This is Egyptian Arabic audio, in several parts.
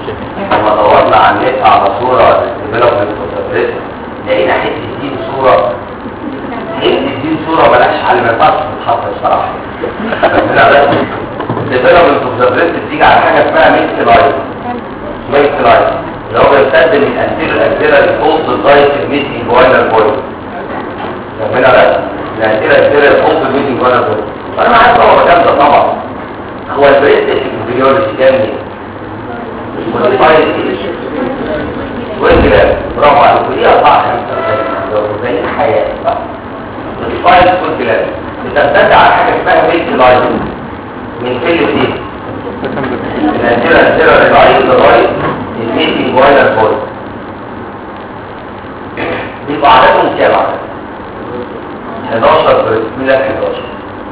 لما دورنا على النت على صورة ديفلوبمنت اوف لقينا حتة دي صورة حتة دي صورة ملهاش حل ما ينفعش تتحط الصراحة ديفلوبمنت اوف ذا بريست بتيجي على حاجة اسمها ميكس لايف ميكس لايف اللي هو بيستخدم الانتير الاجزيرة الفولد لغاية الميتنج جوانا البوينت فاهمين بس الانتير الاجزيرة الفولد الميتنج جوانا البوينت فانا عارف هو مكان ده طبعا هو البريست الفيولوجي كام ايه؟ موديفايد وانجلاب برافو عليك ودي اربعة خمسة زي الحياة موديفايد وانجلاب بتبتدع على حاجة اسمها ميلك لايف من كل دي الانتيرا انتيرا للعين لغاية الميلكينج وايلر بوي بيبقى عددهم كام عدد؟ 11 بسم الله 11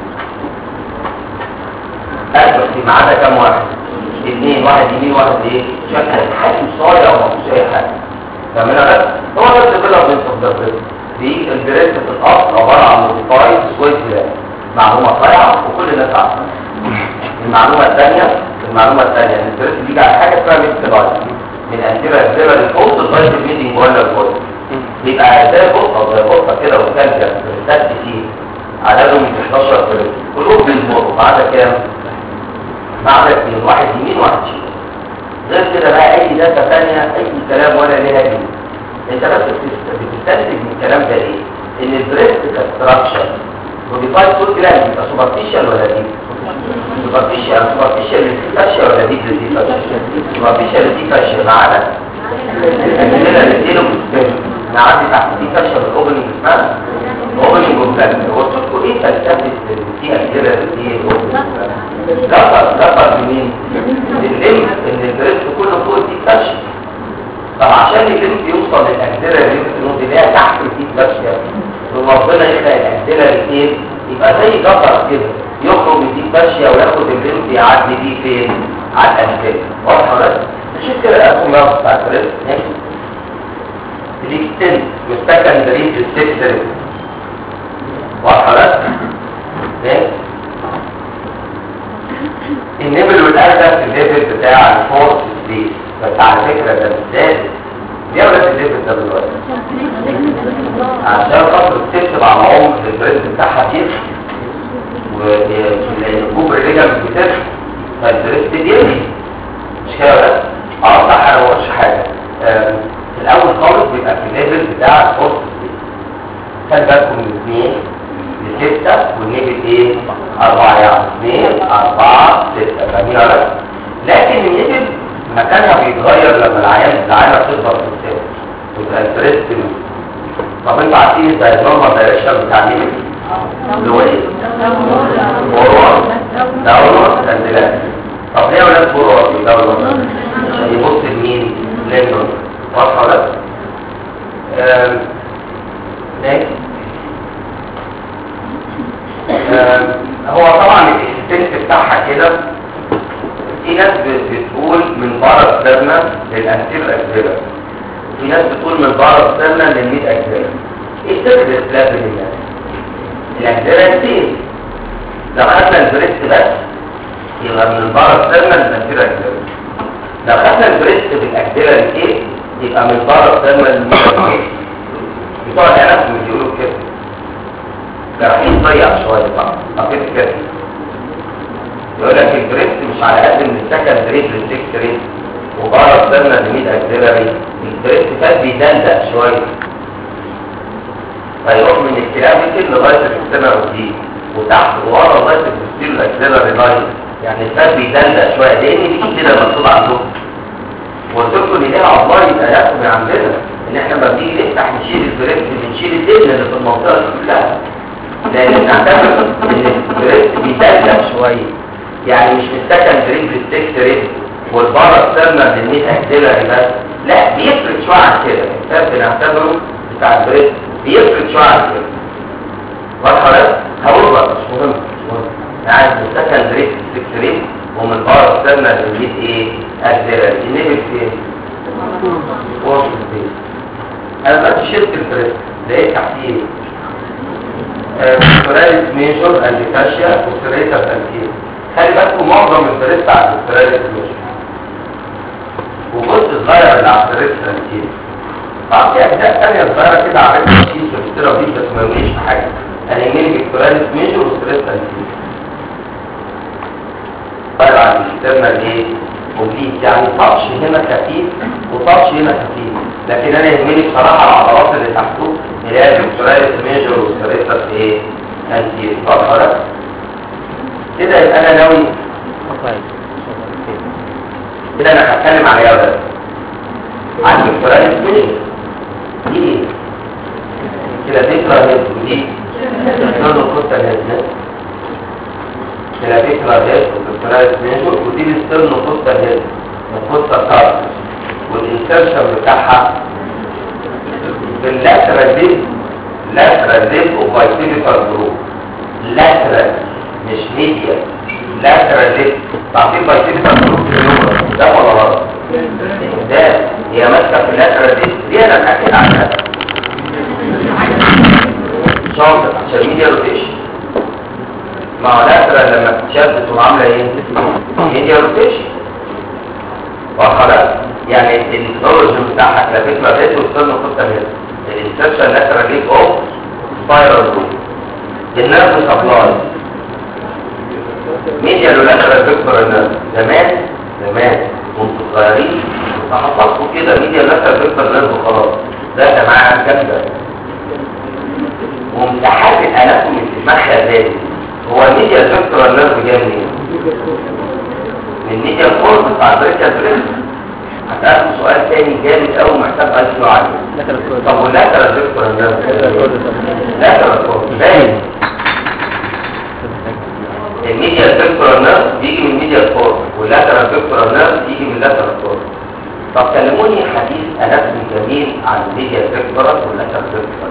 أكبر في معانا كام واحد؟ اثنين واحد يمين واحد ايه شكل حاجه صايع وما فيش اي حاجه فاهمين بس هو ده الديفلوبمنت اوف ذا بريد دي البريد في الاصل عباره عن موديفايد سويت بلان معلومه صايعه وكل الناس عارفه المعلومه الثانيه المعلومه الثانيه ان البريد بيجي على حاجه اسمها ميكس لايت من انتيرا الزيرا للفوق لغايه الميدنج ولا الفوق بيبقى زي قطه زي قطه كده وكلبه بريدات كتير عددهم 11 بريد كلهم بينمروا ما عدا كام؟ معبد من واحد يمين واحد شمال غير كده بقى اي داتا ثانيه اي كلام ولا ليها دي انت بس بتستنتج من الكلام ده ايه ان البريست كستراكشر موديفايد كل كلام يبقى سوبرفيشال ولا دي سوبرفيشال سوبرفيشال اللي فيه فاشيه ولا دي اللي فيه فاشيه سوبرفيشال اللي فيه فاشيه ما عدا اللي اللي فيه نعدي تحت دي فاشيه بالاوبننج اسمها اوبننج وبلان هو تشوفوا ايه فلسفه اللي فيها كده اللي هي ذكر ذكر منين الليمف ان البريست كله فوق دي فاشيه طب عشان الليمف يوصل للاجزله اللي في اللي هي تحت دي فاشيه وربنا يخلق الاجزله الاثنين يبقى زي جزر كده يخرج من دي فاشيه وياخد الليمف يعدي بيه فين على الاجزله واضحه بس شوف كده الاسم بتاع البريست الاكستنت والسكندري السكتري واضحه بس النبل والأردف في الليفل بتاع الفورس سبيس بس على فكرة ده بالذات ليه ولا في الليفل ده دلوقتي؟ عشان خاطر تكتب على عمق البريد بتاعها كده والجوب الرجل بتكتب فالبريد بيجري مش كده بس؟ اه صح انا ما قلتش حاجة في الأول خالص بيبقى في الليفل بتاع الفورس سبيس خلي بالكم من اثنين لستة والنبل ايه اربعة يعني اثنين اربعة ستة فاهمين ولا لكن النبل مكانها بيتغير لما العيان العيانة تكبر في السن وتبقى البريست طب انتوا عارفين ازاي النورمال دايركشن بتاع النبل اللي هو ايه؟ فورورد داونورد تنزيلات طب ليه ولاد فورورد وداونورد؟ عشان يبص لمين؟ للنورمال واضحة ولا؟ next هو طبعا الاكستنت بتاعها كده في ناس بتقول من بره السرنة للانتير اجزيرا في ناس بتقول من بره السرنة للميد اجزيرا ايه سر الاختلاف بين الناس الاجزيرا كتير لو خدنا البريست بس يبقى من بره السرنة للانتير اجزيرا لو خدنا البريست بالاجزيرا كتير يبقى من بره السرنة للميد اجزيرا بتوع الاناتومي بيقولوا كده جراحين ضيع شوية بقى أكيد كده يقول لك الجريست مش على قد من السكند ريت للسكس ريت وبره السنة لميد اكسلري الجريست فات بيدندق شوية فيروح من الكلاميكل لغاية الاكسلري دي وتحت ورا لغاية البستيل الاكسلري لاين يعني الفات بيدندق شوية لأن دي كده مكتوب عندهم وقلت لكم ان ليها عضلات يبقى ياخد من عندنا ان احنا لما بنيجي نفتح نشيل البريست بنشيل الدهن اللي في المنطقة دي كلها لان نعتبر ان البريست بيدلع شويه يعني مش مستكن دريب للسكس ريت والبارا السرنا للميت اكسلري بس لا بيفرق شويه عن كده الفرق بنعتبره بتاع البريست بيفرق شويه عن كده واضحه بس هقول بقى مش مهم مش مهم يعني مستكن دريب للسكس ريت ومن بارا السرنا للميت ايه اكسلري النبل فين؟ وسط البيت انا بس شلت البريست لقيت تحتيه بكتيرياليس ميجور اند فاشيا بكتيريتا تنكير خلي بالكم معظم البريست على البكتيرياليس ميجور بتاع الريتنا كتير طبعا في اجزاء ثانيه صغيره كده على الريتنا كتير في السيره دي بس ما يهمنيش في حاجه انا يهمني فيكتوراليس ميجور والريتنا كتير طبعا الاكسترنال ايه اوبليك يعني تاتش هنا خفيف وتاتش هنا خفيف لكن انا يهمني بصراحه العضلات اللي تحته اللي هي الفيكتوراليس ميجور والريتنا ايه انتير واضحه ولا كده يبقى انا ناوي كده انا هتكلم على ايه بس عن الفيكتوراليس ميجور دي ايه كده فكره هيد دي نقول الخطه الهيد كده فكره هيد والفيكتوراليس ميجور ودي السترن خطه هيد الخطه كارت والانسرشن بتاعها باللاترال ديب لاترال ديب وبايسيليكال جروب لاترال مش ميديا لاترال ديب تعطيل بايسيليكال جروب في النمرة ده ولا غلط؟ ده هي ماسكه في اللاترال ديب دي انا اتاكد عنها شرط عشان ميديا روتيشن ما هو لاترال لما تتشد تقوم عامله ايه؟ ميديا روتيشن وخلاص يعني التكنولوجي بتاعها لا فكره ذات وصلنا خطه هنا الانسرشن لاترال ليك اوف سبايرال جروب النيرف سبلاي ميديا لاترال فيكتور النيرف زمان زمان وانتوا صغيرين فحفظتوا كده ميديا لاترال فيكتور النيرف خلاص ده يا جماعه جامده ومساحات الاناتومي في دماغها ذاتي هو الميديا فيكتور النيرف جاي منين؟ من ميديا الكورس بتاع البريكال بريس هتسأل سؤال تاني جامد قوي محتاج اي كيلو عالي طب واللاترال فيكتور النيرف لاترال كورس باين الميديا فيكتور نيرف بيجي من الميديا كورس واللاترال فيكتور نيرف بيجي من اللاترال كورس طب كلموني حديث اناتومي جميل عن الميديا فيكتور واللاترال فيكتور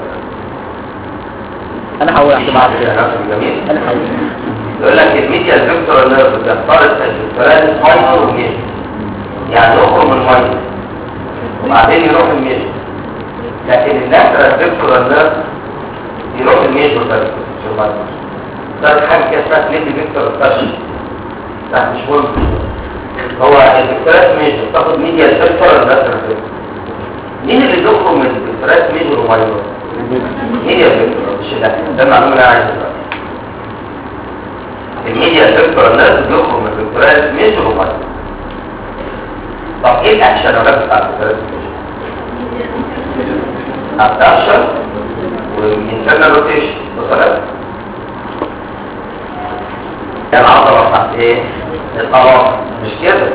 انا هقول احسن بعد كده اناتومي جميل انا هقول يقول لك الميديا فيكتور نيرف بتخترق الفيكتورال مايكرو وميجر يعني يخرج من الميه وبعدين يروح الميجر لكن اللاترال فيكتور نيرف يروح الميجر بس في الميه ده حاجه كده اسمها كليدي فيكتور تاتش لا مش مهم هو الفيكتورات ميجر تاخد ميديا فيكتور ولا لاترال فيكتور مين اللي بيخرج من الفيكتورات ميجر ومايكرو ميديا فيكتور مش ده ده المعلومه اللي انا عايزها دلوقتي الميديا فيكتور الناس بيخرج من الفيكتورات ميجر ومايكرو طب ايه الاكشن ولا بتاع الفيكتورات ميجر ابدكشن والانترنال روتيشن وصلت العضله بتاعت ايه القرار مش كده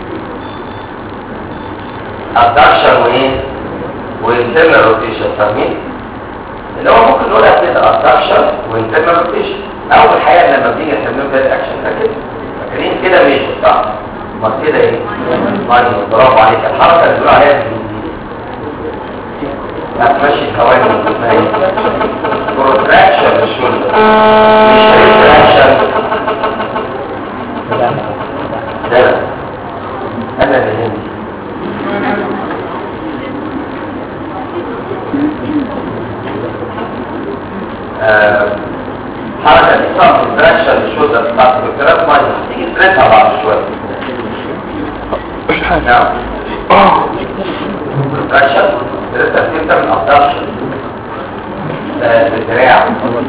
ابدكشن وايه وانترنال روتيشن فاهمين اللي هو ممكن نقولها كده ابدكشن وانترنال روتيشن اول حاجه لما بنيجي نسميهم ده الاكشن ده كده فاكرين كده مش صح ما كده ايه ماينس برافو عليك الحركه اللي بيقولوا عليها هتمشي الحوالي بروتراكشن للشولدر مش ريتراكشن ده انا اللي هندي آه، حركه اسمها بروتراكشن للشولدر بتاعت الدكتوراه ماينس تيجي تريتها بعد شويه نعم بروتراكشن لسه بتبدا من ابدكشن بالدراع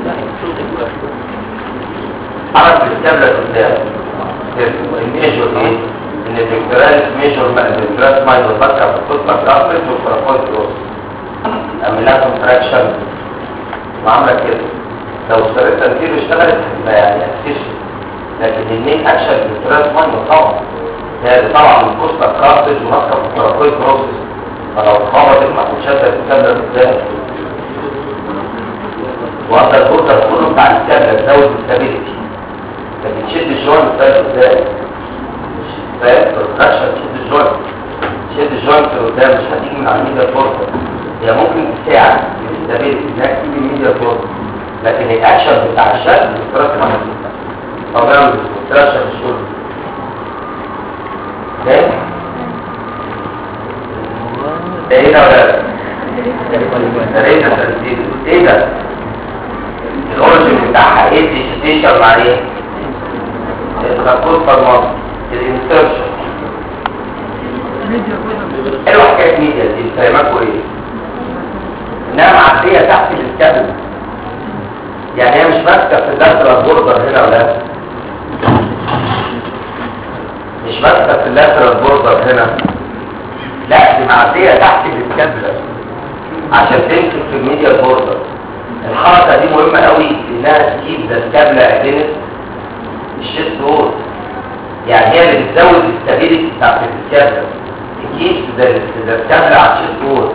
حركه الكابله قدام الميجور ايه ان الدكتورال ميجور الدكتورال ماينس بتفكر في الخطه كرافت والكرافات كروس اعمل لها كونتراكشن وعامله كده لو اشتريت تنفيذ اشتغلت هتبقى يعني اسيس لكن المين اكشن الدكتورال ماينس طبعا هي طبعا من كوستا كرافت وماسكه في الكرافات كروسس فلو اتخبطت ما تشدد الكابله قدام وهذا الكوتا كله بتاع الكابله تزود الستابيليتي فبتشد الجوينت بتاعت قدام فاهم الرشة تشد الجوينت تشد الجوينت قدام مش هتيجي من على الميديا فورس هي ممكن تساعد في الستابيليتي انها تيجي من الميديا فورس لكن الاكشن بتاع الشد بيترتب على الميديا طبعا بيترشح الشغل فاهم؟ ده ايه ده ولا ده؟ ده ايه ده ترتيب ايه ده؟ الاوريجن بتاعها ايه ديجيتيشن مع ايه؟ التراكوز فرماز الانسرشن حلوة حكاية حكايه ميديا دي فاهمكوا ايه انها معديه تحت الاسكابل يعني هي مش ماسكه في اللاترال بوردر هنا ولا مش ماسكه في اللاترال بوردر هنا لا دي معديه تحت الاسكابل عشان تمسك في الميديا بوردر الحركه دي مهمه قوي انها تجيب ذا الكابله اجنس الشيست وول يعني هي اللي بتزود الاستابيليتي بتاعت الكابله تجيب ذا ذا الكابله على الشيست وول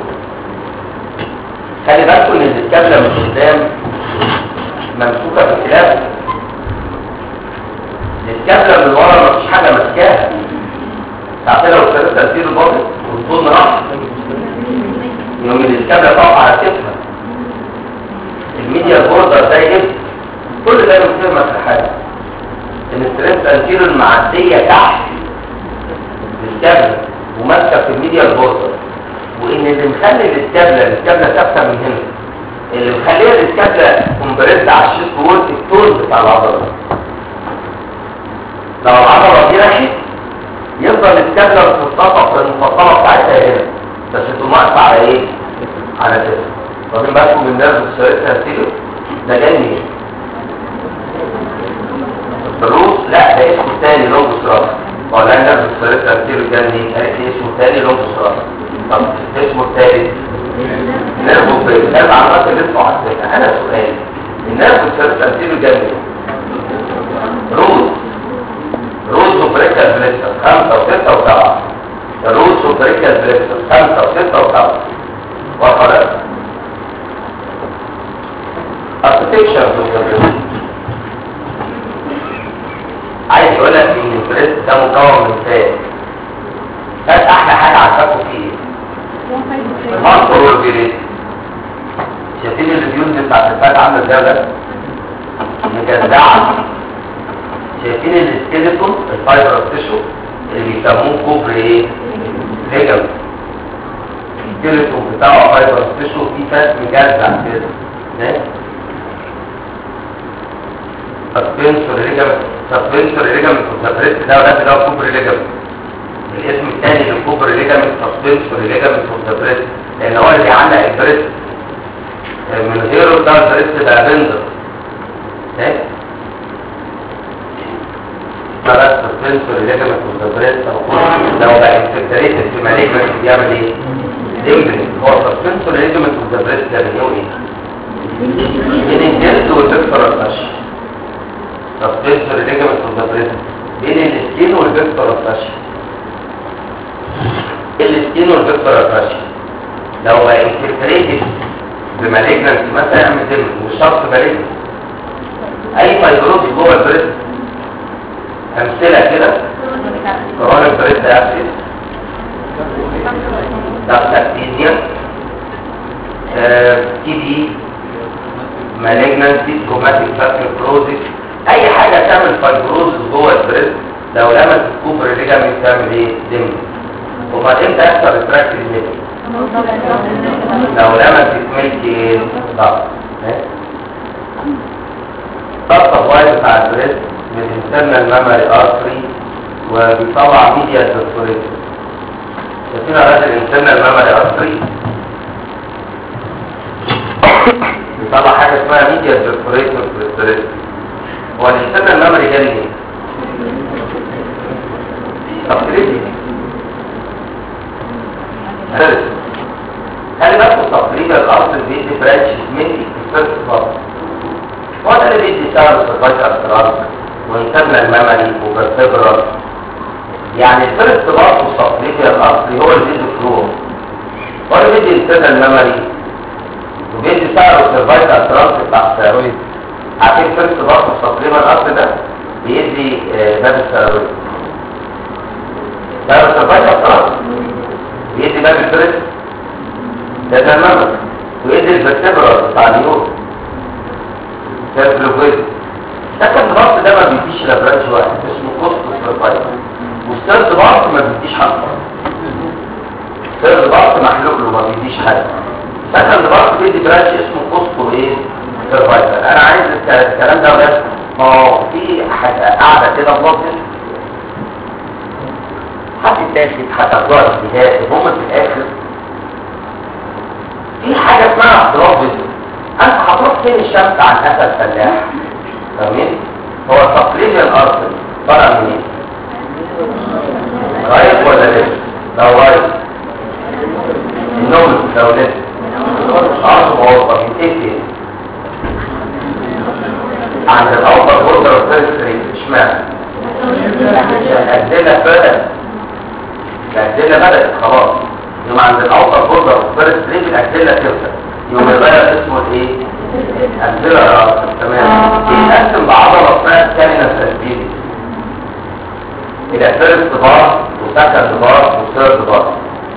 خلي بالكم ان الكابله من قدام ممسوكه بالكلاب الكابله من ورا مفيش حاجه ماسكاها تعرفين لو اشتريت تاثير الباطن والطول راح يوم الكابله تقع على كتفها الميديا بوردر ده يجب كل ده يفهمك في حاجه ان الستريس انتيرو المعديه تحت الكابله وماسكه في الميديا بوردر وان اللي مخلي الكابله الكابله ثابته من هنا اللي مخليها الكابله كومبريس على الشيست وول التون بتاع العضله لو العضله دي راحت يفضل الكابله متسطحه المفصله بتاعتها هنا بس تقوم واقفه على ايه؟ على كده واخدين بالكم من الناس السيرت هتيجي ده جاي منين؟ الروس لا ده اسمه تاني لونجوس راس ولا الناس السيرت هتيجي جاي منين؟ قالت لي اسمه تاني لونجوس راس طب اسمه التالت نيرفو بريك ده المعلومات اللي انتوا عارفينها انا سؤالي النيرفو السيرت هتيجي جاي منين؟ روس روس وبريكال بليستر خمسة وستة وسبعة الروس وبريكال بليستر خمسة وستة وسبعة وصلت architecture of the building عايز اقول لك ان البريس ده مكون من فات فات احلى حاجه عجبكم فيه المنطر والبريس شايفين الفيوز بتاعت الفات عامله ازاي ده مجزعه شايفين السكيلتون الفايبر تيشو اللي بيسموه كوبري ايه ليجمنت السكيلتون بتاعه فايبر تيشو فيه فات مجزع كده سسبنسور ليجامنت سسبنسور ليجامنت والسبريت ده ولا ده كوبري ليجامنت الاسم الثاني للكوبري ليجامنت سسبنسور ليجامنت والسبريت لان هو اللي بيعلق البريست من غيره ده البريست ده بندر فبس سسبنسور ليجامنت والسبريت لو بقى انفكتريتد في مالجمنت بيعمل ايه؟ ديمبلينج هو سسبنسور ليجامنت والسبريت ده بينهم ايه؟ بين الجلد والفكتور الفش سسبنسور ليجامنت والسبريت بين السكين والفكتور الفش السكين والفكتور الفش لو بقى انفكتريتد بمالجنت مثلا يعمل ديمبلينج مش شرط مالجنت اي فايبروز جوه البريست امثله كده كورونا بريست ابسيس دابتاكتيزيا تي دي مالجنانسي تروماتيك فاكروزيس اي حاجه تعمل فايبروز جوه البريست لو لمست الكوبر ليجامنت تعمل ايه دم وبعدين تحصل ريتراكتيف نيك لو لمست ملك ايه ضغط ضغط وايد بتاع البريست من internal memory artery وبيطلع media perforation شايفين على الانترنال memory artery بيطلع حاجه اسمها media perforation perforation هو الانترنال memory جاي منين؟ تقريبي خلي بالكم تقريبا الارض بيدي برانش من الفيرست بارت هو ده اللي بيدي سبب سيرفايكال ارتراس وانترنال ميموري وفيرتبرال يعني الفيرست بارت والسبليفيال الاصلي هو اللي بيدي فلور هو اللي بيدي انترنال ميموري وبيدي سبب سيرفايكال ارتراس بتاع الثيرويد عارفين الفيرست بارت والسبليفيال الاصلي ده بيدي باب الثيرويد باب السيرفايكال ارتراس بيدي باب الفيرست ده تماما ويدي الفيرتبرال بتاع اليوم سيرفلوفيد لكن الضغط ده ما بيديش لا برانش واحد اسمه كوست سيرفايف والسيرد ضغط ما بيديش حاجه سيرد ضغط محلول له ما بيديش حاجه سكند ضغط بيدي برانش اسمه كوست وايه سيرفايف انا عايز الكلام ده ولا ما هو في حاجه قاعده كده بلطف حتى التاسد هتاخدوها اجتهاد هم في الاخر في حاجه اسمها اختلاط جزء انت هتروح فين الشمس عن اسد فلاح فاهمين هو تقليد الارض طالع منين رايت ولا لسه لو رايت النوم لو لسه ارض موظف يتقفل عند الاوضه بوردر الفيرست اشمعنى الأدلة بدأت الأدلة بدأت خلاص يوم عند الأوطر بوردر فيرست ريت الأدلة تبدأ يوم البلد اسمه ايه؟ أدلة رأس تمام بيتقسم بعضلة اسمها كامينة تسجيل إلى فيرست بار وسكند بار وثيرد بار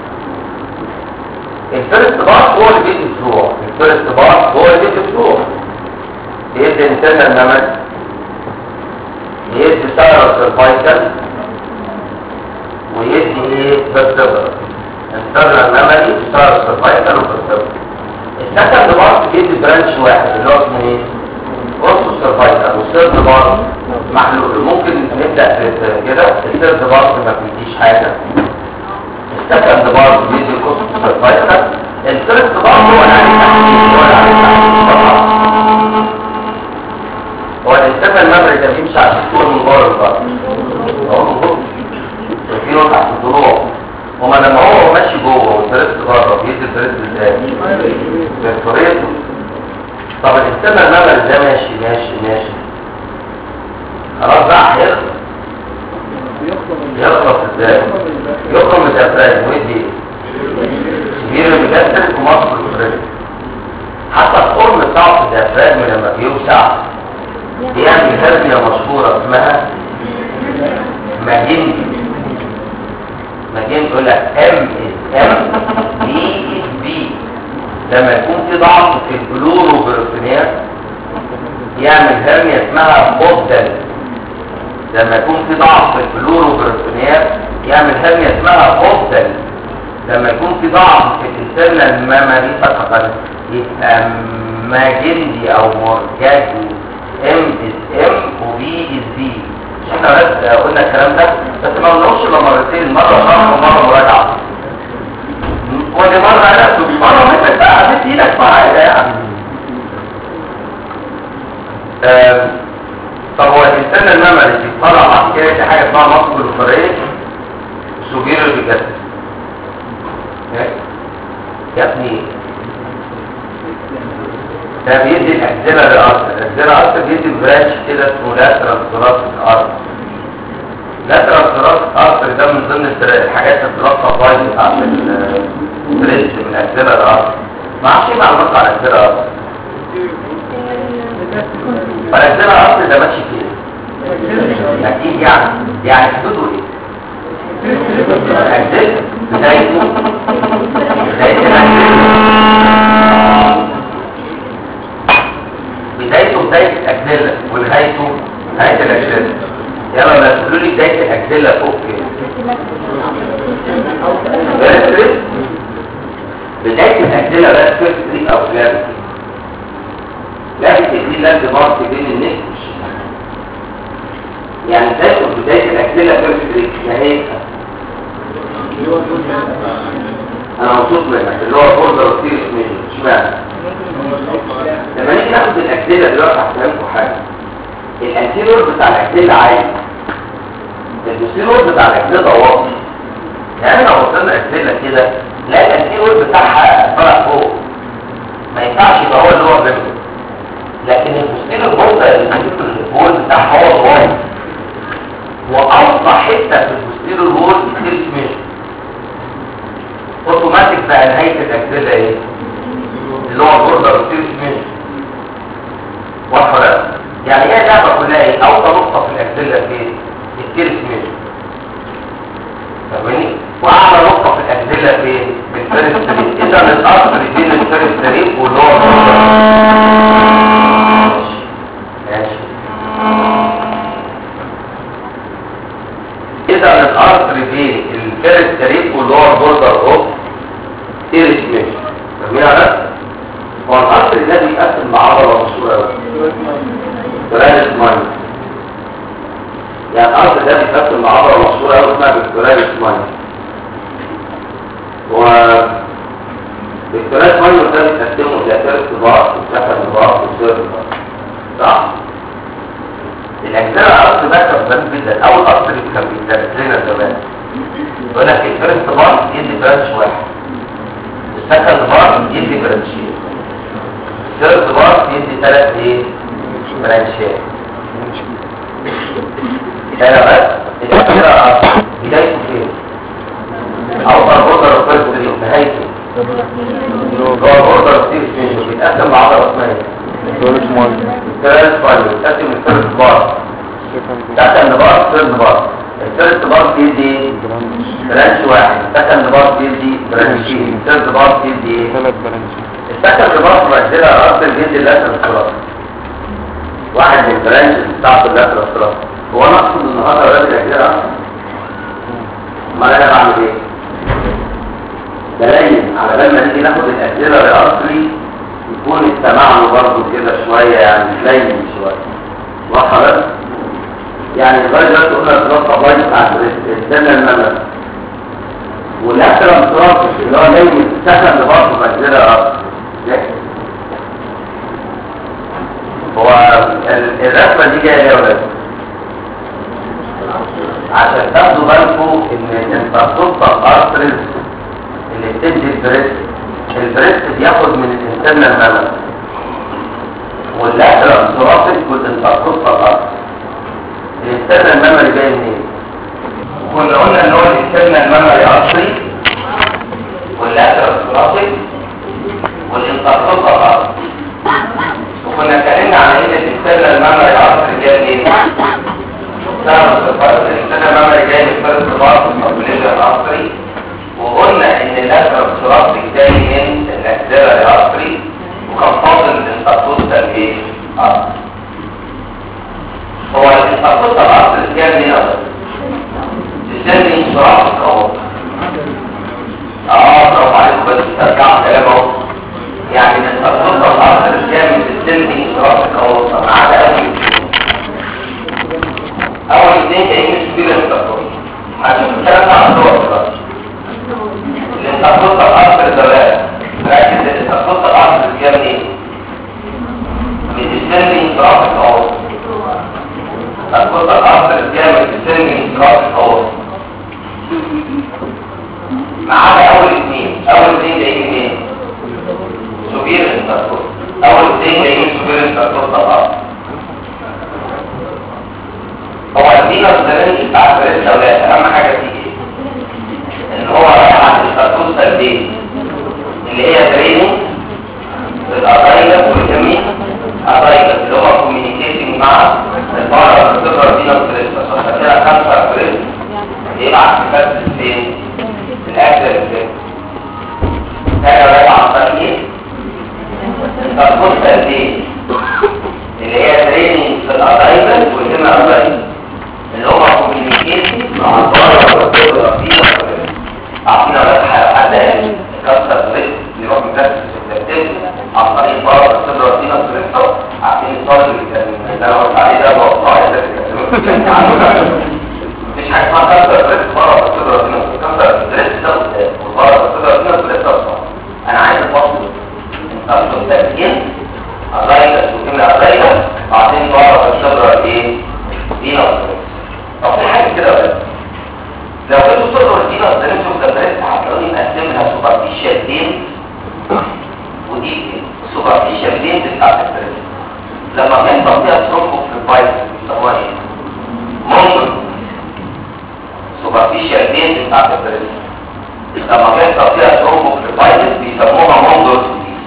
الفيرست بار هو اللي بيدي الفلوع الفيرست بار هو اللي بيدي الفلوع بيدي انترنال نمط يدي سيرس الفايتال ويدي ايه بالصبر انترنال ميموري سيرس الفايتال وبالصبر السكند بارت بيدي برانش واحد اللي هو اسمه ايه اوسو سيرفايتال والثيرد بارت محلول ممكن نبدا في كده الثيرد بارت ما بيديش حاجه السكند بارت بيدي الاوسو سيرفايتال الثيرد بارت هو اللي عليه تحديد هو اللي عليه تحديد طبعا هو الانسان المغرب ده بيمشي على الدكتور من بره البطن هو من جوه شايفينه تحت الضلوع هما لما هو ماشي جوه والفريست بره بيدي الفريست ازاي؟ بالفريست طب الانسان المغرب ده ماشي ماشي ماشي خلاص بقى هيخلص يخلص ازاي؟ يخرج من الافراد ويدي كبير المجسد ومصر الفريست حتى القرن بتاعه في الافراد لما بيوسع بيعمل هرمية مشهورة اسمها ماجين ماجين يقول لك ام اس ام بي اس بي لما يكون في ضعف في البلوروبروتينات يعمل هرمية اسمها بوبدل لما يكون في ضعف في البلوروبروتينات يعمل هرمية اسمها بوبدل لما يكون في ضعف في الانترنال ميموري فقط يبقى ماجندي او مورجاجي ام اس ام وبي اس بي احنا بس قلنا الكلام ده بس ما قلناش الا مرتين مره شرح ومره مراجعه ودي مره نفسه مره مثل بقى عملت ايدك في حاجه يعني طب هو الانسان الممري بيطلع بعد كده في حاجه اسمها مصل الفريق سوبير الجسد يا ابني ده بيدي الاكزيلا للارض الاكزيلا للارض بيدي برانش كده اسمه لاترال ثراس الارض لاترال ثراس الارض ده من ضمن الحاجات الثلاثه بايظ بتاعت البريست من الاكزيلا للارض ما اعرفش ايه معلومات عن الاكزيلا للارض فالاكزيلا للارض ده ماشي فين اكيد يعني يعني حدوده ايه الاكزيلا بدايته بدايه الاكزيلا بدايته بداية الأجزلة ونهايته نهاية الأجزلة يلا لا تقولوا لي بداية الأجزلة فوق كده بس بداية الأجزلة بس فيرست تريك أو كلاب لابد دي لاند مارك بين النك والشمال يعني بداية بداية الأجزلة فيرست تريك ما هي أنا مبسوط منك اللي هو بوردر وتيرس منه اشمعنى لما نيجي ناخد الاكسده دلوقتي هفهمكم حاجه الانتيرور بتاع الاكسده عالي البوستيرور بتاع الاكسده واطي يعني لو وصلنا الاكسده كده لا الانتيرور بتاعها طالع فوق ما ينفعش يبقى هو اللي هو بينه لكن البوستيرور برضه البول بتاعها هو الواطي واوطى حته في البوستيرور وول التيرس منه اوتوماتيك بقى نهايه الاكسده ايه اللي هو بوردر وتيرس منه واضحه ولا يعني هي اللعبه كلها ايه اوطى نقطه في الاكسده فين التيرس منه فاهمني واعلى نقطه في الاكسده فين في الفيرست تريب اذا الاصل بين الفيرست تريب واللي هو ماشي ماشي اذا الارض بين الفيرست تريب واللي هو البوردر اوف تيرس منه فاهمين على هو الارض و الثلاث مايو ده بيتقسموا الى ثلاث طبقات وثلاث طبقات وثلاث طبقات صح؟ الاجزاء الاصل ده كان ظريف جدا اول اصل اللي كان بيتدرس لنا زمان يقول لك الفيرست بار يدي برانش واحد السكند بار يدي برانشين الثيرد بار يدي ثلاث ايه؟ برانشات هنا بس الأخيرة أصل بدايته فين؟ أوصل بوردر فيرست نهايته هو بوردر ستيل فين؟ بيتقسم بعضلة اسمها دورس مال الثلاث بار بيتقسم الثيرد بار سكند سكند بار ثيرد بار الثيرد بار بيدي برانش برانش واحد سكند بار بيدي برانشين الثيرد بار بيدي ثلاث برانش السكند بار مجدلة رأس الجلد اللاتر الثلاث واحد من البرانش بتاعته اللاتر الثلاث هو انا اقصد النهارده ولا الاجزاء امال انا بعمل ايه بلين على بال ما نيجي ناخد الاسئله الاصلي يكون استمعنا برضه كده شويه يعني لين شويه واضحه بس يعني لغايه دلوقتي قلنا الدراسه بايظ بتاعت السنه الممل والاكثر انصراف اللي هو لين السكند برضه مجدلة اصلي هو ال- الرسمه دي جايه ليه يا ولاد عشان تاخدوا بالكم ان الانترسوبة ارترز اللي بتدي البريست البريست بياخد من الانسان الممل واللاترال ثوراسيك والانترسوبة ارترز الانسان الممل جاي منين؟ كنا قلنا ان هو الانسان الممل ارتري واللاترال ثوراسيك والانترسوبة ارترز وكنا اتكلمنا عن ان الانسان الممل ارتري جاي منين؟ تعرف الفرق الانسان الممري جاي من فرق الضغط والبليجر العصري وقلنا ان الاسر الثلاثي جاي من الاكزيلر العصري وكان فاضل الانتركوستال ايه؟ عصري هو الانتركوستال العصري جاي منين اصلا؟ تسمي ثلاثي اهو اه برافو عليكم بس ترجعوا كلام اهو يعني الانتركوستال العصري جاي من تسمي ثلاثي اهو ما عدا قوي اول اثنين جايين من سبيل الانتركوستال هنشوف الكلام ده على الصور دلوقتي الانتركوستال اصل الزواج ركز الانتركوستال اصل جاي منين؟ من السيرمي ترافيك اهو الانتركوستال اصل جاي من السيرمي ترافيك اهو ما عدا اول اثنين اول اثنين جايين منين؟ سبيل الانتركوستال اول اثنين جايين من سبيل الانتركوستال اصل هو الدين الزماني بتاع فريد الأولاد أهم حاجة فيه إن هو رايح عند التركوز دي اللي هي تريننج الأطايلة والجميع أطايلة اللي هو كوميونيكيشن مع البارة الصفر دي الفريد عشان كده خمسة فريد يبعت كتاب فين؟ في الأكل فين؟ هذا رايح عن طريق إيه؟ التركوز دي اللي هي تريننج في الأطايلة والجميع أطايلة اللي هو كوميونيكيشن مع البارة والصفر دي عطينا بس حد قال كسر بريد يروح مكسر السبتين عن طريق البارة والصفر دي نصر عارفين الصالح اللي كان اللي انا قلت عليه ده بوقع مفيش حاجة اسمها كسر بريد بارة والصفر دي نصر كسر بريد ده والبارة والصفر دي نصر ده صح انا عايز الفصل انت التسجيل الرايدة وكلمة الرايدة بعدين بارة والصفر ايه دي نصر طب في حاجة كده بس لو كنتوا صدروا الدينا قدرتوا كبرت هتلاقوني مقسمها سوبرفيشال دين ودي سوبرفيشال دين بتاعت البريد لما كان تقطيع ترومبو في البايت بيسموها ايه؟ ممكن سوبرفيشال دين بتاعت البريد لما كان تقطيع ترومبو في البايت بيسموها مونجر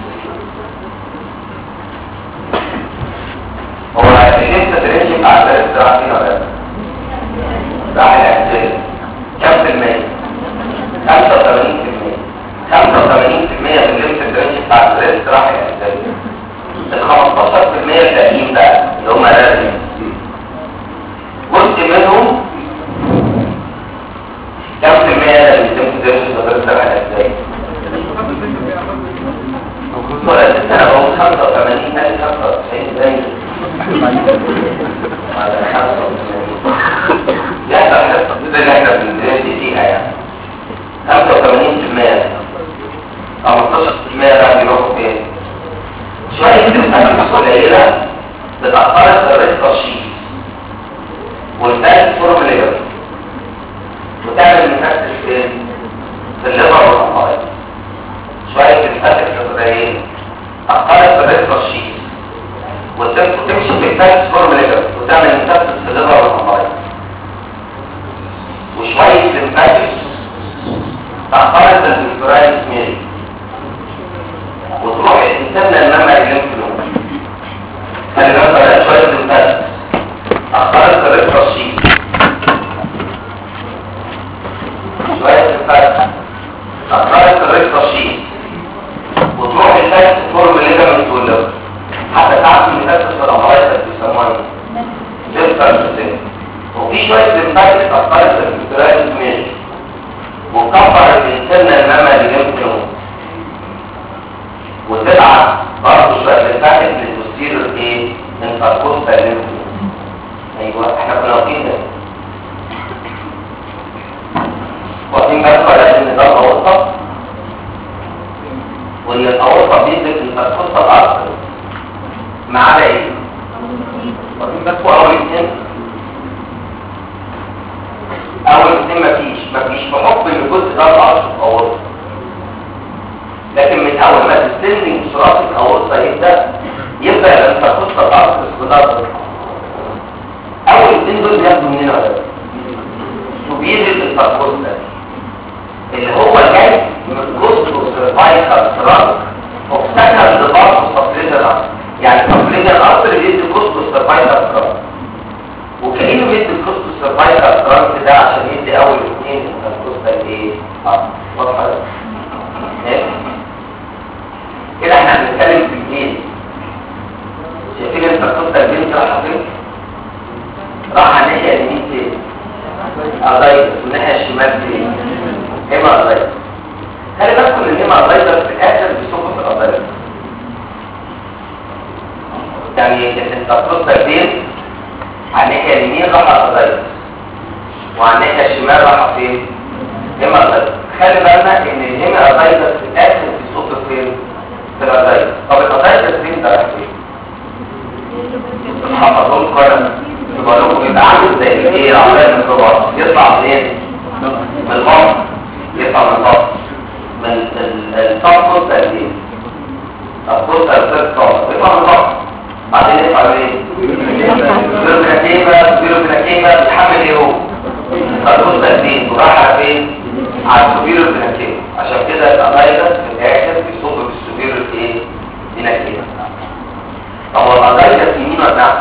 هو اللي تدريش بتاع البريد ده عارفين ولا لا؟ راح الاعتزال كم في المية؟ 85% 85% من الليمت الدرينج بتاع الريست راح الاعتزال ال 15% الباقيين بقى اللي هم لازم جزء منهم كم في المية اللي الليمت الدرينج بتاع الريست راح الاعتزال؟ على الفيكتورايل سميل وتروح الانسان للممع الليمف نود خلي بالك بقى شويه لمفات اخبار الطريق رشيد شويه لمفات اخبار الطريق رشيد وتروح الفات فورم الليجمنت والليفر حتى تعرف ان الفات في الامراض بيسموها ايه ليفر وفي شويه لمفات اخبار الفيكتورايل سميل وكبر الانسان الممع الليمف نود وتبعت برضه شويه للفاتح للبوستيريور ايه انتركوستال ليمف ايوه احنا كنا واقفين ده واقفين بس ولا ان ده الاورطه وان الاورطه بيدرك انتركوستال اكتر ما عدا ايه واقفين بس هو اول اثنين اول اثنين مفيش مفيش بحكم ان الجزء ده الاصل اورطه لكن من اول ما تستلم صراطك اورطه يبدا يبدا لما تخص الاصل بالصدر اول اثنين دول بياخدوا مننا ولا لا سوبيريور التركوستا اللي هو جاي من كوستو سيرفايكال سراب وسكن لبعض السبليجر يعني السبليجر الاصل اللي بيدي كوستو سيرفايكال سراب وكانه بيدي كوستو سيرفايكال سراب ده عشان يدي اول اثنين التركوستا ايه اه واضحه ايه كده احنا هنتكلم في الجين شايفين انت القصه الجين راح فين راح على الناحيه اليمين فين قضايا والناحيه الشمال فين هما قضايا خلي بالكم ان هما قضايا في الاخر بيصبوا في القضايا يعني انت القصه الجين على الناحيه اليمين راح قضايا وعلى الناحيه الشمال راح فين هما قضايا خلي بالنا ان الهيما قضايا في الاخر بيصب فين في القضايا طب القضايا فين ده راح فين الحفظون قرن يبقى لكم يبقى عامل زي ايه عمال الميكروباص يطلع منين من البطن يطلع من البطن من الصف تقديم الصوت الصوت يطلع من البطن بعدين يطلع منين بيروبناكيمة بيروبناكيمة بتحمل ايه هو الصوت تقديم وراح على فين على السوبيرو بناكيمة عشان كده الأمايدس في الآخر بيصب بالسوبيرو ايه بناكيمة طب والأمايدس يمين ولا نعم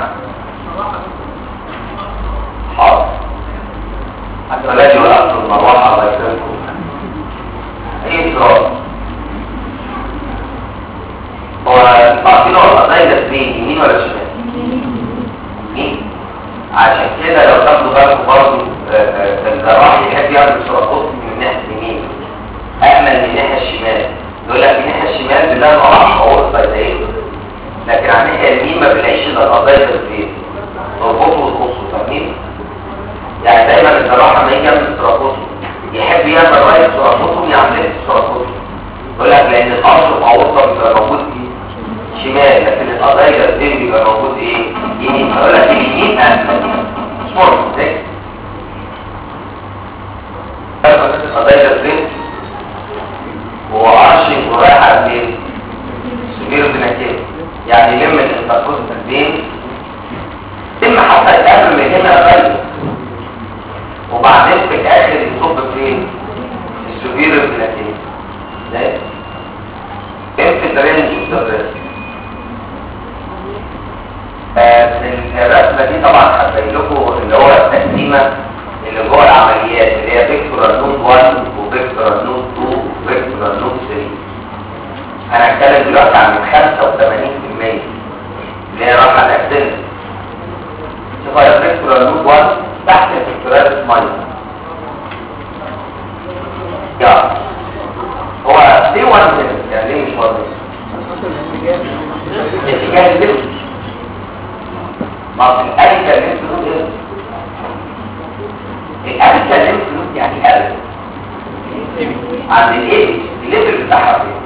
حاضر الثلاثي والأصل المروحة الله يسلمكم ايه إضرار هو تعطيله الأمايدس مين يمين ولا شمال يمين عشان كده لو تاخدوا بالكم برضه الجراح يحب يعمل سرطات من ناحية اليمين أأمن من الناحية الشمال يقول لك من الناحية الشمال بلا راح أو الصيدين لكن على الناحية اليمين ما بنلاقيش إلا القضايا الفين تربطه وتخصه فاهمين؟ يعني دايما الجراح لما يجي يعمل سرطات يحب يعمل راية سرطاته يعمل سرطاته يقول لك لأن الأصل في عورطة بيبقى موجود فيه شمال لكن القضايا الفين بيبقى موجود إيه؟ يمين يقول لك اليمين أسفل مش مرة ازاي؟ قضايا الفين وهو عرشي ورايح على البيت سبيله بنكيه يعني لم الانتقوز البين تم حتى يتقابل من هنا غير وبعدين في الاخر يصب فين السبيله بنكيه ازاي امتى الرينج والتدريس الرسمه دي طبعا هتبين لكم اللي هو التقسيمه اللي جوه العمليات اللي هي فيكتورال نود 1 وفيكتورال نود 2 وفيكتورال نود 3 انا هتكلم دلوقتي عن 85% اللي هي راحه الاكسنت شوفوا يا فيكتورال نود 1 تحت الفيكتورال سمايل يا هو ليه 1 minute يعني ليه مش 1 اتجاه الليفت ما في الالف الليفت نود ايه الالف الليفت نود يعني الف عند الايه الليفل بتاعها فين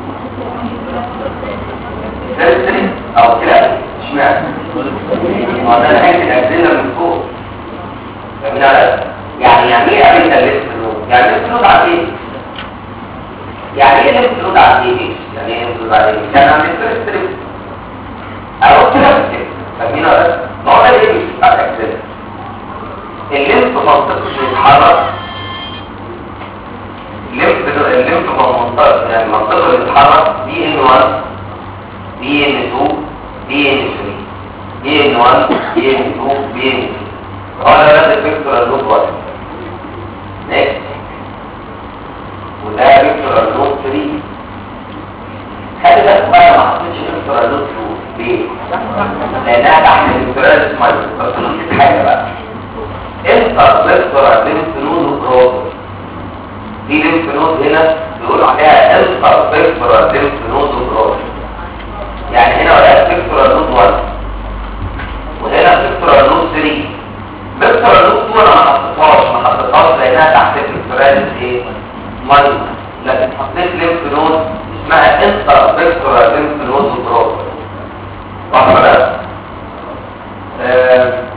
ثالث او كده اشمعنى ما ده نهايه الاجزله من فوق فاهمين على يعني يعني ايه قابلت الليفت نود يعني الليفت نود على ايه يعني ايه الليفت نود على ايه يعني ايه الليفت نود على ايه يعني عند الفيرست ليفت او كده كده فاهمين ولا ما هو ده اللي بتاع الاجزله الليمف منطقه بيتحرك الليمف الليمف منطقه يعني المنطقه اللي بتتحرك دي ان 1 دي ان 2 دي ان 3 دي ان 1 دي ان 2 دي ان 3 هو ده نفس الفيكتور اللوب 1 نيكست وده فيكتور اللوب 3 خلي بالك بقى ما حطيتش فيكتور اللوب 2 ليه؟ لانها تحت الفيكتورال سمايل بس نسيت حاجه بقى انتر فيكتور ليمف نود وبروتر دي ليمف نود هنا بيقولوا عليها انتر فيكتور ليمف نود وبروتر يعني هنا ولا فيكتور نود 1 وهنا فيكتور نود 3 فيكتور نود 2 انا ما حطيتهاش ما حطيتهاش لانها تحت الفيكتورال ايه ماينس لكن حطيت ليمف نود اسمها انتر فيكتور ليمف نود وبروتر واضح ولا آه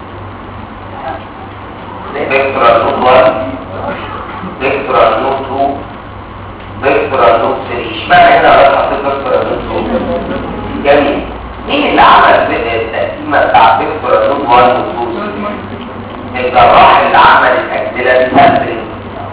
فيكتورال نود 1 فيكتورال نود 2 فيكتورال نود 3 اشمعنى هنا بقى حطيت فيكتورال نود 2 جميل مين اللي عمل التقسيمه بتاع فيكتورال نود 1 و 2 الجراح اللي عمل الاجزله دي سامبلنج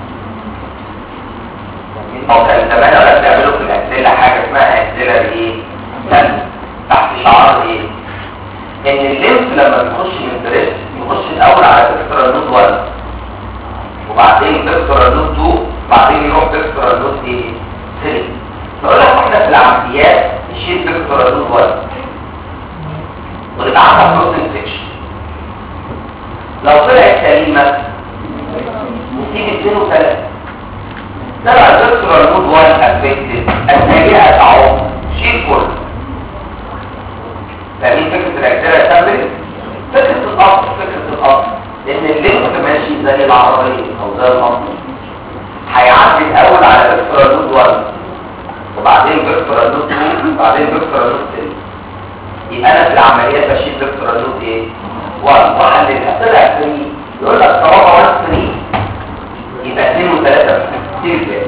هو كان زمان ولا بيعملوا في الاجزله حاجه اسمها اجزله ايه سامبل تحت شعار ايه ان الليمف لما بيخش من بريست يخش الاول على فيكتورال نود 1 وبعدين فيكتورال نود 2 وبعدين يروح فيكتورال نود ايه 3 نقول لك احنا في العمليات نشيل فيكتورال نود 1 ونبقى عندها بروتين سيكشن لو طلعت سليمه نسيب 2 و 3 طلع فيكتورال نود 1 افكتد الناجحه تعوض شيل كله فاهمين فكره الاجزاء الثابت فكره الاصل فكره الاصل لان الليمف ماشي زي العربيه او زي المصنع هيعدي الاول على فيكتورال نود 1 وبعدين فيكتورال نود 2 وبعدين فيكتورال نود 3 يبقى انا في العمليات بشيل فيكتورال نود ايه 1 واحللها طلع 3 يقول لك طالما 1 3 يبقى 2 و3 كتير جدا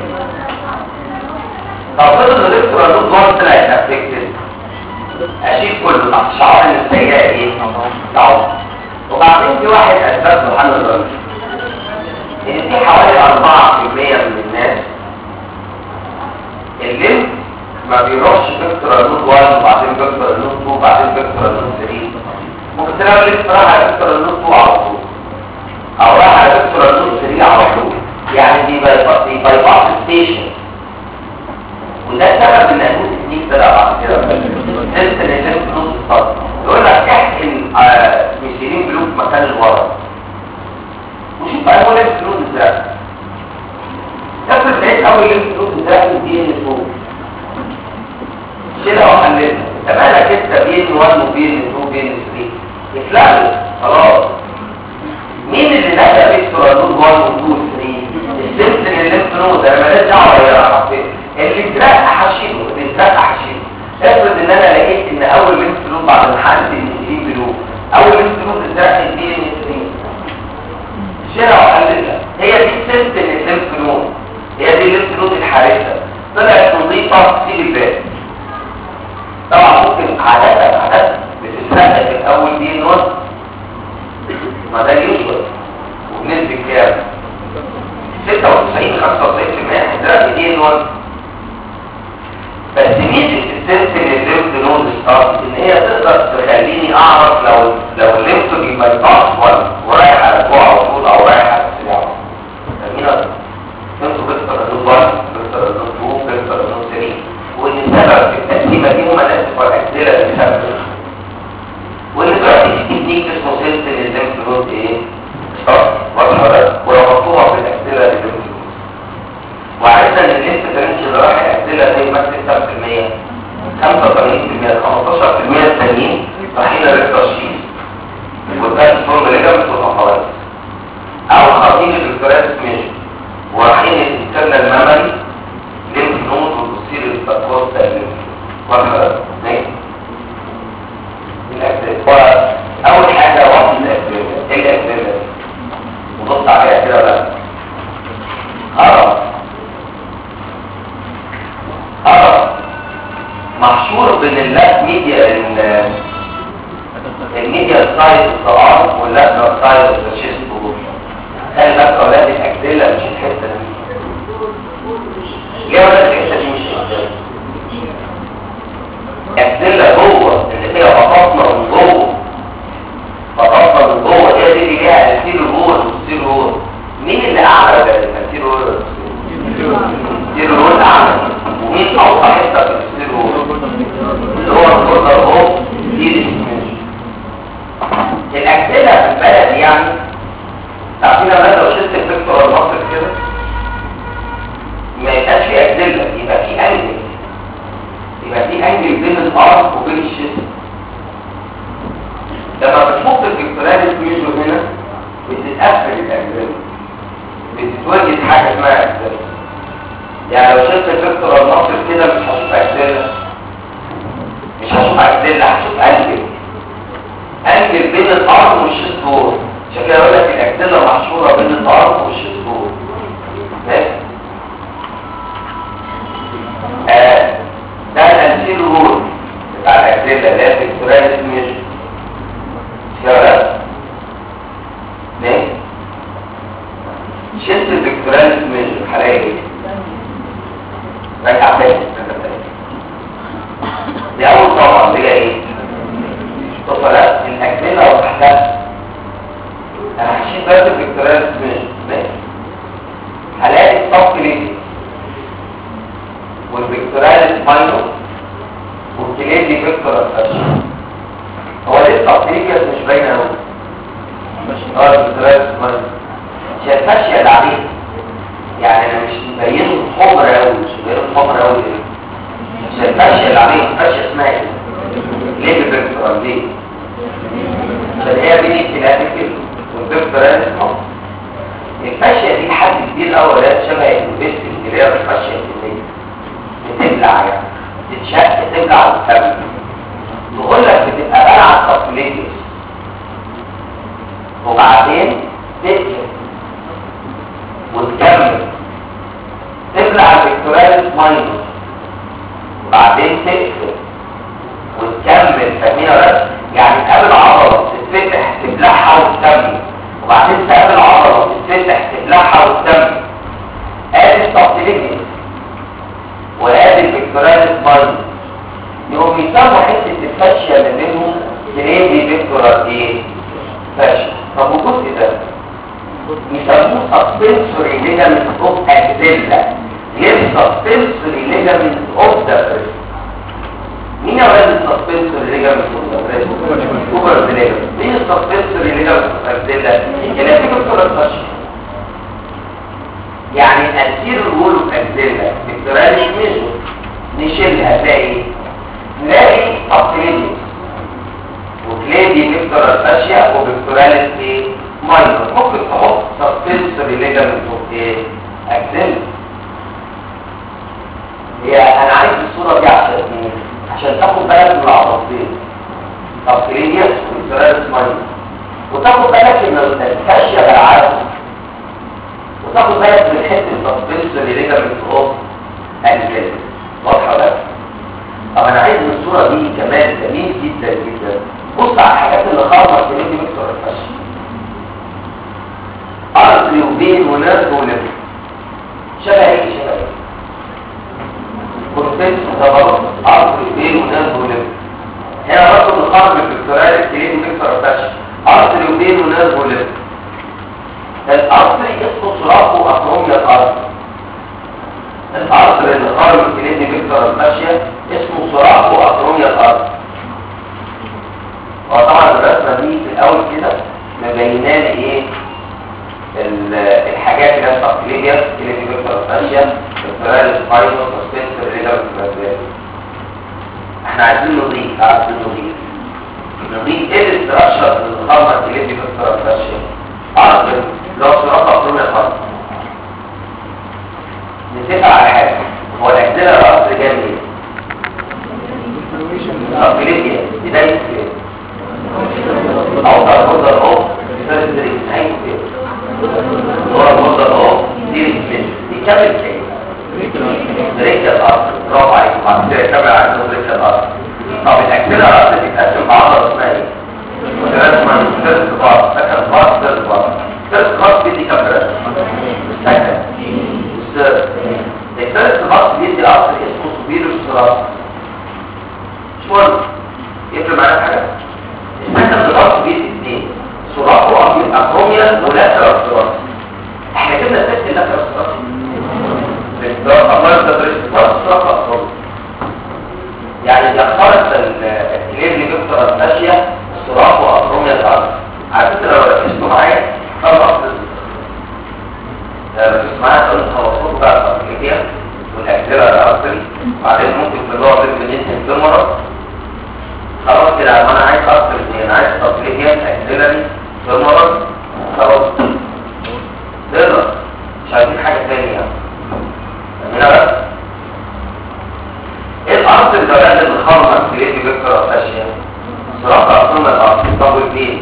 طب فضل فيكتورال نود 1 طلعت افكتد اشيل كله تحت شعار ان السيئه ايه تعوض وبعدين في واحد اثبت له حل الرجل ان في حوالي 4% من الناس الليمف ما بيروحش فيكتور نود 1 وبعدين فيكتور نود 2 وبعدين فيكتور نود 3 ممكن تلاقي الليمف راح على فيكتور نود 2 على طول او راح على فيكتور نود 3 على طول يعني دي باي باس ستيشن وده سبب ان النود تكنيك طلع بعد كده تنسى ان الليمف نود الصدر يقول لك احقن ميثيلين بلوك مكان الورم وشوف بقى هو ليمف نود ازاي افرض لقيت اول ليمف نود ازاي دي ان 2 كده وحللها انت مالك انت بين 1 وبين 2 وبين 3 اتلغوا خلاص مين اللي نشأ فيكتور نود 1 و 2 و 3 السمسم الليمف نود انا ماليش دعوه هي رايحه فين اللي اترقى هشيله اللي اترقى هشيله افرض ان انا لقيت ان اول ليمف نود بعد ما حدد المسلمين بلو اول ليمف نود اترقى دي ان 3 شيلها وحللها هي دي السمسم الليمف نود هي دي الليمف نود الحارسه طلعت نظيفه سيب الباقي طبعا ممكن عادة عادة بتترقى في الأول دي نص ما ده يوجد وبنسبة كام؟ 96 95% هتترقى دي نص بس ميزة السلسل الليمف نود ستارت ان هي تقدر تخليني اعرف لو لو الليمف بيبقى اطول ورايح على جوع على طول او رايح على السلاح فاهمين انتوا بتقدروا نود 1 بتقدروا نود 2 بتقدروا نود 3 وان السبب في التقسيمه دي هم ناس والاجزله اللي بتسبب وان دلوقتي في تكنيك اسمه سلسله الليمف نود ايه؟ واضحه بس وربطوها بالاجزله الليمف نود وعرفنا ان الليمف درينج اللي راح الاجزله زي ما 6% 85% 15% التانيين رايحين للترشيح والثاني فورم ليجامنت والمقاومات او خاطين الفكرات مش ورايحين الانترنال ميموري ليمف نود وتصير التقوى الليمف واضحه ماشي اول حاجه وقت الاكزيلا ايه الاكزيلا نبص عليها كده بقى هرم هرم محشور بين اللات ميديا الميديا سايد الطعام واللات سايد الشيست خلي بالك اولاد الاكزيلا مش الحته دي ليه ولا الحته دي مش شغاله اكدلة جوه اللي هي بطاطنا من جوه بطاطنا من جوه هي دي اللي ليها السيل رول والسيل رول مين اللي اعلى ده السيل رول السيل رول اعلى ومين اوطى حته في السيل رول اللي هو الكورنر هو دي الاكدلة في البلد يعني تعرفين انا لو شلت الفكتور المصري كده ما يبقاش في اكدلة يبقى في انجل يبقى في انجل بين الارض وبين الشيست لما بتحط الفكتورال ميجو هنا بتتقفل الاكدلة بتتوجد حاجة اسمها اكدلة يعني لو شلت الفكتور المصري كده مش هشوف اكدلة مش هشوف اكدلة هشوف انجل انجل بين الارض والشيست وول عشان كده يقول لك الاكدلة محشورة بين الارض والشيست وول ماشي آه، ده الانسيل رول بتاع الاكدلة اللي هي فيكتورال ميجر كده ولا ليه؟ شلت الفيكتورال ميجر هلاقي ايه؟ راجع تاني دي اول طبعا اللي هي ايه؟ طفلات الاكدلة وتحتها انا هشيل بس الفيكتورال ميجر ماشي هلاقي الصف ليه والفيكتورال ماينو والكليدي فيكتورال فاشل هو لسه التريكس مش باينه قوي اه الفيكتورال ماينو مش الفاشيه اللي عليه يعني انا مش مبينه حمر قوي مش مبينه حمر قوي ليه مش الفاشيه اللي عليه الفاشيه اسمها ايه ليه فيكتورال ليه عشان هي بين الكلاتيكال والفيكتورال اسمه الفاشيه دي حد كبير قوي ده شبه البيست اللي هي الفاشيه الكبيره بتبلع يعني تتشق تبلع وتكمل نقول لك بتبقى بلعة تقليدية وبعدين تقفل وتكمل تبلع الفيكتورال ماينس وبعدين تقفل وتكمل فاهمين ولا لا؟ يعني تقابل عضلة تتفتح تبلعها وتكمل وبعدين تقابل عضلة تتفتح تبلعها وتكمل ادي التقليدية وادي الفيكتورال ماينس يقوم يسموا حته الفاشيه اللي بينهم جريدي فيكتورال ايه فاشيه طب والجزء ده يسموه سسبنسوري ليجامنت اوف اكزيلا غير سسبنسوري ليجامنت اوف ذا بريست مين يا ولاد السسبنسوري ليجامنت اوف ذا بريست اوفر ليجامنت مين السسبنسوري ليجامنت اوف اكزيلا اللي فيكتورال فاشيه يعني تأثير الغول في اكزيلا فيكتورال ميجور نشيلها تلاقي نلاقي تقليدي وكليدي فيكتورال فاشيا وفيكتوراليس ايه ماينر ممكن تحط سسبنسوري ليجامنت اوف ايه اكزيلا هي انا عايز الصوره دي عشان ايه عشان تاخد بالك من العضلتين تقليديس وفيكتوراليس ماينر وتاخد بالك ان الفاشيا بالعكس وتاخد بالك من حته سسبنسوري ليجامنت اوف اكزيلا واضحه ولا طب انا عايز من الصوره دي كمان جميل جدا جدا بص على الحاجات اللي خرجت في نادي مكسر الفشل ارضي وبين ونرد ولب شبه ايه شبه ايه كونسنس تبارك ارضي وبين ونرد ولب هنا برضه بنقارن بالفكتورال الكليني مكسر الفشل ارضي وبين ونرد ولب الارضي اسمه صراخه اكروميا الارض الارض اللي قارن الكليني مكسر الفشل اسمه صراخ واكروميا الارض وطبعا الرسمه دي في الاول كده مبينه لي ايه الحاجات اللي هي التقليديه اللي في فيكتور فاشيا الفرال سباينو سسبنسر ريلر احنا عايزين نضيف عايزين نضيف نضيف ايه الاستراكشر اللي خرج اللي في فيكتور فاشيا ارض اللي هو صراخ واكروميا الارض نتفق على حاجه هو الاجزاء الراس جميل تقليدية بداية كده أو تأخذ الأوف بسبب الدريك نهاية كده هو المصدر الأوف دي ريكمنت يكمل كده دريك الأرض برافو عليك بعد كده يكمل على دريك الأرض طب الأكسلة الأرض بتتقسم بعضها اسمها ايه؟ ثلاث من ثلاث بار سكن بار ثلاث بار ثلاث بار بدي كام درجة؟ سكن الثالث الثالث بار بيدي قصر اسمه سوبيرو ستراس مش مهم يفرق معانا حاجه السكن القصر بيدي اثنين سوراكو اكروميال ولاترال ستراس احنا جبنا ست لاترال ستراس الله يستدرس سوراكو اكروميال يعني بيخترق الكليرلي بيكتر الاشياء السوراكو اكروميال الارض على فكره لو ركزتوا معايا خلاص ركزتوا معايا تقول التوسط بقى التقليديه والاكسره الارضي بعدين ممكن في اللغه بالنسبه للفيمورال خلاص كده انا عايز اكتر اثنين عايز تقليديه اكسلري فيمورال خلاص تقدر مش عايزين حاجه ثانيه هنا بس ايه الارض الدولات اللي بتخرج الكليرلي بيكتر الاشياء صراحه اصلا الارض طب والبيت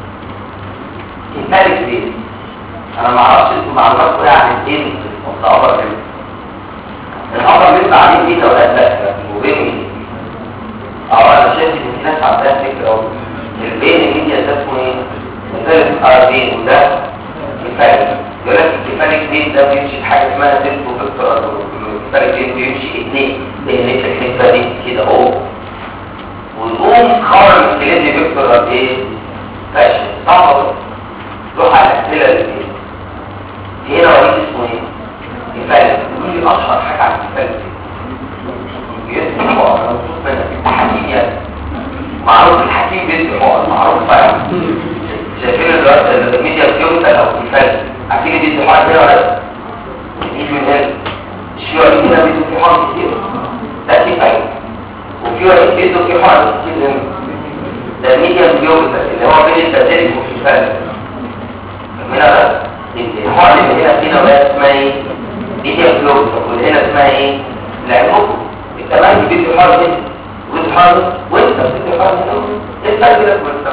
كفايه البيت انا ما اعرفش انتوا معلوماتكم ايه عن الدين والصعوبه دي الامر اللي انت عليه دي دولات بس وبين اه انا شايف ان في ناس عندها فكره البين الميديا ده اسمه ايه؟ مثال اربين وده كفايه يقول لك الكفايه البين ده بيمشي في حاجه اسمها سيلف وفيكتور الكفايه البين بيمشي اثنين لان الحته دي كده اهو ويقوم خرج الكليدي فيكتور قد ايه؟ فاشل صعب روح على الاسئله اللي فيها هنا وليد اسمه ايه؟ كفايه يقول لي اشهر حاجه على الكفايه بيدي حقن انا مبسوط منك انت حكيم يعني معروف الحكيم بيدي حقن معروف فعلا شايفين دلوقتي الميديا بتوصل او كفايه عارفين بيدي حقن هنا ولا لا؟ بيجي من هنا الشيوعي هنا بيدي حقن كتير ده كفايه وفي واحد بيدي في حقن كتير هنا ده الميديا بيوصل اللي هو بين التدريج والكفايه هنا بس الحقن اللي هنا فينا ولا اسمها ايه؟ ميديا بلوك واللي هنا اسمها ايه؟ لعبكم التمام بيدي حقن هنا وانت حقن وانت بتدي حقن هنا ايه الفرق بينك وبين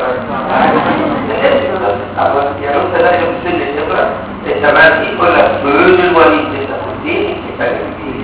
التمام؟ يعني انت داخل في سن الخبره التمام يقول لك فيوز الوليد انت قلتين الفرق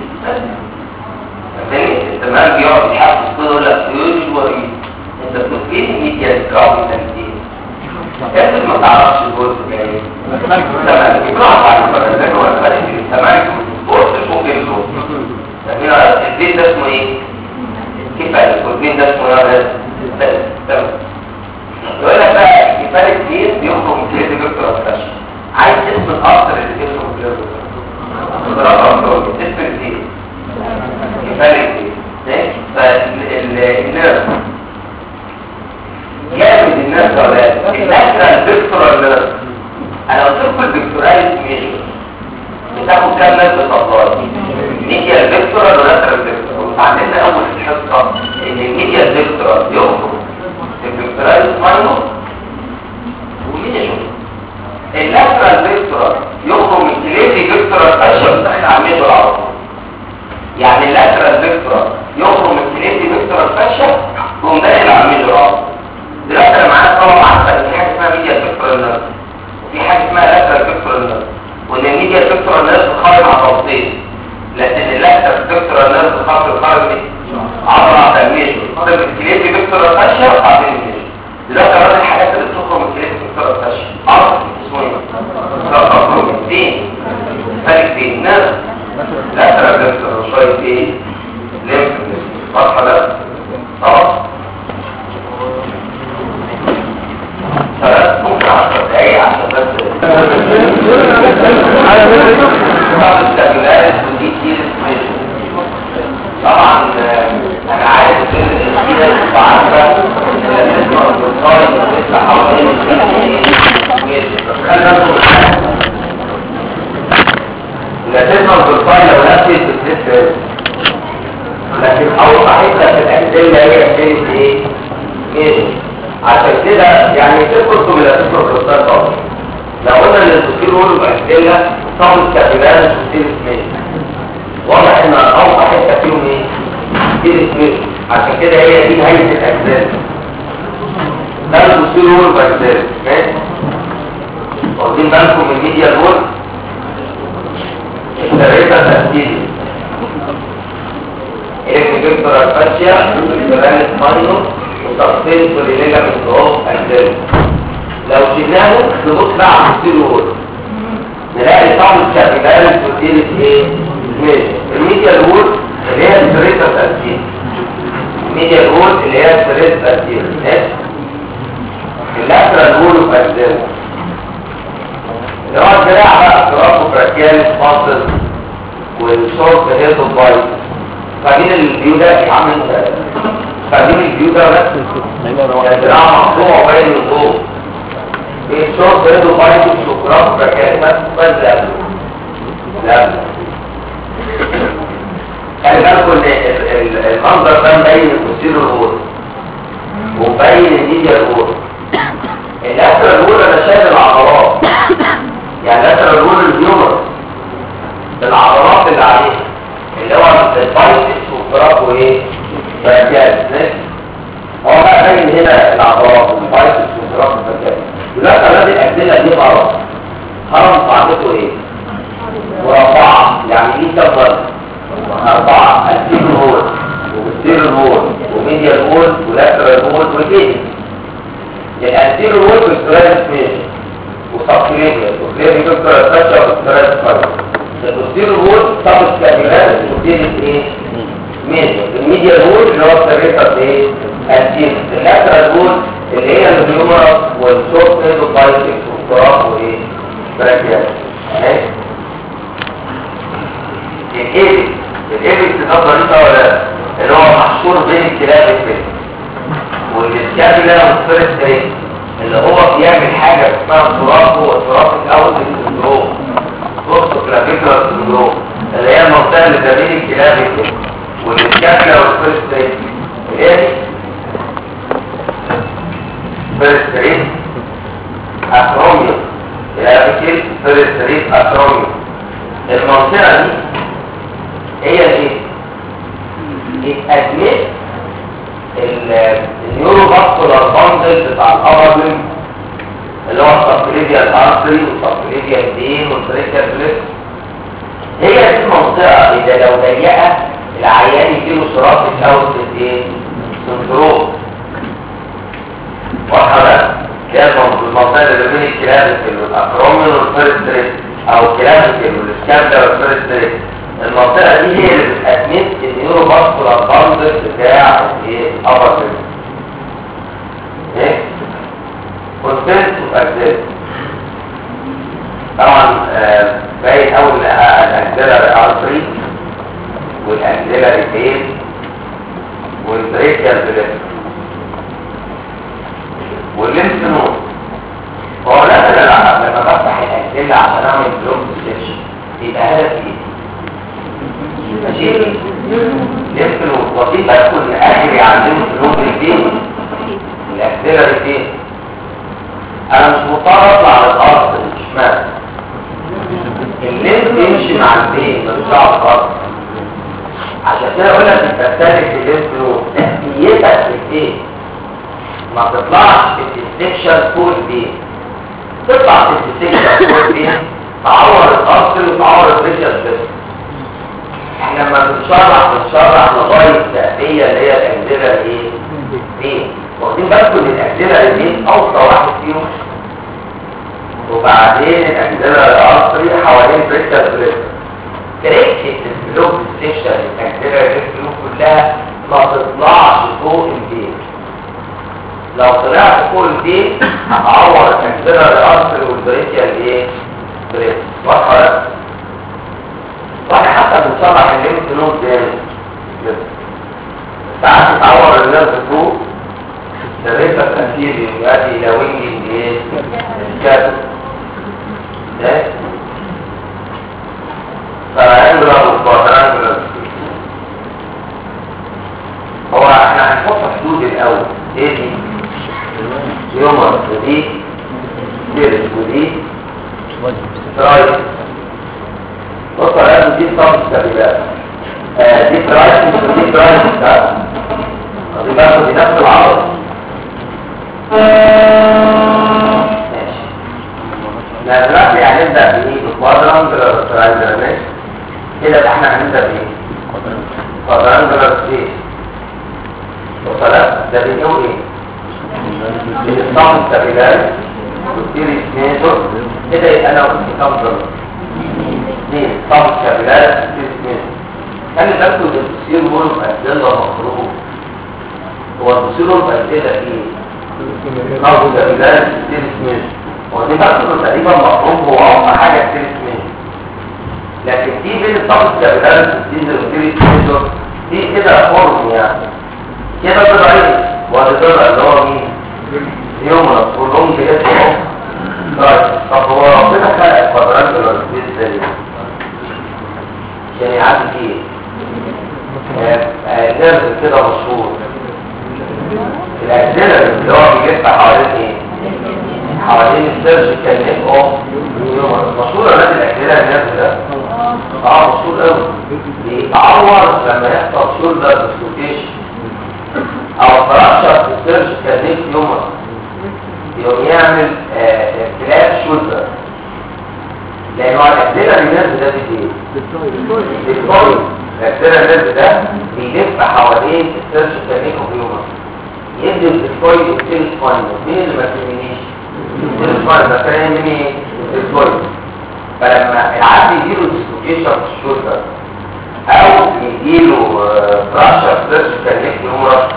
التمام بيقعد يحفظ كده يقول لك فيوز الوليد انت قلتين ميديا سكراوي تنتين انت ما تعرفش الجزء ده ايه تمام يقرأ على الفرق ده هو الفرق بين التمام والجزء فوق الجزء هنا البيت ده اسمه ايه؟ كفايه والبيت ده اسمه ايه؟ تمام يقول لك بقى كفايه كتير بيخرج من كليه دكتور الفش عايز اسم الاكتر اللي بيخرج من كليه دكتور اسم كتير كفايه كتير فالنيرف جامد الناس ولا الاكتر دكتور النيرف انا قلت لكم الدكتوراه ميجر بتاخد كام ناس بتطلع ميديا الدكتوراه ولا الدكتوراه وتعلمنا اول في الحصه ان الميديا الدكتوراه يخرج الدكتورال ماينور ومين يشوف اللاترال دكتورال يخرج من كليتي دكتورال اشهر بتاعت عميته العرض يعني اللاترال دكتورال يخرج من كليتي دكتورال اشهر تقوم داخل عميته العرض دلوقتي انا معايا طبعا عارفه ان في حاجه اسمها ميديا دكتورال نيرف وفي حاجه اسمها لاترال دكتورال نيرف وان الميديا دكتورال نيرف خارج على ضغطين لكن اللاترال دكتورال نيرف خارج خارج عبر عن تنميته خارج الكليتي دكتورال اشهر وبعدين الميجر دلوقتي انا الحاجات اللي بتخرج من كليه الدكتور التشي عرض اسمه ايه تخرج دين فرق بين ناس لا ترى دكتور شويه ايه ليه واضحه ده خلاص ثلاث ممكن 10 دقايق عشان بس بعض التغييرات ودي كتير طبعا انا عارف ان الكتير عارفه لازم بالفايل لو نفس الفكرة لكن اول حته في الاجزاء هي كانت ايه ماشي عشان كده يعني تذكركم الى تذكر الكتاب طبعا لو قلنا ان التصوير هو المؤجله صوت كابيلات وتصوير اسمين واضح ان اوضح حته فيهم ايه تصوير اسمين عشان كده هي دي نهايه الاجزاء ده التصوير هو المؤجله ماشي واخدين بالكم من الميديا الوول التريتا تأثيري إلكتريكتور الفاشيا إلكتريكتور ماينو وتفصيل كوليليجا من صعوب أجزاء لو شلناه نبص بقى على التصوير وول نلاقي طعم الكابيلاري بروتين ايه؟ ماشي الميديا الوول شورت هيد بايت فاكرين الفيو ده عامل ازاي فاكرين الفيو ده بس الدراع مقطوع وباين من جوه ايه الشورت هيد بايت والشوكولاته فكان بس بس لا لا خلي بالكم ان ال- ال- المنظر ده مبين الكوسير الغور ومبين الميديا الغور الاسر الغور انا شايف العضلات يعني الاسر الغور الهيومر العضلات اللي عليه اللي هو البايسكس والفراق وايه فاجاز هو بقى باين هنا العضلات والبايسكس والفراق والفاجاز دلوقتي اولاد الاجزله دي خلاص خلاص قاعدته ايه مربعه يعني دي كفر أربعة السير الهول والسير الهول وميديا الهول ولاترال الهول والبيت السير الهول في السلايد سميش وسبكليبيا وكليبيا دكتور التاشا والسلايد سميش السير الهول سب سكابيلات والسير ايه؟ ميديا الميديا الهول اللي هو السريطة ايه؟ السير اللاترال الهول اللي هي الهيومرس والشورت هيد وبايسكس والفراق وايه؟ براكيات اهي الايبكس الايبكس ده طريقه ولا اللي هو محشور بين الكلاب كده والسكابيلا والفيرست ريت اللي هو بيعمل حاجه اسمها التراب هو التراب الاول سندروم بص كلافيكولار سندروم اللي هي المنطقه اللي ما بين الكلاب كده والسكابيلا والفيرست ريت ايه دي؟ فيرست ريت اكروميوم كلافيكل فيرست ريت اكروميوم المنطقه دي هي ايه اتأدمت النيورو باسكولار باندل بتاع الابرمن اللي هو السبكليديال ارتري والسبكليديال دين والبريكال بليس هي دي المنطقة إذا لو ضيقة العيان يجيله صراط الأوت ايه سندروم واضحة ده؟ هي المنطقة اللي بين الكلابيكال والأكرومين والفيرستريت أو الكلابيكال والسكابدا والفيرستريت المنطقة دي هي اللي بتأدمت النيورو باسكولار باندل بتاع الايه الأبر ايه؟ كونتنت وأجزاء طبعا آه، باين أول الأجزاء الأرتري والأجزاء الريتين والبريكيال بلاد والليمف نود هو لا لا لما بفتح الأجزاء عشان أعمل بلوك سيشن يبقى هدف ايه؟ ماشي يمكن وظيفة تكون أجري عندهم فلوس الدين الأكثرة الدين أنا مش مضطر أطلع للأرض مش معنى الليل يمشي مع الدين مش على الأرض عشان كده أقول لك أنت بتستهلك الليل فلوس تهديتك في الدين ما تطلعش الديستكشن فوق الدين تطلع في الديستكشن فوق الدين تعور الأرض وتعور الريشة بس احنا لما بنشرح بنشرح لغايه التأدية اللي هي الأجزلة الايه؟ دي واخدين بالكم ان الأجزلة دي أوسط واحد فيهم وبعدين الأجزلة الأرضي حوالين بريكتر بريكتر تركت البلوك ستيشن الأجزلة البلوك كلها ما تطلعش فوق البيت لو طلعت فوق البيت هتعور الأجزلة الأرضي والبريكيا الايه؟ بريكتر واضحة ولا؟ واحنا حتى بنصرح الليمف نود تاني كده ساعات تتعور الناس فوق تريد التأثير يؤدي إلى وينج ايه؟ الكاتب ده فرانجلر وكوادرانجلر هو احنا هنحط حدود الأول ايه دي؟ يومر ودي سيرس ودي سترايك بص على دي صف السبيلات دي برايس مش دي برايس بتاعت دي برضه دي نفس العرض ماشي لا دلوقتي هنبدا بايه بالكوادرانجلر تراينجلر ماشي كده يبقى احنا هنبدا بايه كوادرانجلر ستيج بص على ده بيقول ايه الصف السبيلات والسيريس ميتر كده يبقى انا وكم اثنين طب كابلات اثنين خلي بالكم ان التصوير مهم أجزلة مخروج هو التصوير مهم أجزلة ايه؟ طب كابلات اثنين هو دي بالكم تقريبا مخروج هو أقصى حاجة اثنين لكن في بين الطاقة الكابيلاريس والسيزر والسيريس ميجور في كده فورم يعني كده ضعيف وده طلع اللي هو مين؟ يومرس واللونج اسمه طيب طب هو ربنا خلق الكوادرانت ولا السبيس ده ليه؟ عشان يعدي فيه نرد كده مشهور الاكسلر اللي هو بيلف حوالين ايه؟ حوالين السيرجيكال نيك اوف مشهور ولا الاكسلر النرد ده؟ اه مشهور قوي بيتعور لما يحصل شولدر ديسلوكيشن او فراكشر في السيرجيكال نيك يومر يقوم يعمل ارتلاف شولدر لان هو الاكسلر النرد ده بيجي بالطول الاكسلر النرد ده بيلف حوالين السيرجيكال نيك اوف يومر يدي الدكتويد والسيل سباين مين اللي ما فهمنيش السيل سباين ده فاهم مين ايه الدكتويد فلما العبد يجيله ديسلوكيشن في الشولدر او يجيله فراشر سيرجيكال نيك يومر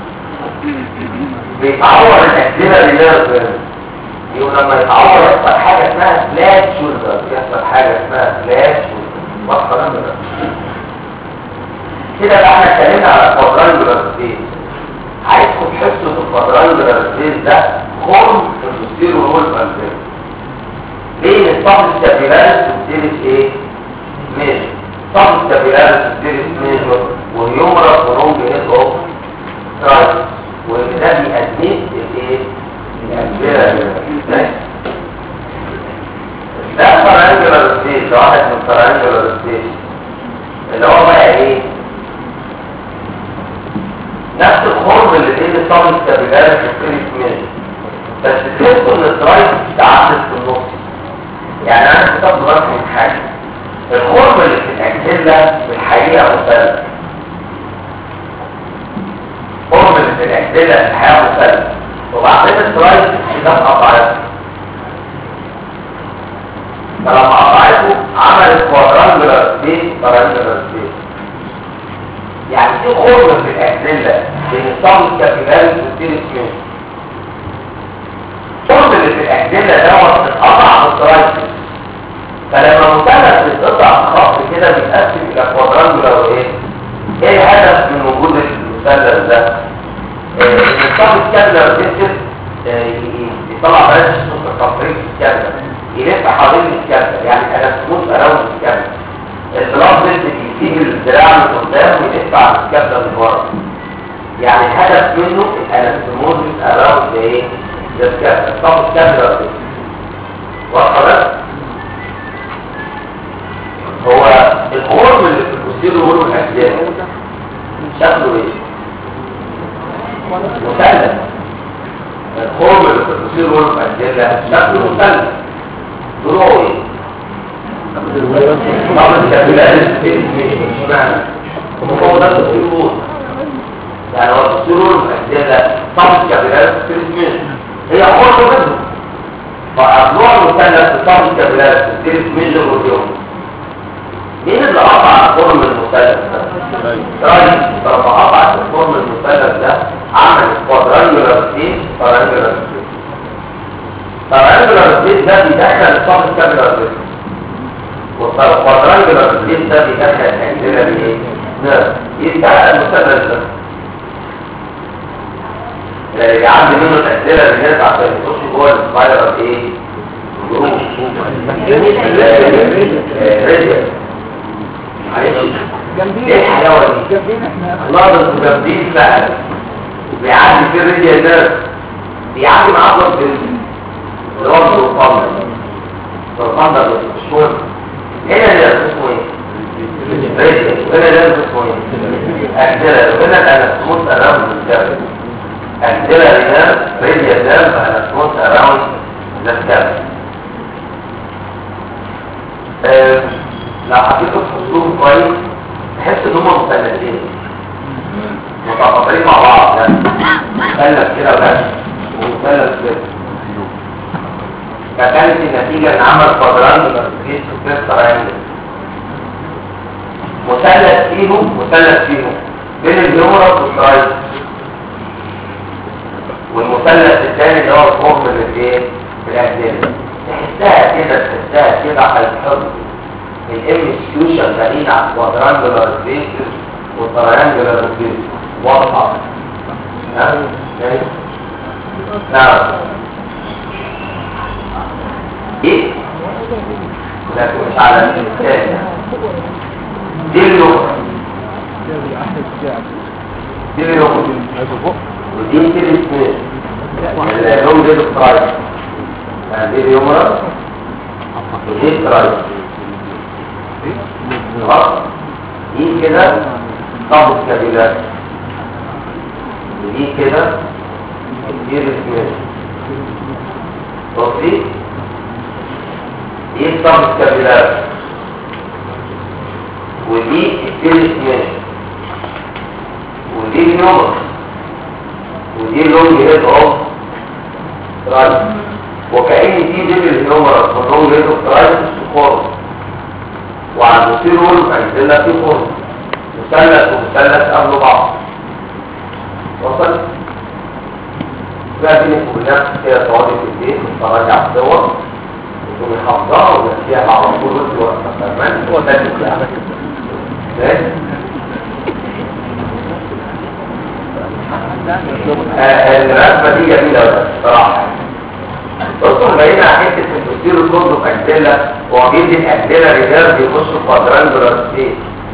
بيتعور الاكسلر نيرف يقول لما يتعور يحصل حاجه اسمها فلات شولدر يحصل حاجه اسمها فلات شولدر واضحه ده كده بقى احنا اتكلمنا على الكوادرانجولار سبيس عايزكم تحسوا ان الكوادرانجولار سبيس ده خرم في البوستيرو وول فانتير ليه الصف السابيلاريس والسيريس ايه ميجر صف السابيلاريس والسيريس ميجر واليومرس ولونج هيد اوف رايت وان ده بيأدمت الايه الأمثلة ده الترانجولار سبيس ده واحد من الترانجولار سبيس اللي هو بقى ايه نفس الخرم اللي بين الصف السابيلاريس والسيريس ميجر بس تحسوا ان الترايت تعدت في النص يعني انا كنت بضرب من حاجه الخرم اللي في الاكسله في الحقيقه مثلث الخرم اللي في الاكسله في الحقيقه مثلث وبعدين الترايت ده قطعته فلما قطعته عملت كوادرانجولار سبيس ترانجولار سبيس يعني في خرم في الاكسله بين الصم الكابيلاري والسيريس ميجر الخرم اللي في الاكسله دوت اتقطع بالترايت فلما مثلث بيتقطع في خط كده بيتقسم الى كوادرانجولار وايه؟ ايه الهدف من وجود المثلث ده؟ ان الصف الكابلر بيكتب يطلع بلاش الصوت التفريق الكابلر يلف حوالين الكابلر يعني الانستموس اراوند الكابلر البلاط بيكتب يسيب الذراع من قدام ويلف على الكابلر من ورا يعني الهدف منه الانستموس اراوند ايه؟ الكابلر الصف الكابلر بيكتب واضحه هو الخرم اللي في البوستيرو هو الاجزاء شكله ايه مثلث الخرم اللي في البوستيرو هو الاجزاء شكله مثلث ضلوعه ايه طبعا الكابيلاريس مش معنى هو ده البوستيرو يعني هو البوستيرو هو الاجزاء طبعا الكابيلاريس مش هي خرم منه فأضلوع مثلث طبعا الكابيلاريس مش واليوم مين اللي قطع الفورم المثلث ده؟ راجل لما قطع الفورم المثلث ده عمل كوادرانجولار سبيس ترانجولار سبيس ترانجولار سبيس ده بيدخل الصف الكابيلار سبيس والكوادرانجولار سبيس ده بيدخل الاكسلر ايه؟ نعم يفتح المثلث ده اللي بيعدي منه الاكسلر الناس عشان يخش جوه السبايرال ايه؟ جروب ريديال ايه الحلاوه دي الله ده جامدين فعلا بيعدي في الرجل ده بيعدي معاه ضرب اللي هو الضربان الضربان ده مش مهم هنا ده اسمه ايه رجل هنا ده اسمه ايه اكدرة هنا الانستموس اراوند الكابل اكدرة هنا رجل ده الانستموس اراوند الكابل لو حطيته في خصوصهم كويس تحس ان هم مثلثين متقاطعين مع بعض يعني مثلث كده وده ومثلث كده فكانت النتيجه ان عمل كوادران في سكتر عندي مثلث فيهم مثلث فيهم بين الهيومرس والترايس والمثلث الثاني اللي هو الفورم اللي في ايه؟ في الاجزاء تحسها كده تحسها كده على الحب الام اس كيو شغالين على الكوادرانجولار سبيسز والتريانجولار سبيسز واضحه ها ماشي؟ نعم ايه لكن مش على الانسان دي اللغه دي اللغه ودي الاسم اللون دي السترايك يعني دي اليومرس ودي السترايك خلاص دي كده طب كابيلات ودي كده دي الاسم بصي دي الطب كابيلات ودي الاسم ودي اليومرس ودي اللونج هيد اوف ترايس وكأن دي دي الهيومرس واللونج هيد اوف ترايس خالص وعلى البوستير وول عندنا في خالص مثلث ومثلث قبل بعض وصل بقى بينك وبينك كده تقعدي في البيت وتتفرجي على الصور وتقومي حافظاها ونسيها على طول وانت واقفه فاهمان هو ده اللي ماشي الرسمة دي جميلة بس صراحة بصوا بقينا حتة البوستيرو كله في أجدلة وعجيز الأجدلة رجال بيخشوا في كوادرانجولار سبيس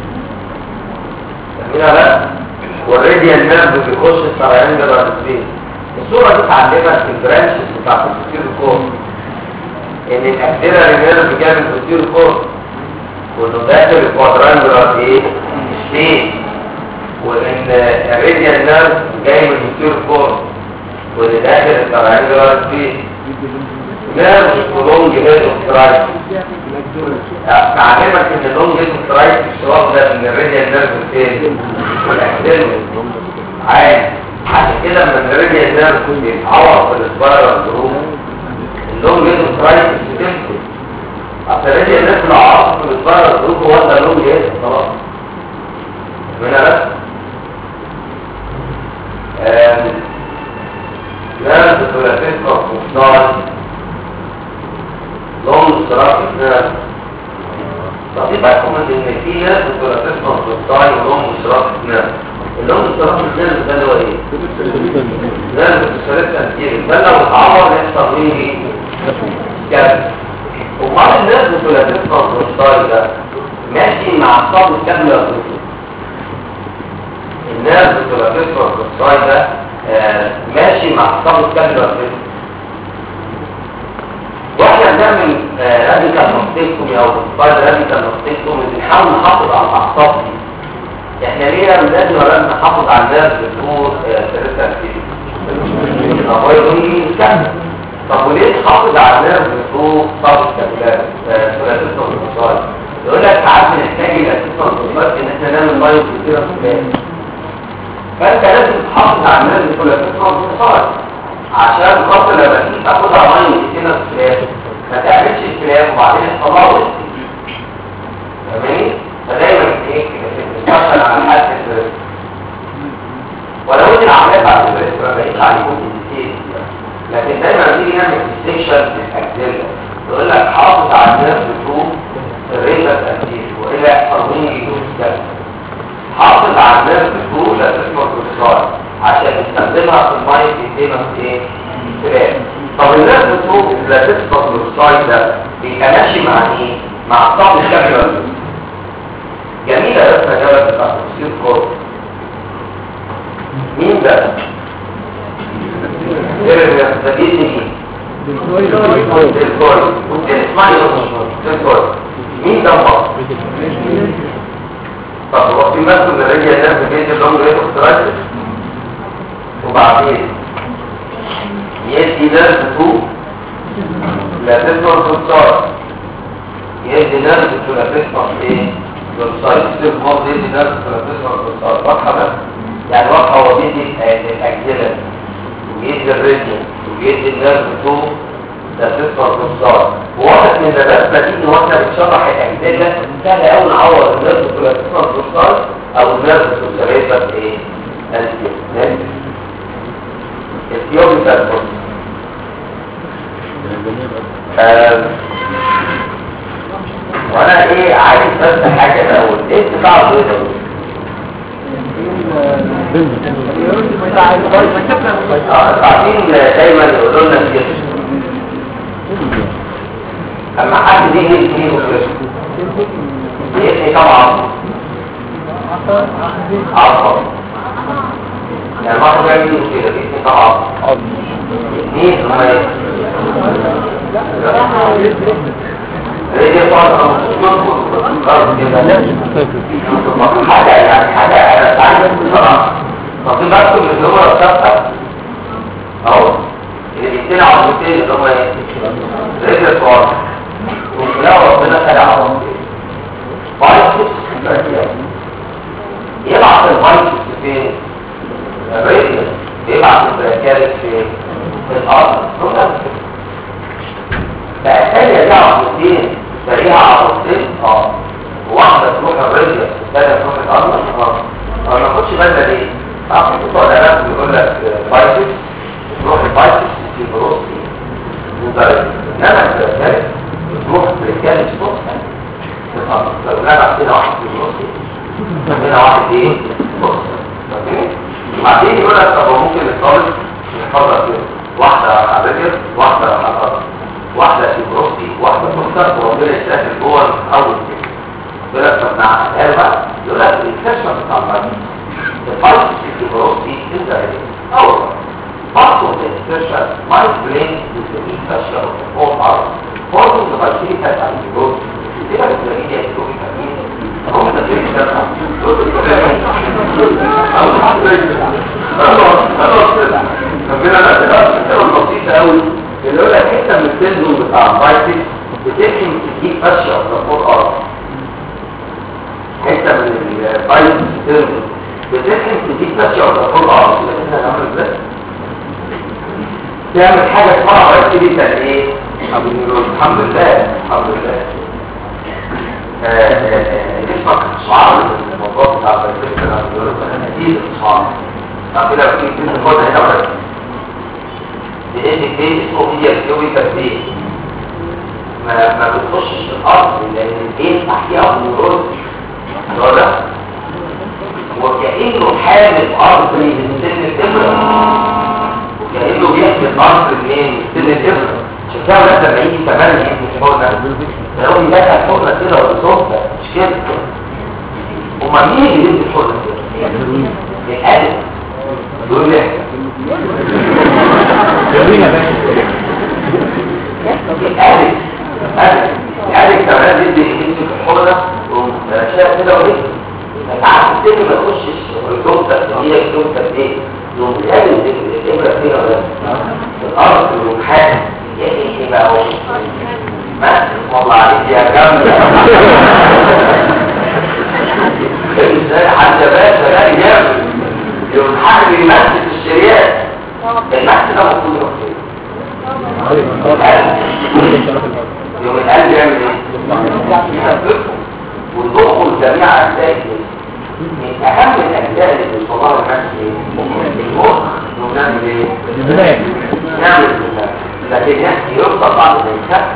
جميلة بقى والراديال نيرف بيخش في تريانجولار سبيس الصورة دي اتعلمت في البرانشز بتاعت البوستيرو كله إن الأجدلة رجال بجانب البوستيرو كله وإنه داخل الكوادرانجولار إيه؟ سبيس وان الراديال نيرف جاي من الدكتور فور واللي داخل الترانجولار في نيرف ولونج هيد اوسترايت تعلمك ان اللونج هيد اوسترايت الشراب ده من الراديال نيرف فين والاكسل عادي عشان كده لما الراديال نيرف بيتعور في السبايرال جروب اللونج هيد اوسترايت بتمسك اصل الراديال نيرف لو عرض في السبايرال جروب هو ده اللونج هيد خلاص هنا بس نرد ثلاثين فصلان لون صراحة نرد طب يبقىكم ان في نرد ثلاثين فصلان ولون صراحة نرد اللون صراحة نرد ده اللي هو ايه؟ نرد ثلاثة انتير ده لو اتعور يحصل ايه؟ كده وقال النرد ثلاثين فصلان ده ماشي مع الصاب الكاملة الناس بتبقى تفرق في الصاي ده آه ماشي مع الصاب الكامل والفيلم واحنا بنعمل راديكال نوستيكتومي او الصاي راديكال نوستيكتومي بنحاول نحافظ على الاعصاب دي احنا ليه لازم ولا نحافظ على الناس بتقول ثلاثة كتير طب هو يقول لي كمل طب وليه تحافظ على الناس بتقول صاب الكاملات ثلاثة الصاي يقول لك ساعات بنحتاج الى اساسا ان احنا نعمل مايو كتير في فانت لازم تحافظ على الناس اللي كلها تسمع باختصار عشان خاطر لما تيجي تاخد عمايل هنا الكلاب ما تعملش الكلاب وبعدين يحصلها وسط فاهماني؟ فدايما ايه بتستشهد على حد الرزق ولو ان العمليات بعد الرزق ما بقتش عليكم كتير لكن دايما بنيجي نعمل ديستكشن للاجزله يقول لك حافظ على الناس بتشوف الريشه تاثير والا يحصل مني يدوس كذا حافظ على الناس بتقول لا تسمع بالاتصال عشان تستخدمها في المايك يدينا في ايه؟ فراغ طب الناس بتقول لا تسمع بالاتصال ده بيبقى ماشي مع ايه؟ مع الطعم الشكل جميلة رسمة جابت بتاع تفسير كورس مين ده؟ ده دي مين؟ الكورس اسمعني الكورس مين ده مصر؟ طب هو في مثل اللي رجع الناس في بيت اللي هم ياخد سترايكس وبعدين يدي ناس تو لا تسمع الصوت يدي ناس تو لا تسمع ايه الصوت سيف مصر يدي ناس تو لا تسمع الصوت واضحه بس يعني واضحه هو بيدي الاجزله ويدي الرجل ويدي الناس تو لا تسمع الصوت وواضح من الرسمه دي ان هو انت بتشرح الاجزله سهل قوي نعوض الناس بتبقى تسمع الصوت او الناس بتبقى بس ايه ناس اليوم بتاع الفرصة وانا ايه اه التعقيم دايما يقولوا لنا الجسم اما حد يجي يجي الجسم يبني طبعا عصب يعني ما هو جاي كده يبني طبعا اثنين هما ايه هي طبعا خلاص كده حاجة يعني حاجة أنا تعلم بسرعة ففي برضه من الجملة الثابتة أهو اللي بيتنا عظمتين اللي هم إيه؟ رجل الصواب وفي ربنا خلق عظمتين بايسكس يبعث البايسكس فين؟ الرجل بيبعث البركات فين؟ في الأرض بقى الثانية دي عظمتين فريها عظمتين اه واحدة تروح الرجل الثانية تروح الأرض اه اه ما خدش بالنا ليه؟ عارف الدكتور العلاج بيقول لك بايسكس تروح البايسكس في بروستي مدرج انما الثالث تروح برجال الصوت لو نبع كده واحد في بروستي هنا واحد ايه؟ بص وبعدين يقول لك طب هو ممكن الطالب يحفظها كده واحدة على الرجل واحدة على الأرض واحدة في بروستي واحدة تكسر وربنا يستاهل جوه أول كده يقول لك طب نعم قال بقى يقول لك الاكتشاف بتاع البايسكس the bicycle is the power. Part of the expression might bring to the expression of the whole part, causing the bicycle and the road. كده بتلاقيه يكتب كمين هو ده اللي ربنا لا تقدر بسيطة قوي اللي يقول لك حته من السندروم بتاع البايسكل بتمكن تجيب فشة في فوق الارض حته من البايسكل سندروم بتفهم تديك ماشية ولا تقول اه لكن انا عامل ازاي تعمل حاجة اسمها بايتيري تاني ايه ابو النيرون الحمد لله الحمد لله جسمك شعار الموضوع بتاع بايتيري تاني ابو النيرون انا اكيد شعار طب كده في جسم خد هنا ولا لان البيت اسمه ميديا كيوبي تبديل ما ما بتخشش في الارض لان البيت تحتيها ابو النيرون ده وكأنه حامل أرض من سن الإبرة وكأنه بيحمل أرض من سن الإبرة شفتها ولا لما يجي كمان يحمل حقنة لو يدخل حقنة كده ولا صوتة مش كده هما مين اللي يدي الحقنة كده؟ الألف دول ليه؟ الألف الألف الألف كمان يدي يمسك الحقنة وشايف كده وإيه؟ ساعات السن ما يخشش الجملة هي الجملة ايه؟ يوم تقابل الابرة فيها ولا الارض والمحاكم يعني ايه بقى هو ما والله عليك يا جامد ازاي حد باشا لا جامد يوم حاجة يمثل الشريات المحس ده المفروض يروح فين؟ يوم القلب يعمل ايه؟ يثبتهم والضوء جميع أجزاء من أهم الأجزاء اللي في الصغار المشي المخ نعمل إيه؟ نعمل الدماغ لكن يحكي يوصل بعض ما يخفف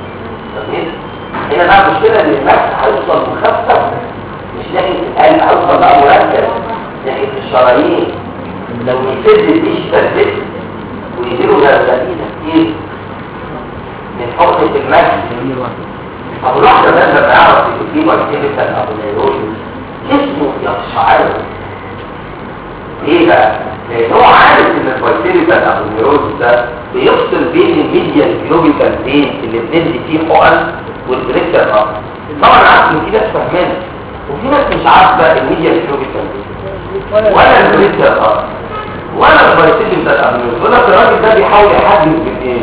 هنا بقى المشكلة إن المسح هيوصل مخفف مش ناحية القلب هيوصل بقى مركز ناحية الشرايين لو يسد دي يشتد ويديله زلزالين كتير من حقنة المسح أبو لحظة ده لما يعرف يجيب أكتيفيتا الأبونيرون جسمه يقشعر ليه بقى؟ لأن هو عارف إن البكتيريا الأبونيرون ده بيفصل بين الميديا كيلوبيكال بين اللي بندي فيه حقن والبريكتر الأرض طبعا عارف إن في ناس فاهمانة وفي ناس مش عارفة الميديا كيلوبيكال بين ولا البريكتر الأرض ولا البكتيريا بتاع الأبونيرون ولا الراجل ده بيحاول يحدد بين ايه؟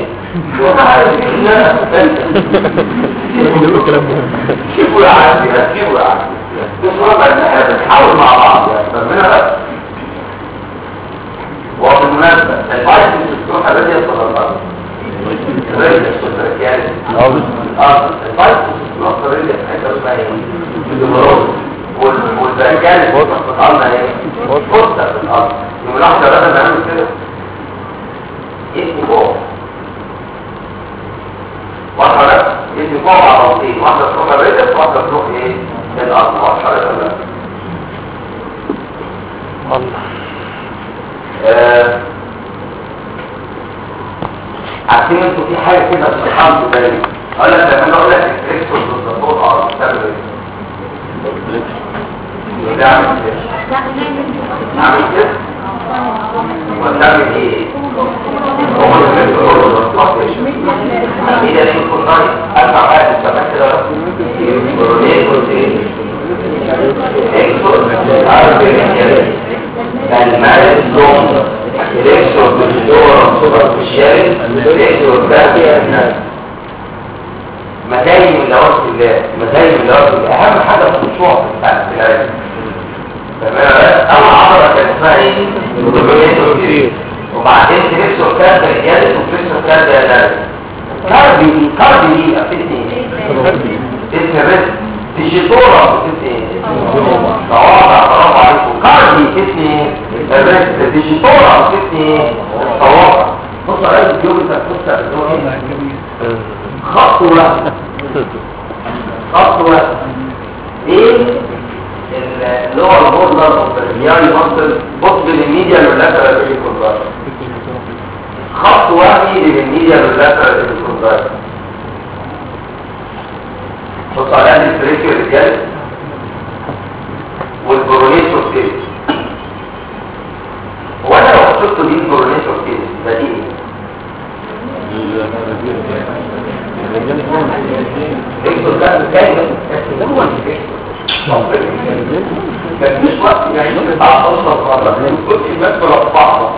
شوفوا يا عادي شوفوا يا عادي بس هو بس احنا بنحاول مع بعض يعني فاهمينها بس وبالمناسبة الفايت بتروح الرادية صلى الله عليه وسلم الرادية الصدر يعني اه الفايت بتروح الرادية في حتة اسمها ايه؟ الدمرون والبركان بتطلعنا ايه؟ فرصة في الارض يوم لحظة بدل ما نعمل كده اسمه فوق واحدة لا يدي فوق على الطين واحدة تروح الرجل واحدة تروح ايه الارض واحدة لا لا الله آه، عارفين انتوا في حاجه كده بتحاول تبالي اقول لك لما انا اقول لك اكسبريس بالظبط اه بتعمل ايه؟ ده عامل كده عامل كده وتعمل ايه؟ هو اللي بيقول له بالظبط ايه ده ليه يكون نايم اربع حاجات كمان كده ليه قلت ايه؟ اكسبريس عارف ايه المال الزوم الإكسور بالجورة صفر في الشارع الإكسور باقي الناس مدايم من لواسط الله مدايم من لواسط الله أهم حاجة في المشروع في الفعل في العلم تمام أول عضلة كانت اسمها إيه؟ الروبينيتور وبعدين الإكسور كان رجالة والإكسور كان رجالة كاردي كاردي دي أفتني اسم الرزق ديجيتورا اسم تواضع برافو عليكم كاردي اسم الرزق ديجيتورا اسم تواضع بص على اليوم انت بص على اليوم ايه خط ورسم خط ورسم ايه اللي هو البوردر يعني مصر بص بالميديا للاترال الكونتراست خط وهمي للميديا للاترال الكونتراست بص على الفريكيو رجال والبرونيتو كيس وانا لو حطيت دي البرونيتو كيس ده دي فيكتور كان كان بس ده هو الفيكتور مفيش وقت يعني تقطع اوصل خالص كنت الناس مرفعه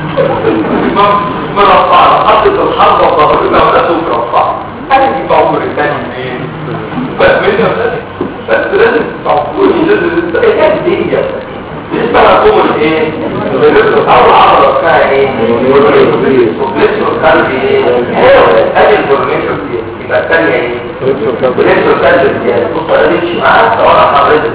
مرفعه حطت الحرب وضربنا ولا مرفعه انا دي بعمر الثاني منين بس بس لازم تعقولي لازم ايه دي بالنسبه لكم ايه اول عضله اسمها ايه وبلسه القلب ايه ادي البرميشن دي يبقى الثانيه ايه بلسه القلب دي بص انا مش معاك سواء حضرتك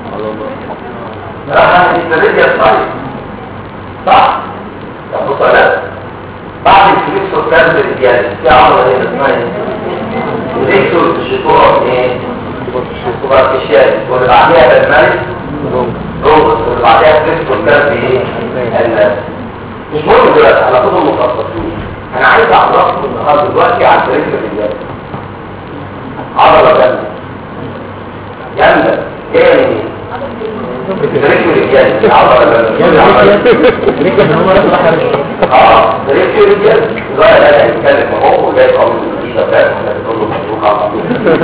راح نسترد يا صحيح صح طب بص انا بعد الفليكسو القلب الرجال في عضله هنا اسمها ايه الفليكسو الشطوره ايه سوبرفيشال واللي بعديها بالمال روبوت واللي بعديها فليكسو القلب ايه ال- مش مهم دلوقتي على طول المخصصين انا عايز اعرفكم النهارده دلوقتي على الفليكسو الرجال عضله جامده جامده جايه منين الفليكسو الرجال عضله جامده اه ريكيو رجال لا لا لا يتكلم اهو وجاي قانون جديد ده احنا بنقول له مبروك على طول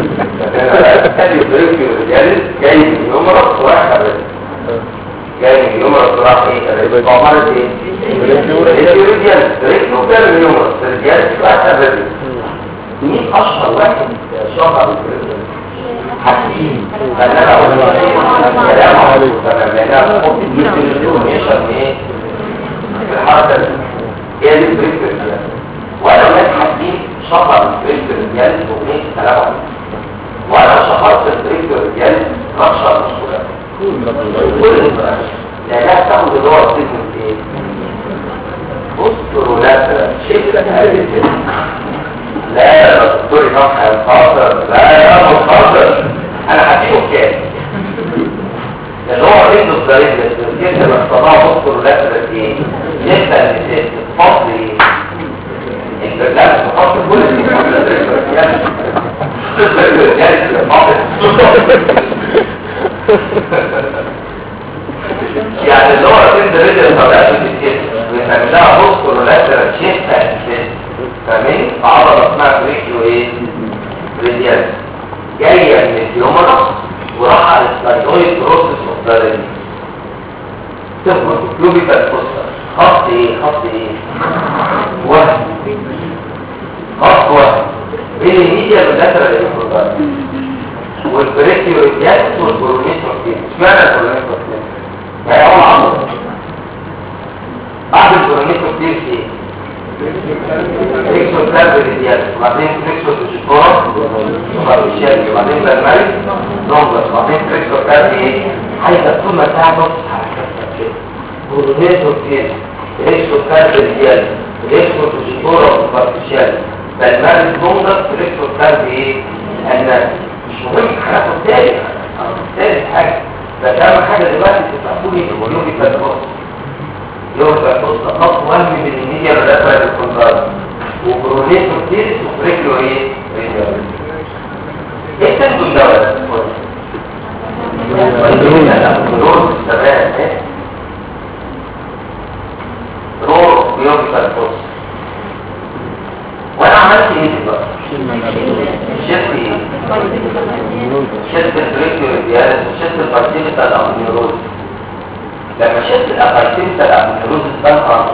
كان ريكيو رجال جاي من يومرا ورايح الرزق جاي من يومرا ورايح ايه الرزق عمرت ايه ريكيو رجال ريكيو كان من يومرا رجال ورايح الرزق مين اشهر واحد شهر الرزق حكيم فانا اقول السلام عليكم تمام لان انا بحط الديفينيشن ايه في الحركة دي هي دي البريكتر دي وانا ولاد حاسين شطر البريكتر ديال اغنية سلام عليكم وانا شطرت البريكتر ديال رشا مشهورة كل المرأة لانها بتاخد اللي هو السيجمنت ايه بصوا لا شيء لا يا دكتور امام هينخاطر لا يا مخاطر انا هديله كام لان هو عنده الضريب للتركيز الاقتضاء مذكر لا ايه نسبة لست فصل ايه انت لا تفصل كل اللي يعني اللي هو سند رجل طبيعته بالجسم ويسميها مذكر لا تركيز فاهمين عضلة اسمها بريكيو ايه بريديال جاية من اليومرس وراح على السلايدويد بروسس اوف ذا تفضل كلوبيكال فوسفر خط ايه خط ايه وهم خط وهم بين الميديا واللاترال الانفرادات والبريكيو ريديالس والبرونيتور كيس اشمعنى البرونيتور كيس ما هي اول عضله بعد البرونيتور كيس ايه فليكسو كلاب ريديالس وبعدين فليكسو تشيكورا وبعدين الشاري وبعدين بالمالي نونجس وبعدين فليكسو كلاب ايه عايزة طول ما تعبص حركتها كده برونيتور كيس فليكسو كلاب ريديالس فليكسو تشيكورا وبعدين الشاري بالمالي نونجس فليكسو كلاب ايه الناس مش مهم هناخد تاني هناخد تاني حاجة بس اهم حاجه دلوقتي تفهموني يوم الفاتوس يوم الفاتوس خط وهم من الميديا بالنسبه للكونتراست وبرونيت كتير وبريكلو ايه؟ ريجال ايه تنجو ده تمام ايه روح يوم الفاتوس وانا عملت ايه دلوقتي؟ شفت ايه؟ شفت البريكيو ديالس وشفت البارتيمتال امنيوروز لما شفت البارتيمتال امنيوروز ده الارض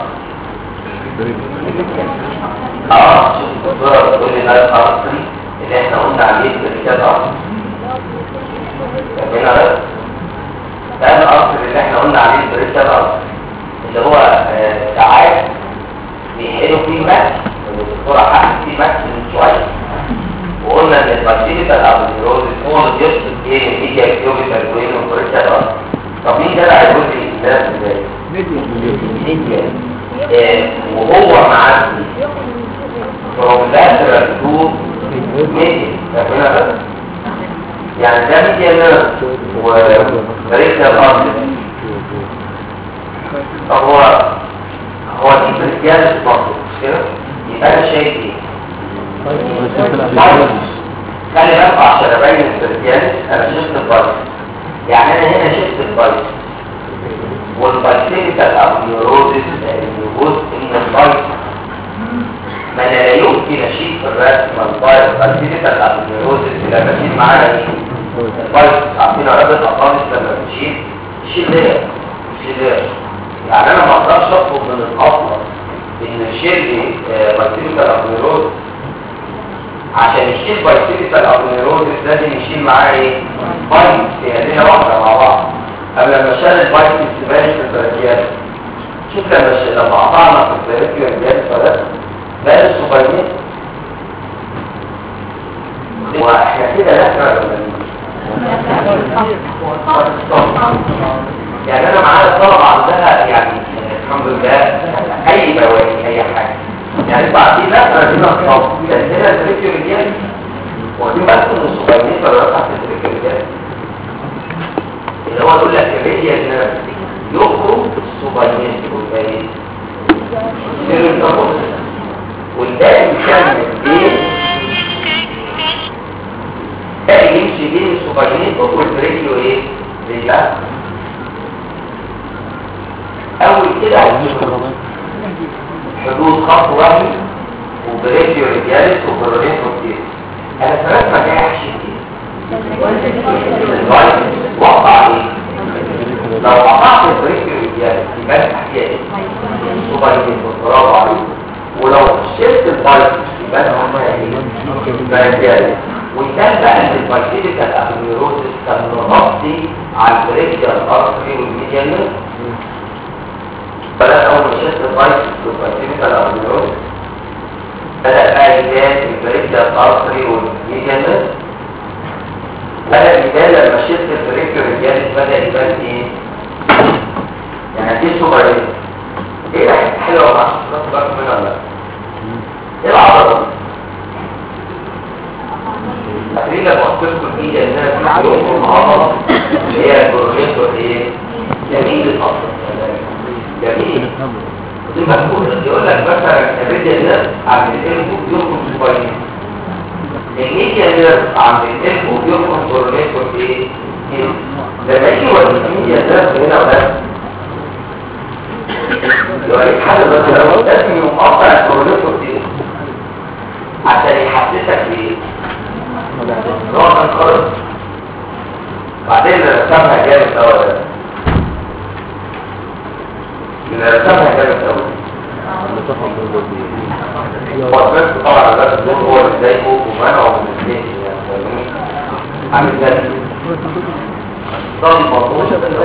اه شفت الدكتوره بتقول لي ده الارضي اللي احنا قلنا عليه البريكيو ارض هنا بس ده الارض اللي احنا قلنا عليه البريكيو ارض اللي هو آه، ساعات بيحلوا فيه ماكس والدكتوره حقق فيه ماكس من شويه وقلنا ان البكتيريا الابنيروز هو اللي بيفصل ايه ميديا كيوبيتال وين وكوريشن طب مين ده اللي هيقول لي الناس ازاي؟ ميديا آه، وهو معدي from lateral to medial فاهمين بس؟ يعني ده ميديا نيرف وبريكا الارض طب هو هو دي بريكيالس برضه مش كده؟ يبقى انا شايف ايه؟ خلي بالك عشان ابين البريكيالس انا شفت البايس يعني انا هنا شفت البايس والبكتيريا الابنيوروزيس جزء من البايس ما انا لا يمكن اشيل في الرسم البايس البكتيريا الابنيوروزيس لما تشيل معانا ايه؟ البايس عارفين عرض الاقامس لما بتشيل تشيل ليه؟ تشيل ليه؟ يعني انا ما اقدرش اطلب من الاصل ان يشيل لي بكتيريا الابنيوروزيس عشان يشيل بكتيريا الابنيوروزيس لازم يشيل معاه ايه؟ بايس في هذه واحده مع بعض قبل ما شال البايت السباني في البركيات شوف لما ش... لما قطعنا في البركيات الجهاز فده بقى السبانيين واحنا كده نحن يعني انا معايا طلبة عندها يعني الحمد لله اي بواقي اي حاجة يعني بعدين لا دينا الصوت عندنا البركيات الجهاز واخدين بالكم من السبانيين ولا تحت البركيات الجهاز اللي هو يقول لك الريديا الناس يخرج الصغيرين والباقيين يصير النبض والباقي يكمل بين باقي يمشي بين الصغيرين والريديو ايه؟ رجع اول كده حدود خط وهمي وبريديو رجالس وبرولين كتير انا ثلاث مجاح شديد وقع عليه لو قطعت البريك الرجال يبقى تحتيه صغيرين برافو عليك ولو شلت البايت يبقى هم ايه وكان بقى ان البكتيريا الابنيوروزيس كان مغطي على البريكيا الارتري والميديا نيرف بدأ اول ما شلت البايت والبكتيريا الابنيوروزيس بدأ بقى يبان البريكيا الارتري والميديا نيرف بدأ يبان لما شلت البريك الرجالي بدأ يبان ايه؟ يعني دي صغيرين ايه ده حلوة مع شخص بقى منها ولا لا؟ ايه العضلة دي؟ فاكرين لما قلت لكم الايد انها في يوم عضلة اللي هي البروجيكتور ايه؟ جميل الاصل جميل دي مفهوم يقول لك مثلا الرجل ده عند الانفو يخرج صغيرين الميديا نيرف عند الانفو بيخرج برونيتور ايه؟ لما يجي يوريك الميديا نيرف هنا وده يوريك حاجه بس لو لازم يقطع البرونيتور دي عشان يحسسك بايه؟ نوع من الخرج بعدين رسمها جامد قوي ده رسمها جامد قوي وقفت طبعا ده الدور هو اللي ضايقه ومنعه من الجيش يعني فاهمني عامل ذلك طب الموضوع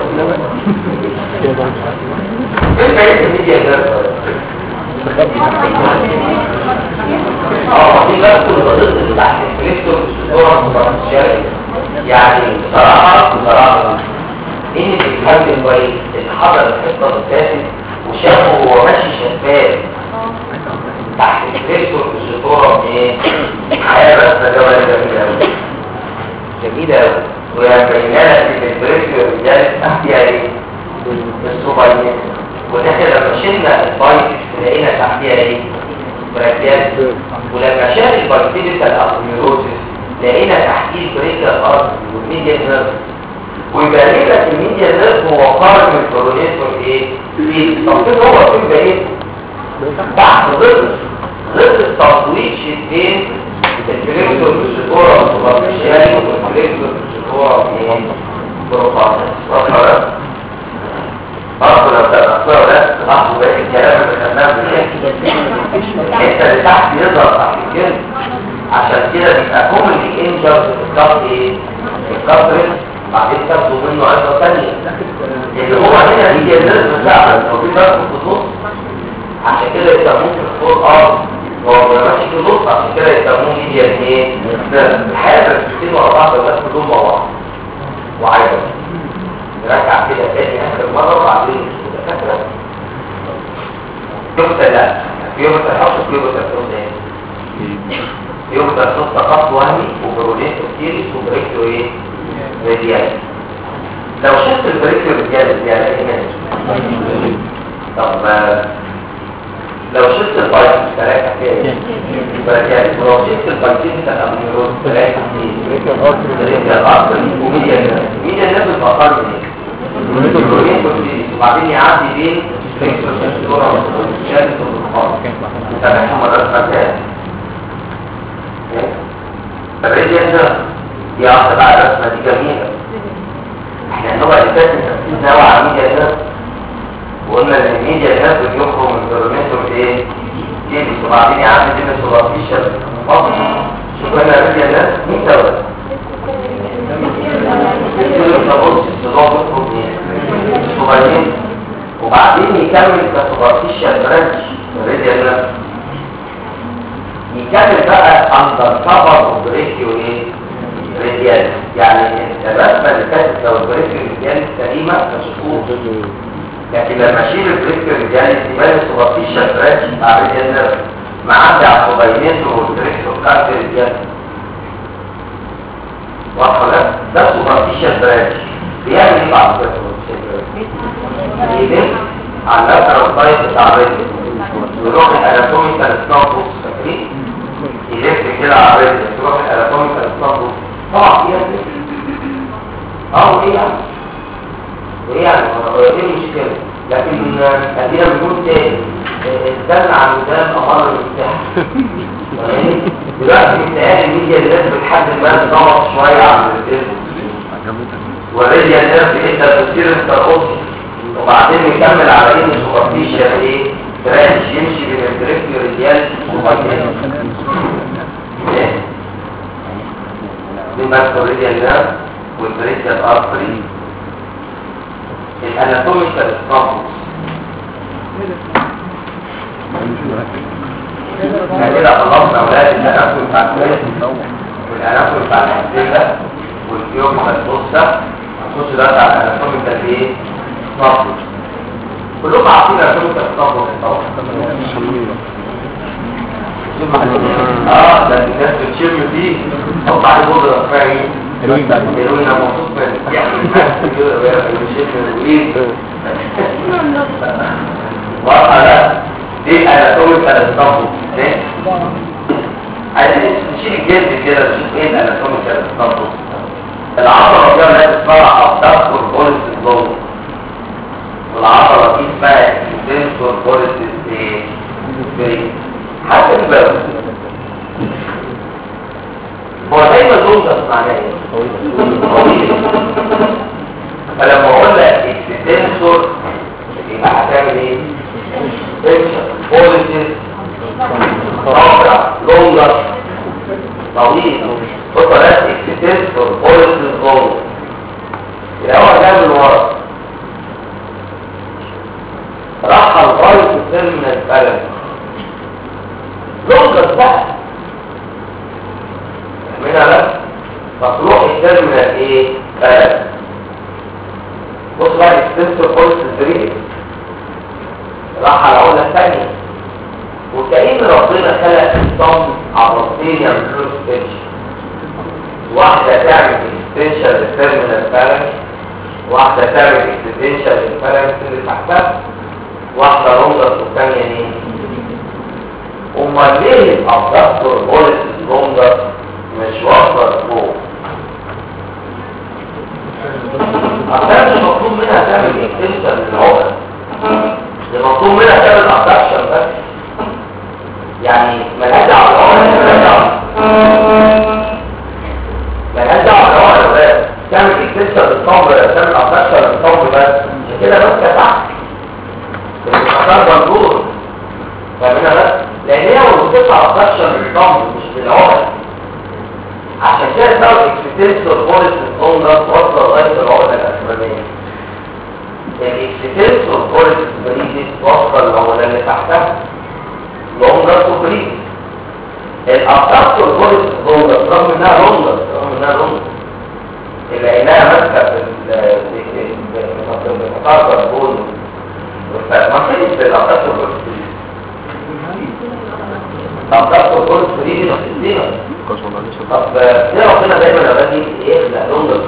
ايه بقيت الميديا ده اه في بس الضغط اللي تحت الكريستور الصوره مباشره يعني بصراحه بصراحه ان بيتكلم كويس اللي حضر الحصه الثالث وشافه وهو ماشي شفاف تحت الكريستور بالشطوره ايه حياه بس جوال جميله قوي جميله قوي ويبين لك ان البريكيو ريجالس تحتها ايه؟ السوباينيت وداخل لما شلنا البايت لقينا تحتها ايه؟ براكيات ولما شال البايتيبيتال ابنيوروسيس لقينا تحتيه البريكيال ارض والميديا نيرف ويبين لك الميديا نيرف هو خارج من الكورونيتور ايه؟ في طب كده هو فين بقيت؟ تحت ضد ضد التطويش بين الفليكتور بالشكورة والسوبرفيشيالي والفليكتور بالشكورة ايه؟ بروفاس واضحة برضه لو تبقى ده لاحظوا بقى الكلام اللي خدناه الحته اللي تحت يظهر تحت الجلد عشان كده بيبقى كومنلي انجر في الكف ايه؟ الكفرنج بعدين تاخدوا منه عظه ثانيه اللي هو هنا دي الناس بتاعها لو في ضغط في النص عشان كده يسموه في الفول ار هو ماشي في النص عشان كده يسموه ميديا ايه؟ الحياه بس ورا بعض الناس كلهم مع بعض وعايزه نرجع كده تاني اخر مره وبعدين فاكره يبقى لا يبقى حط يبقى تاني يبقى نص خط وهمي وبرونيت كتير وبريكتو ايه راديال لو شفت البريكتو راديال يعني ايه طب لو شفت البايت ثلاثة كده راديال ولو شفت البايتين بتاع الامنيروز ثلاثة كده بريكتو الارض وميديا الناس ميديا الناس بتفكر من ايه وبعدين يعدي بين فيكسور سنسورة والشاشة والبخار تابعهم مرات فتاة الريديان ده دي واحدة بقى الرسمة دي جميلة احنا النوع اللي فات تنفيذ نوع على الميديا الناس وقلنا ان الميديا الناس بيخرج من الكيلومتر ايه؟ جيبس وبعدين يعدي بين السوبرفيشال فقط شوف قلنا الريديان الناس مين دولة؟ صغيرين وبعدين يكمل كسوبرفيشال برانش ريديال يكمل بقى اندر كفر بريكيو ايه ريديال يعني الرسمه اللي كانت لو البريكيو ريديال سليمه مشكوك لكن لما اشيل البريكيو ريديال يبان السوبرفيشال برانش بتاع ريديال معدي على الصغيرين والبريكيو بتاع ريديال واضحه ده ده سوبرفيشال برانش بيعمل ايه بعد كده يلف على اللاترال سايد بتاع الرجل يروح الاناتوميكال ستامبوس فاكرين يلف كده على الرجل يروح الاناتوميكال ستامبوس طبعا فيها اه ايه يعني وايه يعني ايه المشكله لكن ادينا بنقول تاني الدم عن الدم امر المفتاح دلوقتي بتهيألي الميديا الناس بتحدد ما تضغط شويه عن الجسم ورجع الناس بإنت بتصير الترقصي وبعدين يكمل على إن سوبرفيشال إيه برانش يمشي بين البريكيو ريديال وبعدين من بس الريديال نيرف والبريكيال ارتري الاناتوميكال ستامبوس احنا كده خلصنا اولاد الاناتومي بتاع الكويس والاناتومي بتاع الحساسه والفيوم والبوسة هنخش دلوقتي على الاناتوميكال ايه؟ نصب كلكم عارفين الاناتوميكال نصب طبعا اه ده الناس بتشم فيه حط عليه بودرة اسمها ايه؟ هيروين مبسوط من يعني الناس كده بيشم ايه؟ واضحة ده دي الاناتوميكال نصب ليه؟ عايزين نشيل الجلد كده نشوف ايه الاناتوميكال نصب العضلة دي اللي اسمها الدكتور بوليس الجوه والعضلة دي اسمها الدكتور بوليس ايه حتى الباب هو دايما دول معناه ايه؟ طويل فلما اقول لك السنسور يبقى هتعمل ايه؟ بوليس رابع لونجر طويل وطلعت اكستنسور بوليس الجوه الاول جاب من ورا راح لغايه الترمينال بالانس لونجر بقى منها بس مطلوع الترمينال ايه بالانس بص بقى اكستنسور بوليس الجريد راح على العقله الثانيه وكأن ربنا خلق الصم عضلتين يعملوا سبيتش واحدة تعمل اكستنشن للتيرمينال فالنس واحدة تعمل اكستنشن للفالنس اللي تحتها واحدة لونجر والثانية مين؟ امال ليه الابدكتور بوليس لونجر مش واصلة لفوق؟ عشان مش مطلوب منها تعمل اكستنشن للعقد اللي مطلوب منها تعمل ابدكشن بس يعني ملهاش دعوه بالعقد ملهاش دعوه ملهاش دعوه بالعقد بس تعمل اكستنشن للصمب تعمل ابدكشن للصمب بس عشان كده بس تحت المسار منظور فاهمين بس لان هي لو بتطلع ابدكشن للصمب مش بالعقد عشان كده سبب اكستنسور بوليس الاونر وصل لغايه العقده الاخرانيه الاكستنسور بوليس بريدس وصل للعقده اللي تحتها لونجر تو بريدس الابدكتور بوليس لونجر رغم انها لونجر رغم انها لونجر اللي انها ماسكه في المتقاطع البول ما كانش بالابدكتور بوليس بريدس الابدكتور بوليس بريدس في كسر الله لسه طب ليه ربنا دايما لما باجي يخلق لونجر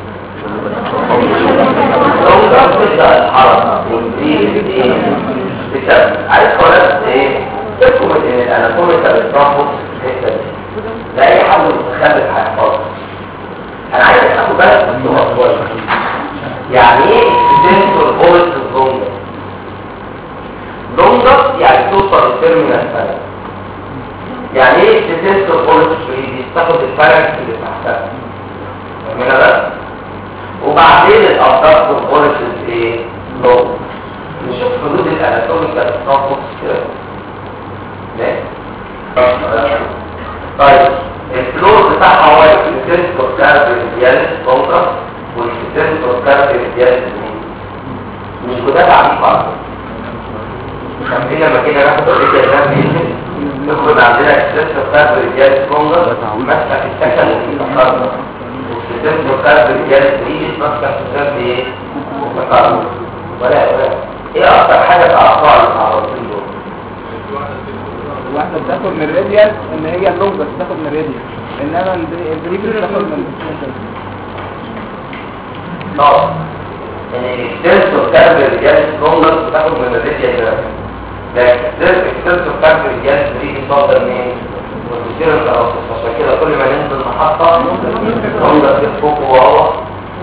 لونجر بتبدا الحركه والبريد ايه بتبدا عارف خلاص ايه تفهم ان الاناتوميكال الترامبوس في الحته دي ده اي حد متخلف هيحفظها انا عايز اخد بالك من الصوره شويه يعني ايه اكستنسور بوليس لونجر لونجر يعني توصل للتيرمينال فالنس يعني ايه تتنسر بوليس فريدي تاخد الفرق اللي تحتها فاهمين بس وبعدين الابدكتور بوليس ايه لو نشوف حدود الاناتوميكال تنفس كده ماشي طيب الفلور بتاعها هو السنسور كارب ريديالس كونترا والسنسور كارب ريديالس مش جداد عبيد بعض خلينا لما كده ناخد الرجل ده بينزل نخرج عندنا السيستم بتاعت الرجال سكونجر ماسكه في السكن اللي تخرج والسيستم بتاعت الرجال بريد ماسكه في السكن ايه تخرج ولا ولا ايه اكتر حاجه تعرفها عن العربيين دول واحدة بتاخد من الراديال ان هي اللونجر بتاخد من الراديال انما البريفر بتاخد من طبعا ان الاكستنسور بتاعت الرجال سكونجر بتاخد من الراديال ده لكن الاكستنسور بتاعت الرجال بريد بتفضل منين والكثير الترصص عشان كده كل ما ننزل محطة ننزل في فوق وهو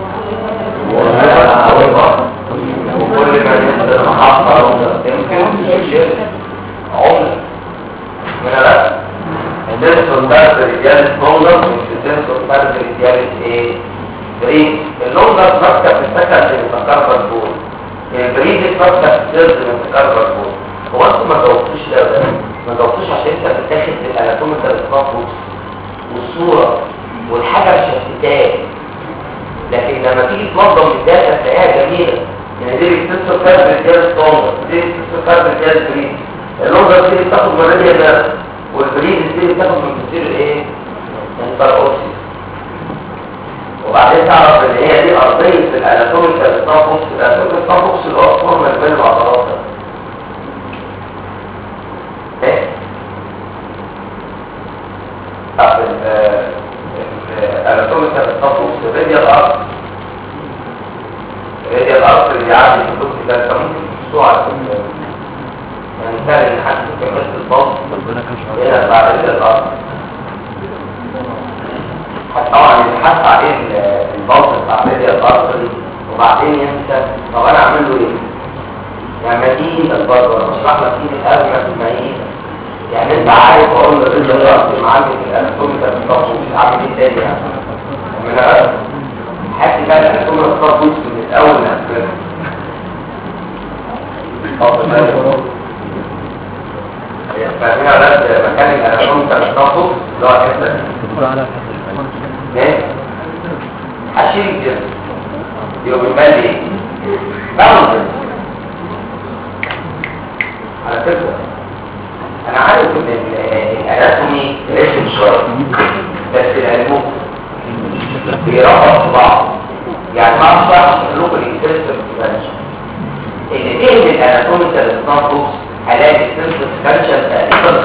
وكل ما ننزل محطة ننزل يمكن يشيل عمر من الأسف الدنسور بتاعت الرجال ننزل والدنسور بتاعت الرجال ايه بريد اللونجر ماسكة في السكن اللي متكرر البول البريد ماسكة في السيرز اللي متكرر البول هو انتوا ما جاوبتوش ده ده ما جاوبتوش عشان انت بتاخد الاناتوميكال سباكوس والصوره والحاجه مشتتات لكن لما تيجي تنظم الداتا تلاقيها جميله يعني دي بتتصل كارت رجال ستوندر دي بتتصل كارت رجال بريد اللونجر دي بتاخد من راديال نيرف والبريد دي بتاخد من كتير ايه؟ انتر اوسيس وبعدين تعرف ان هي دي ارضيه الاناتوميكال سباكوس الاناتوميكال سباكوس اللي هو الفورم اللي بين العضلات ده طب الاناتوميكال تطبق الراديال ارت الراديال ارت اللي بيعدي في الدكتور ده انت ممكن تشوفه على يعني مثال ان حد ممكن يحس البلط هنا بعد الراديال ارت طبعا يتحس عليه البلط بتاع الراديال ارت وبعدين ينسى طب انا اعمل له ايه؟ يعني مدينة البربر اشرح لك فيه الازمه في المعيشه يعني انت عارف اقول لك انت رأس معاك الاناتوميكال ستاف مش عارف ايه تاني يعني من الرأس حتى بقى الاناتوميكال ستاف من الاول لاخره طب فاهمين على مكان الاناتوميكال ستاف اللي هو الحته دي ايه هشيل الجسم يبقى بيبان ايه باوندرز على فكره انا عارف ان الاناتومي رسم شويه بس العلوم بيربط في بعض يعني ما اعرفش لكم الاكسسيف اكسبانشن اللي فيه من الاناتوميكال ستاتوس هلاقي الاكسسيف اكسبانشن تقريبا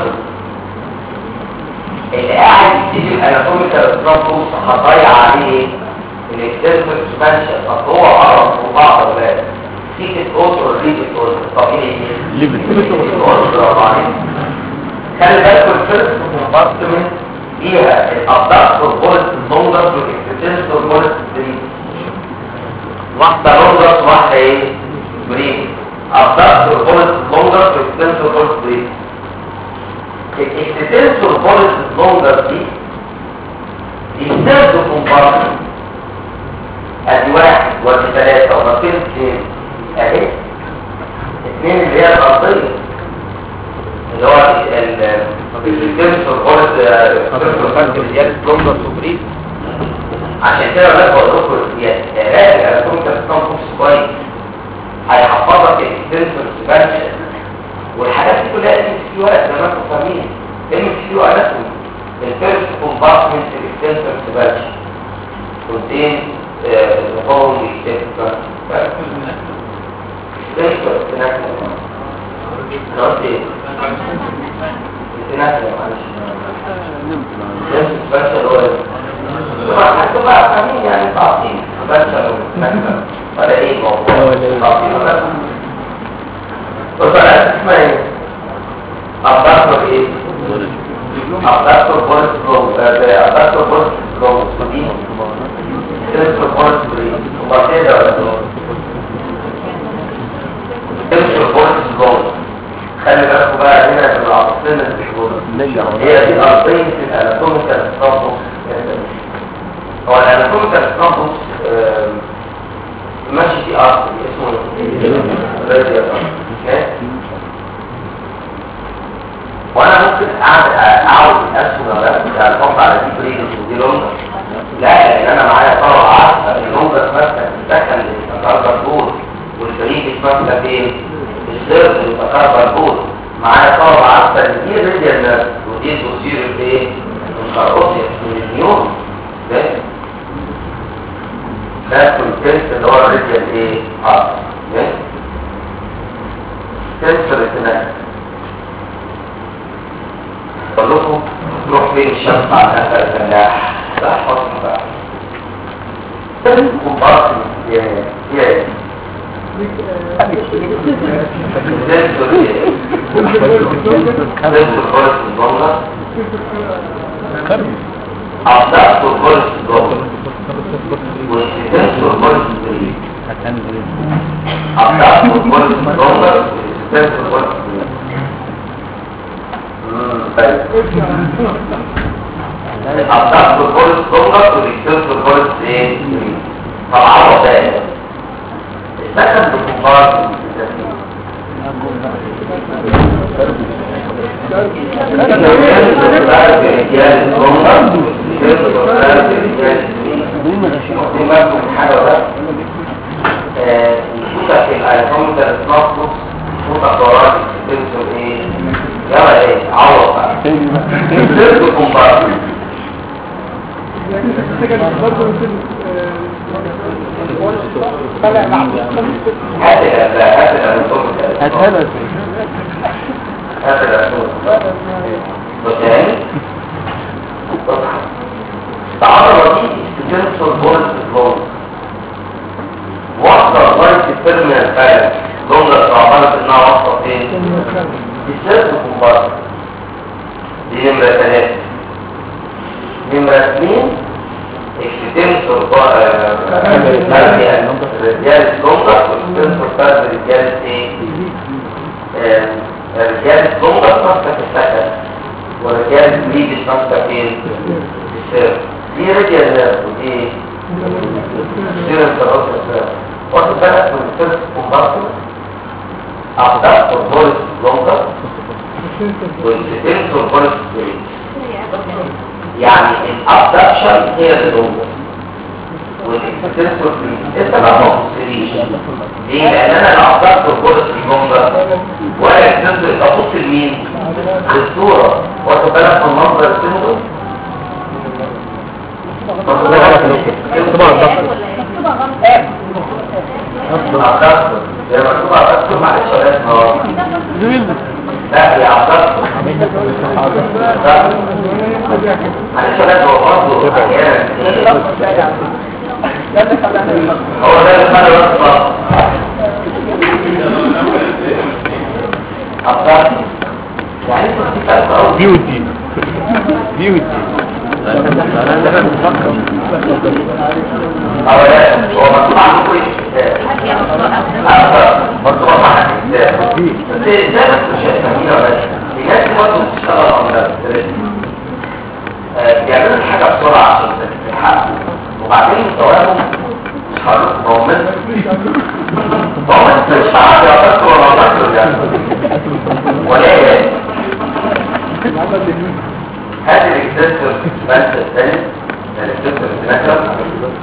اللي قاعد يكتب الاناتوميكال ستاتوس هضيع عليه الاكستنسور اكسبانشن طب هو عرض وبعض الولاد سيكت اوتر ريدت اوتر طبيعي ايه؟ ليفت. اوتر برافو عليك خلي بالكم الفيرست كومبارتمنت فيها الابدكتور بولت لونجر والاكستنسور بولت بريد واحدة لونجر واحدة ايه؟ بريد abductor بولت لونجر والاكستنسور بولت بريد الاكستنسور بولت لونجر دي دي ثيرد كومبارتمنت ادي واحد وادي ثلاثة ومرتين اثنين اهي اثنين اللي هي الارضية اللي هو الكنسر بولت الكنسر فانكل زيادة لونجر سوبريد عشان كده بقى بقول لكم يا راجع لكم تستنفس كويس هيحفظك الاكستنسور سبانشن والحاجات دي كلها دي في ورق زي ما انتم فاهمين ام في يو اناتومي الفيرست كومبارتمنت الاكستنسور سبانشن contain uh, the following different factors. Different connected. Not it. Connected, معلش. This is special oil. طبعا هتبقى فاهمين يعني تعطيل special connected. ولا ايه موضوع؟ تعطيل ولا لا؟ بص انا اسمها ايه؟ أبدأت ايه؟ أبدأت بولس فلو أبدأت بولس فلو دي تنسل بولس بريد وبعدين ده ولا تنسل بولس فلو خلي بالكم بقى هنا في العصفين الفيجور هي دي أرضية الأناتوميكال ستامبوس هو الأناتوميكال ستامبوس ماشي في أرض اسمه راديال أوكي وانا ممكن اقعد اقعد اسهم ولا بتاع الفرق على دي بريد ودي لونجر لا لان انا معايا طلعه عارفه اللونجر ماسكه السكن اللي بتتكرر البول والبريد ماسكه فين السيرف اللي بتتكرر البول معايا طلعه عارفه ان دي ريديال نيرف ودي بوزير ايه الكاروسيا من النيون ده ده الكنس اللي هو الريديال ايه اه كنس الريتنال اقول لكم تروح فين الشمس على اثر الفلاح ده حصل بقى كومبارس يا يا سنسور ايه سنسور بولس الضمنة أبدأت بولس الضمنة والسنسور بولس الضمنة أبدأت بولس الضمنة والسنسور بولس الضمنة طيب الأبداع بالبولس ضمنك والإكسل بالبولس ايه؟ طبعا ده السكن بالكفار نشوفك الأيقون ده النصف نشوفك وراك تنسل ايه يلا ايه عوض بقى سيرت كومبارت هات ال هات الاناتوم هات هات الاناتوم وتاني تعرض دي تنسل بولس بلونز واحدة لغاية الترمينال فعلا لونجر تعتبر انها واحدة فين؟ السيرت كومبارت دي نمرة ثلاثة نمرة اثنين اكستنسور رجال لونجر واكستنسور فرد رجال ايه؟ رجال لونجر ماسكة في السكن ورجال ليدش ماسكة فين؟ في السيرت دي رجال نيرف ودي سيرت الرأس واخد بالك من السيرت كومبارت أبدأت البولس لونجر والسنسور بولس بريد يعني الابدكشن هي اللونجر والسنسور بريد انت بقى ما تبصليش ليه؟ لان انا لو ابدكت البولس لونجر ولا السنسور يبقى بص لمين؟ للصورة واخد بالك من منظر السنسور واخد بالك طبعا أبدكتور زي ما تشوف أبدكتور معلش ولا اسمه لا يا عبدالله معلش ولا هو برضه احيانا ده اللي خلانا نفكر. هو ده اللي خلى الوقت صعب أفضل يعني انت بتفكر في أول بيوتي بيوتي أولا هو مطلع له كل الكتاب أكثر برضه مطلع الكتاب بس ده بس مش هتفهمينه ولا في ناس برضه بتشتغل على بيعملوا الحاجة بسرعة عشان تلحق وبعدين مستواهم مش هقول هو من هو من مش عارف يعتقد ولا يعتقد يعني ولا ايه هذه الاكتسر بس الثاني الاكتسر الثاني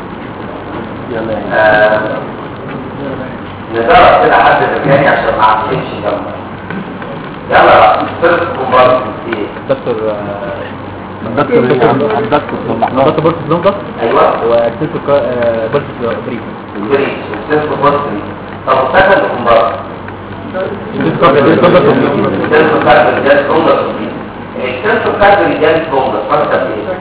نجرب كده حد مكاني عشان ما عملش جنبه يلا صرف كومبارس ايه دكتور دكتور دكتور دكتور بورس لونجا ايوه وسيلتو بورس بريف بريد صرف كومبارس طب سكن كومبارس صرف كارب رجال كومبارس صرف كارب رجال كومبارس مكتب ايه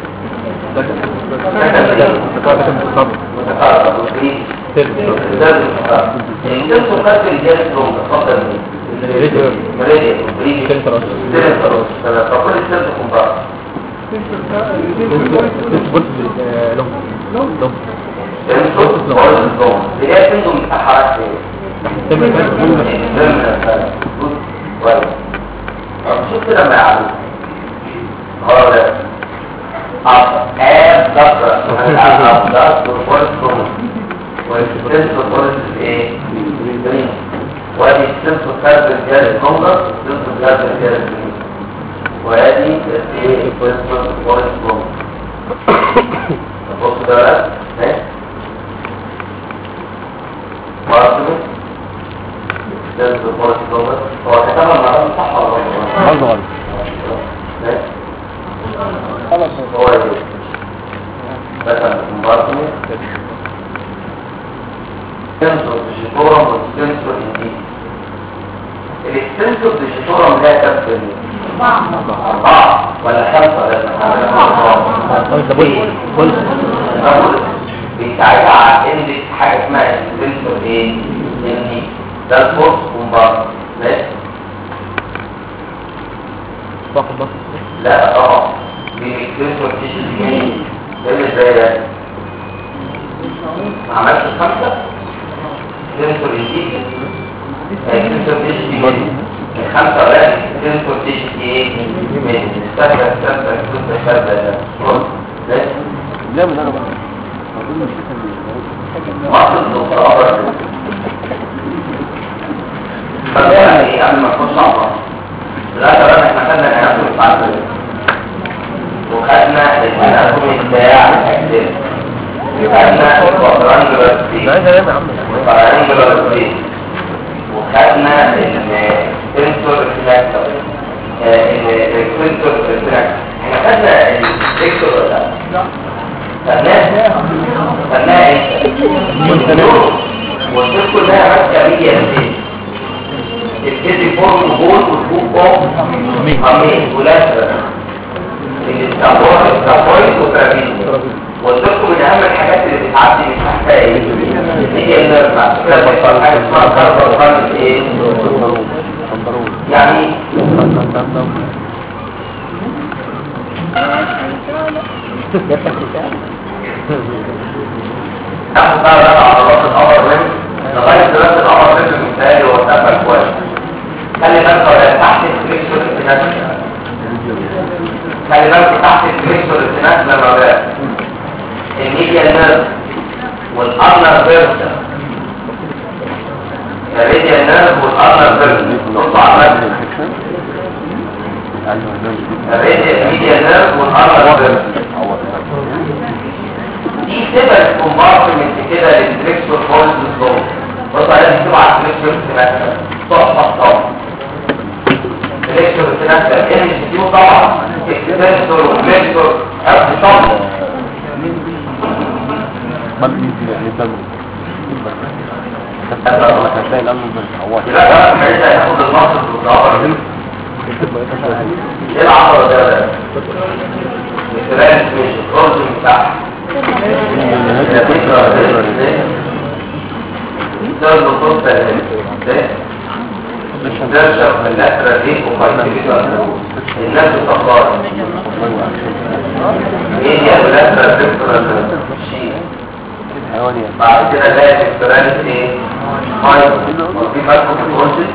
متقارب وبريد صرف كارب رجال كومبارس مكتب ايه مريديا بريد سنتر سنتر طب كل صرف كومبارس بورس لونجا الصوت بقول الزوم اللي هي تنظم الحركة كويس شوف كده ما يعمل هو ده اب ضغط اب ضغط والفورس كوم والسنس والفورس ايه وادي السنس والكارب الجهاز الكونجر والسنس والكارب الجهاز الكونجر وادي ايه الفورس والفورس كوم بص ده بقى اهي مرتبه سنس والفورس كوم هو كتبها المرة صح ولا غلط؟ غلط ماشي خلاص هو ايه مثلا كومبارتمنت سنسور ديجيتورم والسنسور انديك السنسور ديجيتورم لا تبقى أربعة ولا خمسة ولا ده بورس بورس بيساعدها على ان حاجة اسمها السنسور ايه؟ انديك ده الفورس كومبارتمنت ماشي فقط بس لا طبعا دي السنسور ديجيتورم ده اللي ازاي ده؟ ما عملتش خمسة سنسور يديك سنسور تشتي الخمسة ولا سنسور تشتي ايه من السفر السفر السفر السفر ده لا من انا بقى مصر الدكتوراه بس يعني قبل ما نخش على مصر لا ترى احنا خدنا الاناتومي بتاع البلد وخدنا الاناتومي بتاع الاجسام وخدنا الكوادرانجولار سبيس يا عم الكوادرانجولار سبيس وخدنا السنسور ريفلكتور السنسور ريفلكتور احنا خدنا السكتور ولا لا؟ خدناه خدناه ايه؟ وقلت كلها ماسكه ميديا سبيس الكيدي فورم بول والفوق فوق امين ولازم الاستابويد الاستابويد وترابيز قلت لكم من اهم الحاجات اللي بتعدي من تحتها ايه هي النيرف على فكره بيحصل حاجه اسمها كاربون كاربون ايه يعني تاخد بقى بقى عضلات القمر ريم لغايه دلوقتي القمر ريم مثالي هو اتقفل كويس خلي بالك ولا تحت الفليكسور التناسل خلي بالك تحت الفليكسور التناسل لما بقى الميديا نيرف والارنر فيرسا الميديا نيرف والارنر فيرسا نقطة على الميديا نيرف والارنر فيرسا دي سبب كومبارتمنت كده للفليكسور فولز بالظبط بص على دي تبع الفليكسور التناسل تحفة طبعا الفليكسور التناسل ام اس كيو طبعا اكستنسور وفليكسور قبل طبعا هتلاقي الامن هو لا لا مش هياخد المصر بالظبط ايه العضله ده ده الترانس مش الكورس بتاعها ده النصوص ده ده شرح الأسرة دي وقيت بيدو الناس تطلع ايه هي الأسرة ذكرى الشيء حيوانية بعد كده لا الفرانس ايه مايك وفي مايكرو بروجكت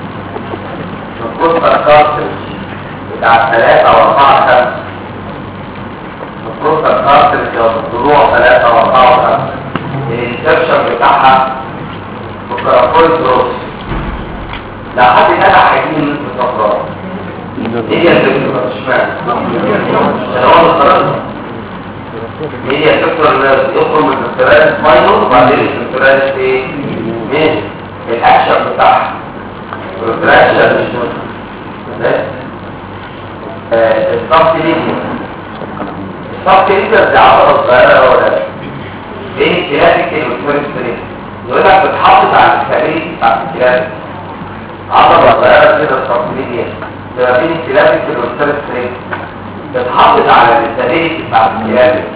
القصة الكارتج بتاع ثلاثة أو أربعة خمسة القصة الكارتج أو الضلوع ثلاثة أو أربعة خمسة الانسبشن بتاعها بكرافول بروس لو حد فتح هيجيب نصف الصفراء ايه هي الفكرة اشمعنى؟ عشان هو الخرج هي الفكرة اللي يخرج من الفكرات ماينور وبعدين الفكرات ايه؟ مين؟ الاكشن بتاعها والفراكشن مش مهم الصف ليديا الصف ليديا دي عضلة صغيرة ولا لا؟ ايه الكلاسيك والكلاسيك يقول لك بتحافظ على الكارير بتاع الكلاسيك عضلة صغيرة كده الصف ليديا تبقى بين الكلاسيك والكلاسيك بتحافظ على الكارير بتاع الكلاسيك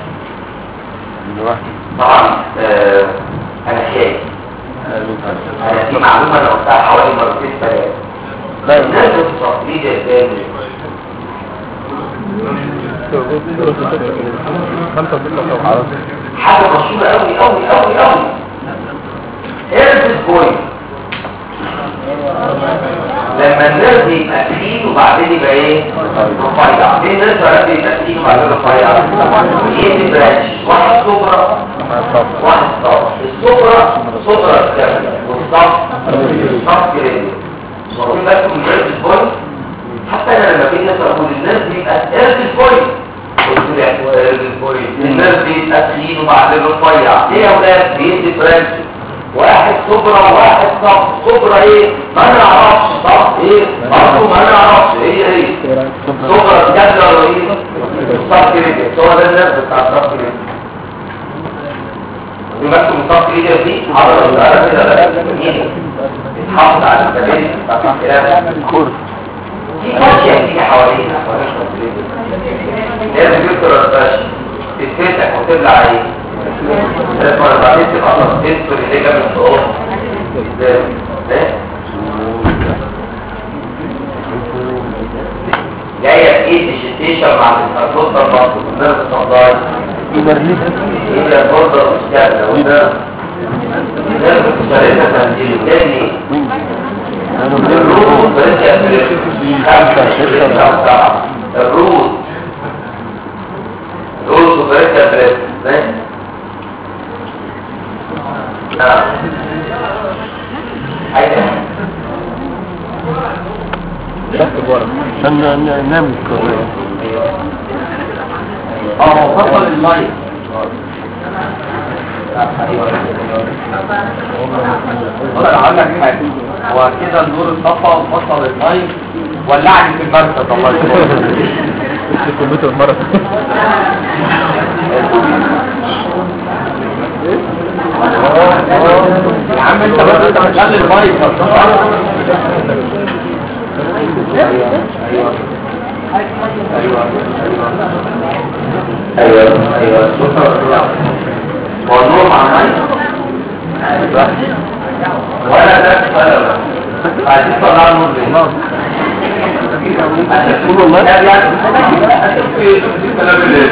طبعا آه، انا شايف انا دي معلومة انا قلتها حوالي مرتين ثلاثة لا الناس التصليد الثاني خمسة بالله لو عرفت حاجة مشهورة قوي قوي قوي قوي ايرفس بوينت لما النرد يبقى تخين وبعدين يبقى ايه رفيع في النرد بقى يبقى تخين وبعدين رفيع ايه دي برانش واحد صبرة واحد صبرة الصبرة صبرة الكاملة والصف الصف جريدي واخدين بالكم من ايرفس بوينت حتى انا لما كنت ناس اقول النرد يبقى ايرفس بوينت قلت له يعني هو ايرفس بوينت النرد يبقى تخين وبعدين رفيع ايه يا اولاد بيدي برانش واحد صبرة وواحد صف صبرة ايه ما نعرفش صف ايه برضه ما نعرفش ايه ايه صبرة جدل ولا ايه صف كده هو ده الناس بتاع الصف كده يمثل صف كده دي عضلة صغيرة كده جميلة بتحافظ على السبيل بتاع الكلام دي ماشية كده حوالينا لازم يكتر الفشل تتفتح وتبلع ايه لازم انا بعدين تبقى تنسل اللي جاب الصوت ازاي ازاي جايه بايد الشتيشن مع الفوتر برضه الناس الصداي هي الفوتر مش كامله وده لازم تشاركها تنزيل تاني الروس بريكا خمسة ستة سبعة الروس الروس بريكا بريكا نعم حاجة عشان ننام اه فصل اللايت بص انا هقول لك حاجه هو كده النور اتطفى وفصل المايك ولعني في المركز الله يكرمك الكمبيوتر مرة يا عم انت بس تخلي المايك ايوه ايوه هو النور مع المايك ولا ده ولا ده عايزين طلع النور ليه عشان تقولوا الله يعني كلام الليل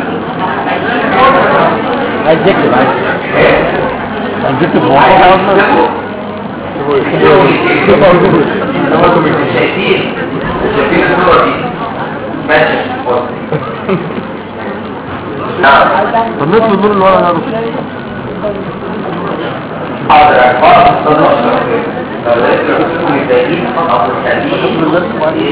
عايز يكتب عايز ايه عايز يكتب هو حاجة اصلا شايفين شايفين الصورة دي ماشي نعم طب نطلب النور اللي ورا ده حاضر أكبر صدق فلذلك يكون الدليل أو التأليل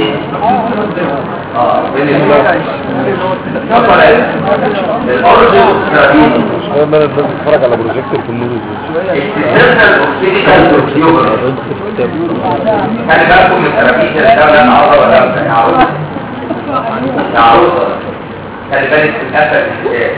اه بين الوقت فصل الأرض والسرابين انا انا بتفرج على بروجيكتور في النور استثناء الأكسيديكال والكيوبر خلي بالكم من ترابيز الدولة العرضة ولا لا يعرض يعرض خلي بالك من أثر الإنسان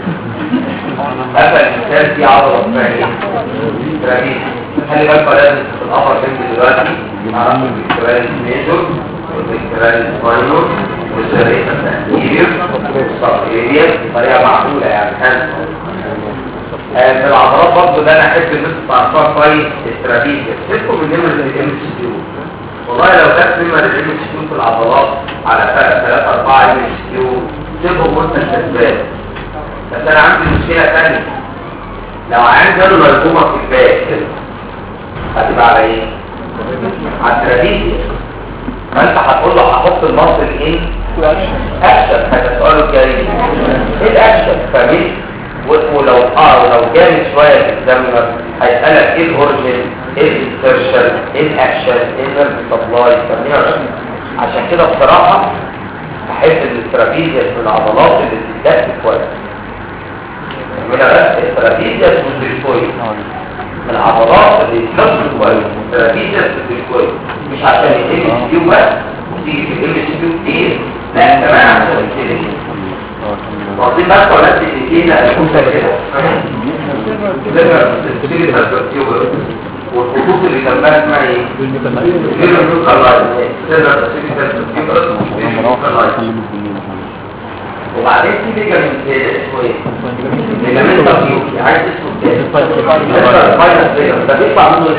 أثر الإنسان في عضلة اسمها إيه؟ ترابيز خلي بالكم لازم في الأمر بنت دلوقتي عرفوا الاكتبال الميجور والاكتبال السباينور والسرية الثانية anterior posterior بطريقه معقوله يعني هاند آه، في العضلات برضه ده انا احب الناس تعرفها كويس استراتيجيا سيبكم من نمره الام اس كيو والله لو كانت نمره الام اس كيو في العضلات على 3 4 ام اس كيو سيبهم وانت الكسبان بس انا عندي مشكله ثانيه لو عندي له ملزومه في الباك كده هتبقى على ايه؟ على الترابيزيا فانت هتقول له هحط المصل ايه؟ اكشن هذا السؤال الجاي ايه الاكشن؟ فمين؟ ولو اه ولو جامد شويه في الزمن هيسالك ايه الاورجن ايه الانسرشن ايه الاكشن ايه النيرف سبلاي فاهمين عشان كده بصراحه احب الاستراتيجيا في العضلات اللي بتتدرب كويس من بس استراتيجيا والديسكويد من العضلات اللي بتتدرب كويس استراتيجيا والديسكويد مش عشان الام اس كيو بس وتيجي في الام اس كيو كتير لا كمان عشان الكلينيك واخدين بالكم ولا انت تدينا الكوسه كده والخطوط اللي جنبها اسمها ايه؟ غير النوكا لاين تقدر وبعدين في ليجامنت اسمه ايه؟ ليجامنت تبيوت عايز اسمه كده ده بيطلع منه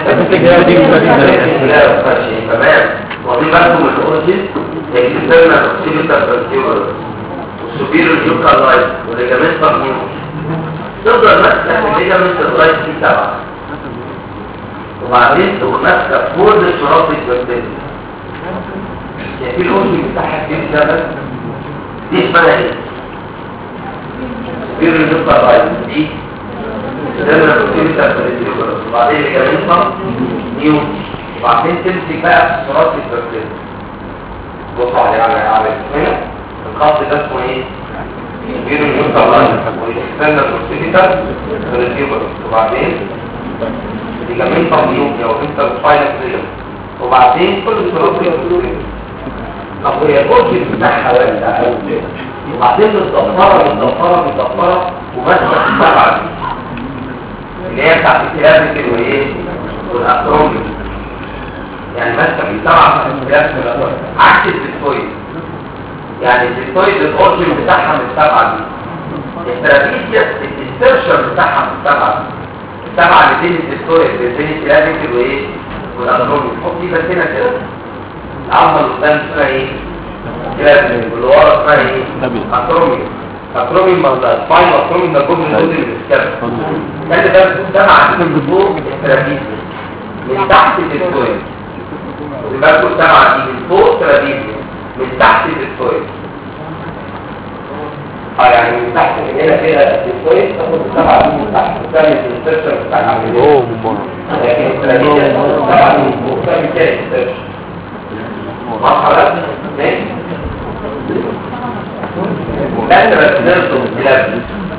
تمام واخدين بالكم من الاورجن اكسترنال اوكسيبيتال فيرتيبرال والسوبيريور نيوكا لاين وليجامنت تبيوت تفضل ماسكه الليجامنت الرايت دي تبعك وبعدين تقوم ماسكه كل الشراط الجلديه يعني في الاورجن بتاعها كتير ده بس دي اسمها ايه؟ سوبيريور نيوكا لاين دي لما بتبدا بالانتيجر وبعدين الليجامنت نيو وبعدين تمسك بقى في الشراط الجلديه بص على على على هنا الخط ده اسمه ايه؟ بين النيوتن والاكسترنال اوكسيديتال والريسيفر وبعدين الليجامنت ميوم او انت سباينال فليم وبعدين كل الشروط دي طب هي الاورجن بتاعها ولا وبعدين متدفره متدفره متدفره وماسكه في السبعه دي اللي هي بتاعت الكلاسيك وايه والاكرومي يعني ماسكه في السبعه في الكلاسيك والاكرومي عكس الدكتويد يعني الدكتويد الاورجن بتاعها من السبعه دي الاستراتيجيا الاسترشر بتاعها من السبعه دي السبعه اللي بين الدكتويد بين الكلاسيك وايه والاكرومي تحط دي بس هنا كده العظمه اللي قدام اسمها ايه كلاسيك واللي ورا اسمها ايه اكرومي اكرومي مغلق فاين اكرومي ده جزء من الجزء اللي بيتكلم كان ده سبعه من فوق الاستراتيجيا من تحت الدكتويد يبقى كل سبعه دي من فوق استراتيجيا من تحت الدكتويد اه يعني من تحت من هنا كده الدكتويد تاخد السبعه دي من تحت وتعمل الانسرشن بتاعها من اوه من بره لكن الاستراتيجيا تاخد السبعه دي من فوق تعمل كده الانسرشن مرحبا ماشي لا انت بس نرسم الكلاب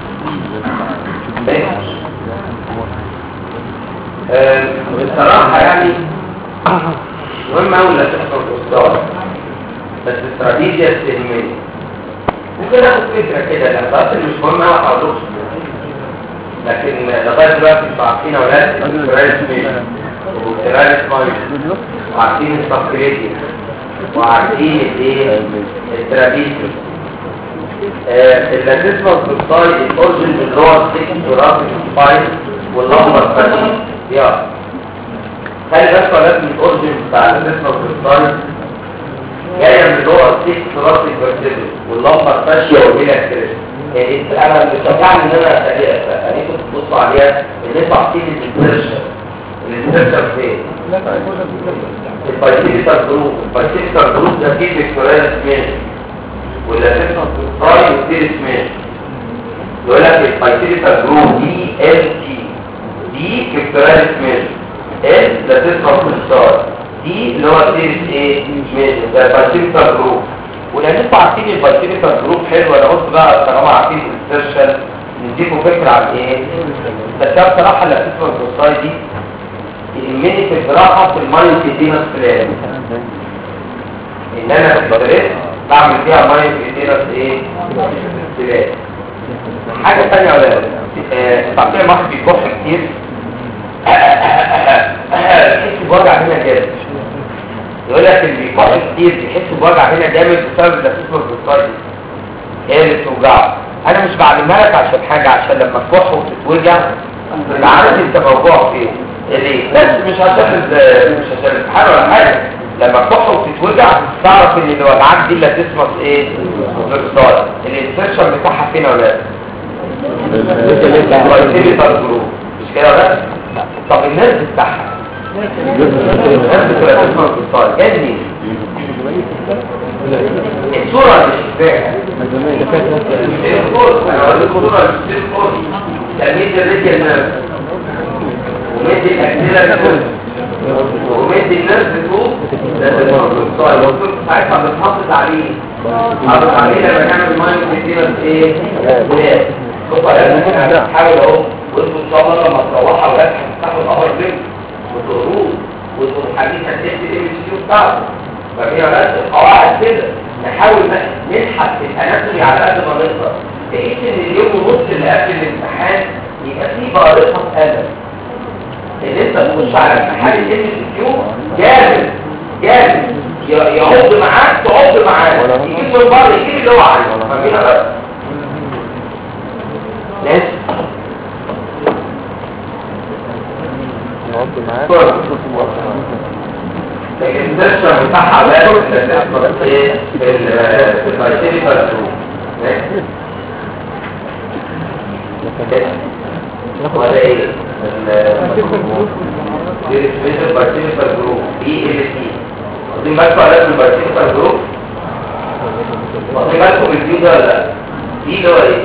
بصراحة يعني مهم أوي إنك تحفظ الأستاذ بس استراتيجية استهمية ممكن آخد فكرة كده الأساس اللي مش مهم أوي هقولوش لكن لغاية دلوقتي انتوا عارفين يا ولاد الدكتورال سميث والدكتورال سمايل وعارفين السبكريتي وعارفين الايه الترابيزي اللاتيسمال سبتاي الاورجن اللي هو السكتورات سباين واللمبر فاشي يا خلي بالك ولاد من الاورجن بتاع اللاتيسمال سبتاي جايه من اللي هو السكتورات الفيرتيبل واللمبر فاشي والميلا كريس يعني انا اللي شجعني ان انا اسالها خليكم تبصوا عليها ان انتوا عارفين الانسرشن الانسرشن فين البايسيكتال جروب البايسيكتال جروب ده فيه فيكتوريال سميث واللاتيسمال سبتاي وستير سميث يقول لك البايسيكتال جروب دي ال تي دي فيكتوريال سميث ال لاتيسمال سبتاي دي اللي هو ستير ايه سميث ده البايسيكتال جروب ولان انتوا عارفين البايسيكتال جروب حلو انا قلت بقى طالما عارفين الانسرشن نديكم فكره عن ايه بس ده بصراحه اللاتيسمال سبتاي دي يهمني في الجراحة في المايو كيتينس بلان ان انا في البريد بعمل فيها مايو كيتينس ايه بلان حاجة تانية ولا انت عارفين واحد بيكح كتير بيحس بوجع هنا جامد يقول لك اللي بيكح كتير بيحس بوجع هنا جامد بسبب اللاتيسمال بالسايد هي اللي بتوجعه انا مش بعلمها لك عشان حاجه عشان لما تكح وتتوجع تبقى عارف انت موجوع فين ليه بس مش عشان ال- مش عشان الامتحان ولا حاجه لما تكح وتتوجع تعرف ان اللي وجعاك دي اللي هتسمط ايه الرصاص الانسرشن بتاعها فين ولا لا الرايتيليتال جروب مش كده بس طب الناس بتاعها الناس بتبقى تسمع الرصاص جاي منين الصوره اللي شفتها الكورس انا اقول لكم الصوره اللي شفتها الكورس تمييز الرجل نيرف ومد الاكسيلر كورس ومد النيرف فوق الرصاص والكورس ساعتها بنحافظ عليه حافظ عليه لما نعمل مايند كتير ايه ولاد شوفوا انا بحاول اهو وانتوا ان شاء الله لما تروحوا اولاد هتفتحوا القمر بينكم وتقروه وانتوا الحديث هتكتب الام سي كيو بتاعته فهي بس القواعد كده نحاول ن- نلحق في الاناتومي على قد ما نقدر بحيث ان اليوم ونص اللي قبل الامتحان يبقى فيه بارقه ادب ان انت تخش على امتحان الام سي كيو جامد جامد ي- يعض معاك تعض معاك يجيب من بره يجيب اللي هو عايزه فاهمين بس ناس الانسرشن بتاعها بقى في ايه في الكرايتيريا ولا ايه السبيشال بارتيكل جروب بي ال سي واخدين بالكم على البارتيكل جروب واخدين بالكم الفيو ده ولا لا دي اللي هو ايه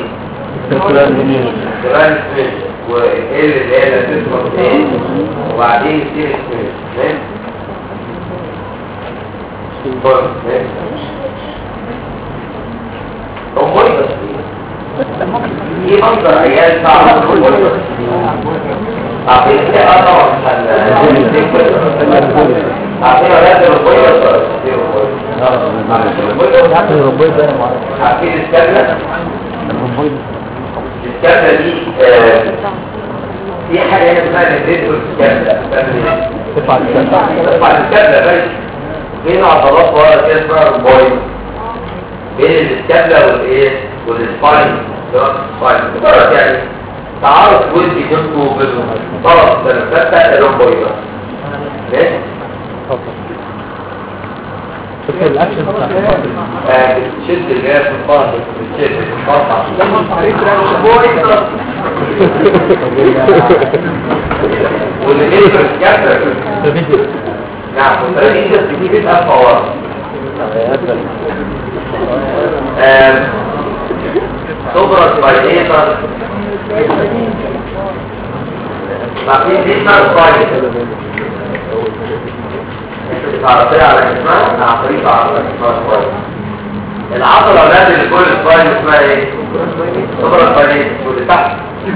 جراند سبيشال وال اللي هي الاسيستمنت وبعدين سير سبيشال رومبويد بس ايه منظر عيال صعب رومبويد عارفين ازاي اه طبعا عارفين اولاد الرومبويد عارفين السكنة السكنة دي آه، في حاجة هنا اسمها الريدور السكنة ترفع السكنة بس بين عضلات ورا كده اسمها الرومبويد بين الاسكابلا والايه والسباين دراسة السباين مجرد يعني تعارض جزئي بينكم وبينهم طرف تنفسة الرومبويد ماشي آه، بتشد اللي هي في القاعدة بتشد بتقطع واللي بينكم الاسكابلا نعم والترابيزة دي بتبقى فوار تبرز بايليتر ما في ديشنال بايليتر انت بتعرفيها على اسمها نعطيك على اسمها بايليتر العضلة اولاد اللي كل البايل اسمها ايه؟ تبرز بايليتر واللي تحت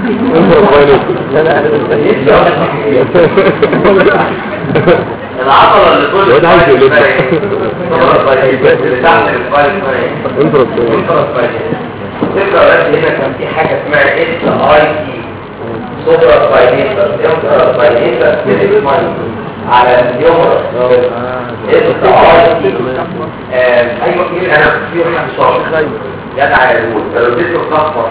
العضلة اللي كل الواد عايز البايل يقلبها. اسمها ايه؟ تبرز بايليتر اللي تحت البايل اسمها ايه؟ انفرد تبقى بس هنا كان في حاجة اسمها اس اي تي سوبر باينيتر انفرا باينيتر تليفون على اليومر اس اي تي ايوه كتير انا كتير حد شاطر جدع يا دول لو اديته خطوه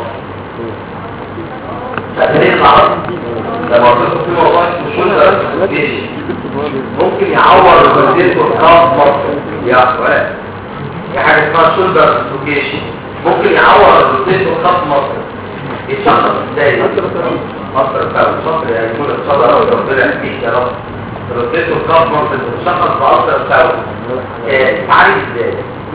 فاكرين العرض لما قلت لكم في موضوع اسمه شولدر ممكن يعور الفرديتو الخاص مصر يا اخوان في حاجه اسمها شولدر سوكيشن ممكن يعور الفرديتو الخاص مصر يتشخص ازاي مصر بتاعه مصر يعني يكون اتصدر او ربنا يحميك يا رب الفرديتو الخاص مصر تتشخص بأثر بتاعه تعريف ازاي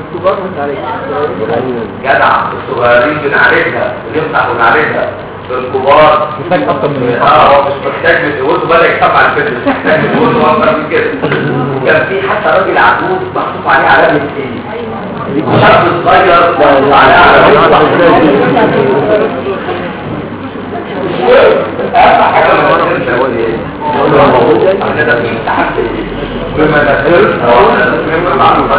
جدع الصغيرين بنعرفها بنفتح ونعرفها الكبار محتاج اكتر من اه هو مش محتاج متجوزه بدا يكتب على الفيديو مش محتاج متجوزه اكتر من كده كان في حتى راجل عجوز محطوط عليه علامه ايه شاب صغير محطوط عليه علامه اهم حاجه ما نقدرش اقول ايه احنا ده في امتحان بما نقدرش مما معلومات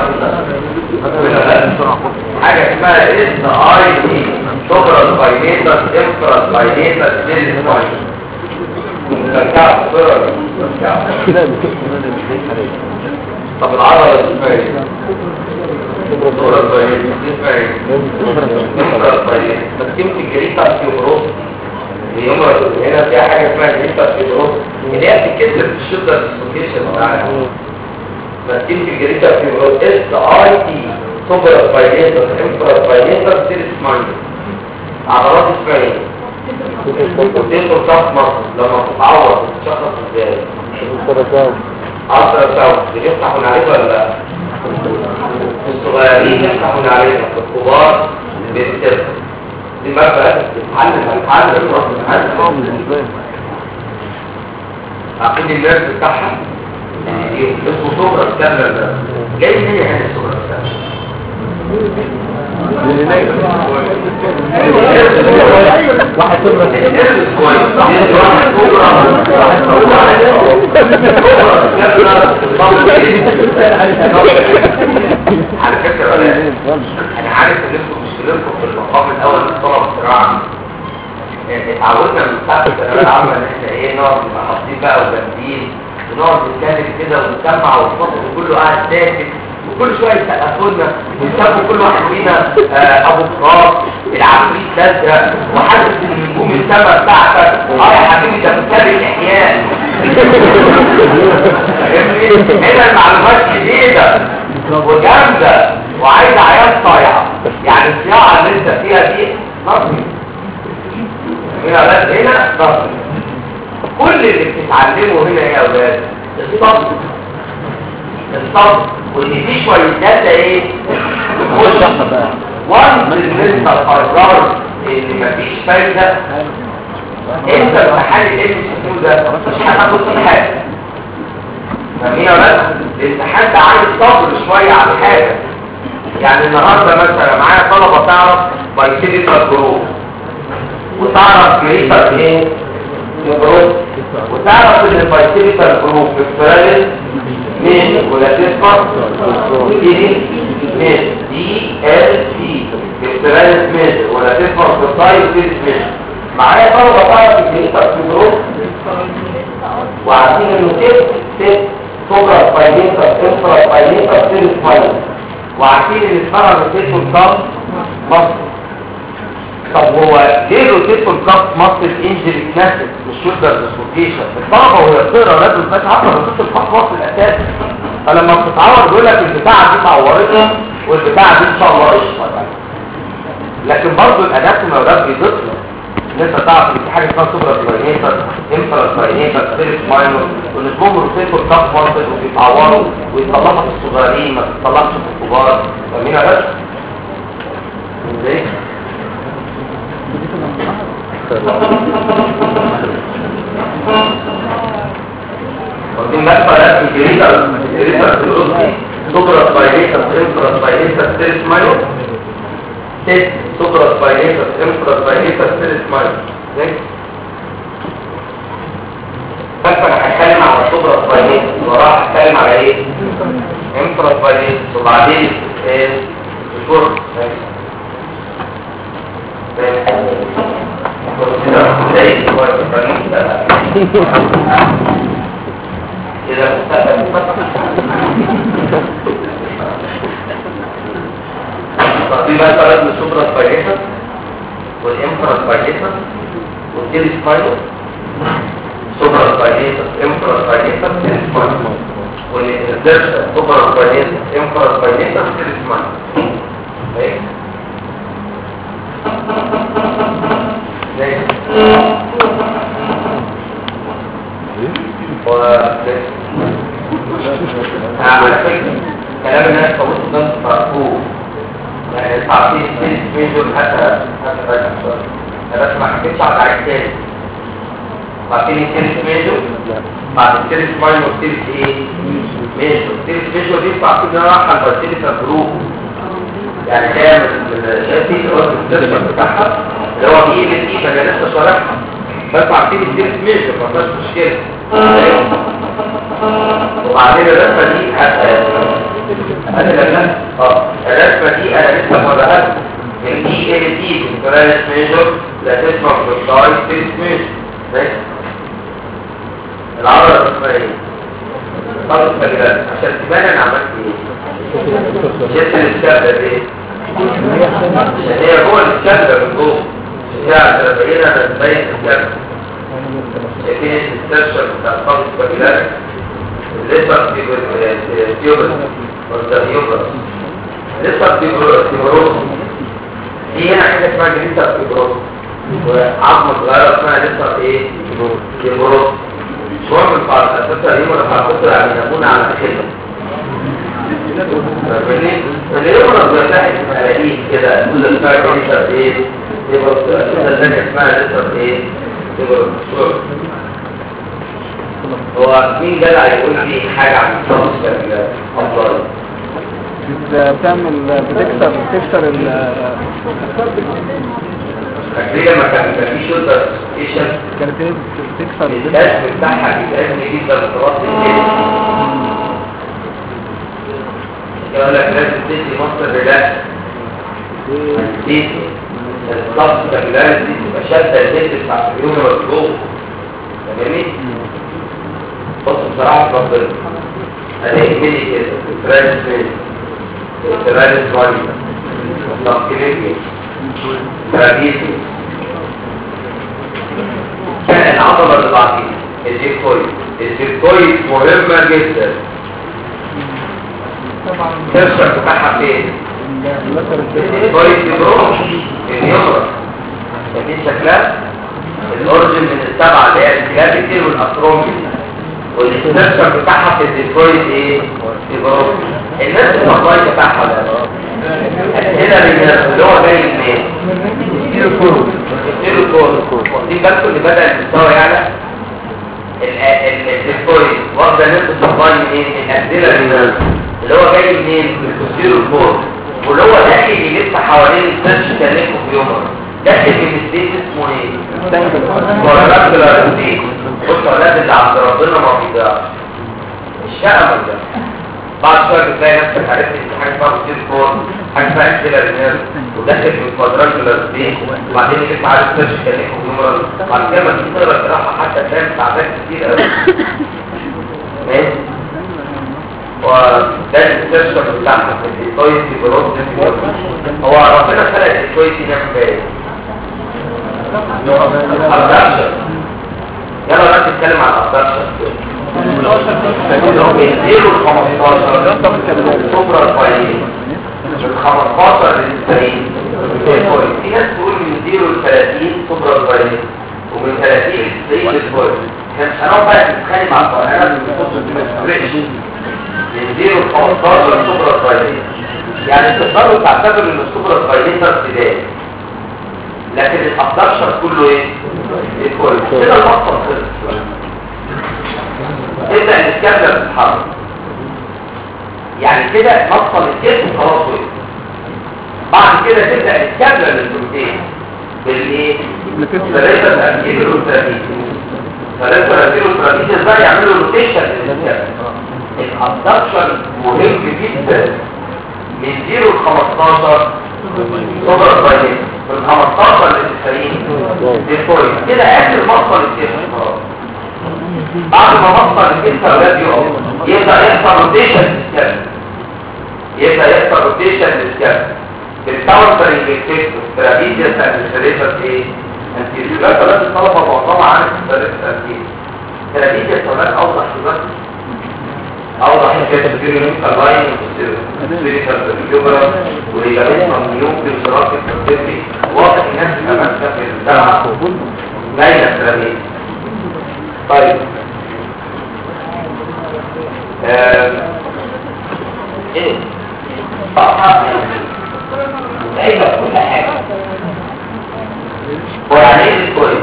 حاجه اسمها اس اي تي سوبرال باينيتر انفرال باينيتر سيل باينيتر ترجع بسرعه ترجع طب العضله اسمها ايه صورة كويسة دي اسمها ايه؟ نمرة كويسة بس يمكن جريتا فيبروس النمرة هنا فيها حاجة اسمها جريتا فيبروس اللي هي بتتكسر في الشدة ديسلوكيشن بتاعها بس يمكن جريتا فيبروس اس اي تي سوبر سباينيتر انفرا سباينيتر سيريس ماينر عضلات اسمها ايه؟ وتنتو بتاعت مصر لما تتعور تتشخص ازاي؟ عصر سوا بيفتحوا عليك ولا لا؟ الصغيرين يفتحوا عليك الكبار بيسترخوا دي مبدأ تتعلم هتتعلم تروح تتعلم عقيد الناس بتاعها اسمه صبرة الكاملة ده جاي منين يعني صبرة الكاملة؟ واحد صفر على فكرة انا عارف ان انتم مشكلتكم في المقام الاول للطلبة الزراعة اتعودنا من ساعة الثانوية العامة ان احنا ايه نقعد نبقى حاطين بقى وجامدين ونقعد نتكلم كده ونسمع والصف كله قاعد ساكت وكل شويه يسقفوا لنا ويسموا كل واحد فينا آه، ابو فراس العفريت لازق وحاسس ان نجوم السما بتاعتك اه يا حبيبي ده بتسلك احياء فاهمني؟ هنا المعلومات جديده وجامده وعايزه عيال صايعه يعني الصياعه اللي انت فيها دي نظري هنا بس هنا نظري كل اللي بتتعلمه هنا يا اولاد الصبر الصبر وان في شويه داتا ايه تخش وانس ان انت قررت ان مفيش فايده انت امتحان الام سي ده مش هتاخد فيه حاجه فاهمين يا ولاد الامتحان ده عايز صبر شويه على حاجه يعني النهارده مثلا معايا طلبه تعرف بايسيليكال جروب وتعرف جريتر ايه جروب وتعرف ان البايسيليكال جروب بيستراليس مين ولا تسمع دي مين دي ال سي بيستراليس مين ولا تسمع بالطايف مين معايا طلبه تعرف الجريتر جروب وعارفين انه ست ست صغرى سباينيتر انفرا سباينيتر سيريس فايل وعارفين ان اسمها روتيشن كام مصر طب هو ليه روتيشن كام مصر انجري كلاسيك مش شولدر ديسلوكيشن الطلبه وهي بتقرا لازم بس عارفه روتيشن كام مصر الاساسي فلما بتتعور بيقول لك البتاعه دي اتعورتها والبتاعه دي ان شاء الله قشطه لكن برضه الاداه ما ولاد بيضيفها ان انت تعرف ان في حاجه اسمها سوبر سباينيتر انفرا سباينيتر سيريس ماينور وان اسمهم روتيتور كاب مارتل وبيتعوروا ويطلعوا في الصغيرين ما تطلعش في الكبار فاهمين يا باشا؟ ازاي؟ واخدين بالك ولا الجريتر الجريتر فلوسي سوبر سباينيتر انفرا سباينيتر سيريس ماينور ست سوبر سباينيتر انفرا سباينيتر سيريس ماينور ازاي؟ بس انا هتكلم على السوبر سباينيتر وراح هتكلم على ايه؟ انفرا سباينيتر وبعدين ايه؟ الجرس إذا في بقى ثلاث من السوبرا سبايليتر والإنفرا سبايليتر والتيري سبايلر سوبرا سبايليتر إنفرا سبايليتر تيري سبايلر والإنزرشن سوبرا سبايليتر إنفرا سبايليتر تيري سبايلر ايه ليه على فكرة كلام الناس طويل ده تعرفوه يعني تعرفين السيريس ميجور حتى حتى راجع شوية انا بس ما حكيتش على العيد تاني تعرفين السيريس ميجور بعد السيريس ماينور سيريس ايه؟ ميجور السيريس ميجور دي تعرفين ان انا رايح على البرسيليس جروب يعني جايه من الشاسي السيريس بتاعها اللي هو بي ال اي فانا لسه شارحها بس عارفين السيريس ميجور ما فيهاش مشكله وبعدين الرسمه دي هذا اه الرسمه دي انا لسه موضحها الدي ال دي بالفرايس ميجور لا تسمع بالداي سيريس ميجور العضله الرسميه ايه خلاص فجأة عشان تبان انا عملت ايه شلت الشابة دي عشان هي جوه الشابة من جوه يعني لما بقينا نبين الشابة شايفين السترشر بتاع خالص فجأة لسه تيوبر ولا تيوبر لسه تيوبروس دي هنا حاجة اسمها جلسة تيوبروس وعظمة صغيرة اسمها لسه ايه تيوبروس شوية من بعض الأساسة يوم رفع القطر يعني نمونة على خدمة فاليوم انا بلاقي ملايين كده كل الفرق لسه ايه تيوبروس الثانية اسمها لسه ايه تيوبروس هو مين جدع يقول لي حاجة عن الصوت الأفضل بتعمل بتكسر بتكسر ال فاكرين لما كان كان في شوتر ستيشن كانت ايه بتكسر الكشف بتاعها بيتعبني جدا بتراث الليل يقول لك لازم تدي مصدر ريلاكس دي الضغط الكابيلاري دي تبقى شاده الجلد بتاع اليوم والجو جميل بص بصراحه ربنا اديك ميني كده الترانس ميني الترانس مالي التنقليني ترابيزي كان العضلة اللي بعدين الجيكويد الجيكويد مهمة جدا تفشل بتاعها فين؟ الجيكويد دي بروح اليمرة دي شكلها الاورجن من السبعة اللي هي الكلابيتي والاسرومي والاسترشر بتاعها في الجيكويد ايه؟ البروح الناس المطلعي بتاعها ده هنا اللي هو جاي منين؟ كتير الكور واخدين بالكم اللي بدأ المستوى يعلى الكويس واخده نفس الصفاي منين من الأسئلة اللي اللي هو جاي منين من كتير الكور واللي هو داخل يلف حوالين السيرش كلمه في يومه داخل من الزيت اسمه ايه؟ ورقات الارضيك بص اولاد اللي عند ربنا ما بيضيعش الشقة ده بعد شوية بتلاقي نفسك عرفت ان حاجة اسمها كتير كور حاجة اسمها كتير رينير وداخل في الكوادرات الارضيك وبعدين يلف على السيرش كلمه في يومه بعد كده ما تيجي تقرا الجراحة حتى تلاقي تعبان كتير قوي ماشي وده السيرشر بتاعها الكويس بيبروز هو ربنا خلق الكويس ينام فين الابدكشن يلا بقى نتكلم عن الابدكشن بيديله ال 15 سوبرا الفايلين من 15 لل 90 في ناس تقول يديله ال 30 سوبرا الفايلين ومن 30 ل 90 للفوق احنا مش هنقعد بقى نتخانق مع القرآن ما تفرقش يديله ال 15 سوبرا الفايلين يعني تقدروا تعتبروا ان السوبرا الفايلين ده ابتدائي لكن الابدكشن كله ايه؟ الكويس كده المقصد خلص تبدا الاسكابلر تتحرك يعني كده مفصل الجسم خلاص وقف بعد كده تبدا الاسكابلر للبروتين بالايه؟ ثلاثه الانجيل والترابيز ثلاثه الانجيل والترابيز ازاي يعملوا روتيشن للاسكابلر الابدكشن مهم جدا من 0 ل 15 صدر الفايلين من 15 ل 90 دي كويس كده اخر مفصل الجسم خلاص بعد ما مصدر الجسم اولاد يقف يبدا يحصل روتيشن للسكاب يبدا يحصل روتيشن للسكاب الكاونتر انجكتيف ترابيزيا سانسيريشن ايه انتيريورات ثلاث الطلبه معظمها عارف ثلاث تركيز ترابيزيا ثلاث اوضح شباب اوضح كده في نقطه لاين سبيريتال فيبرا وليجامنت ميوم في الشراك التركيزي واضح الناس كمان في الزرعه باينه ترابيزيا طيب آه. ايه صفحة ايوه كل حاجة ويعني ايه الكويس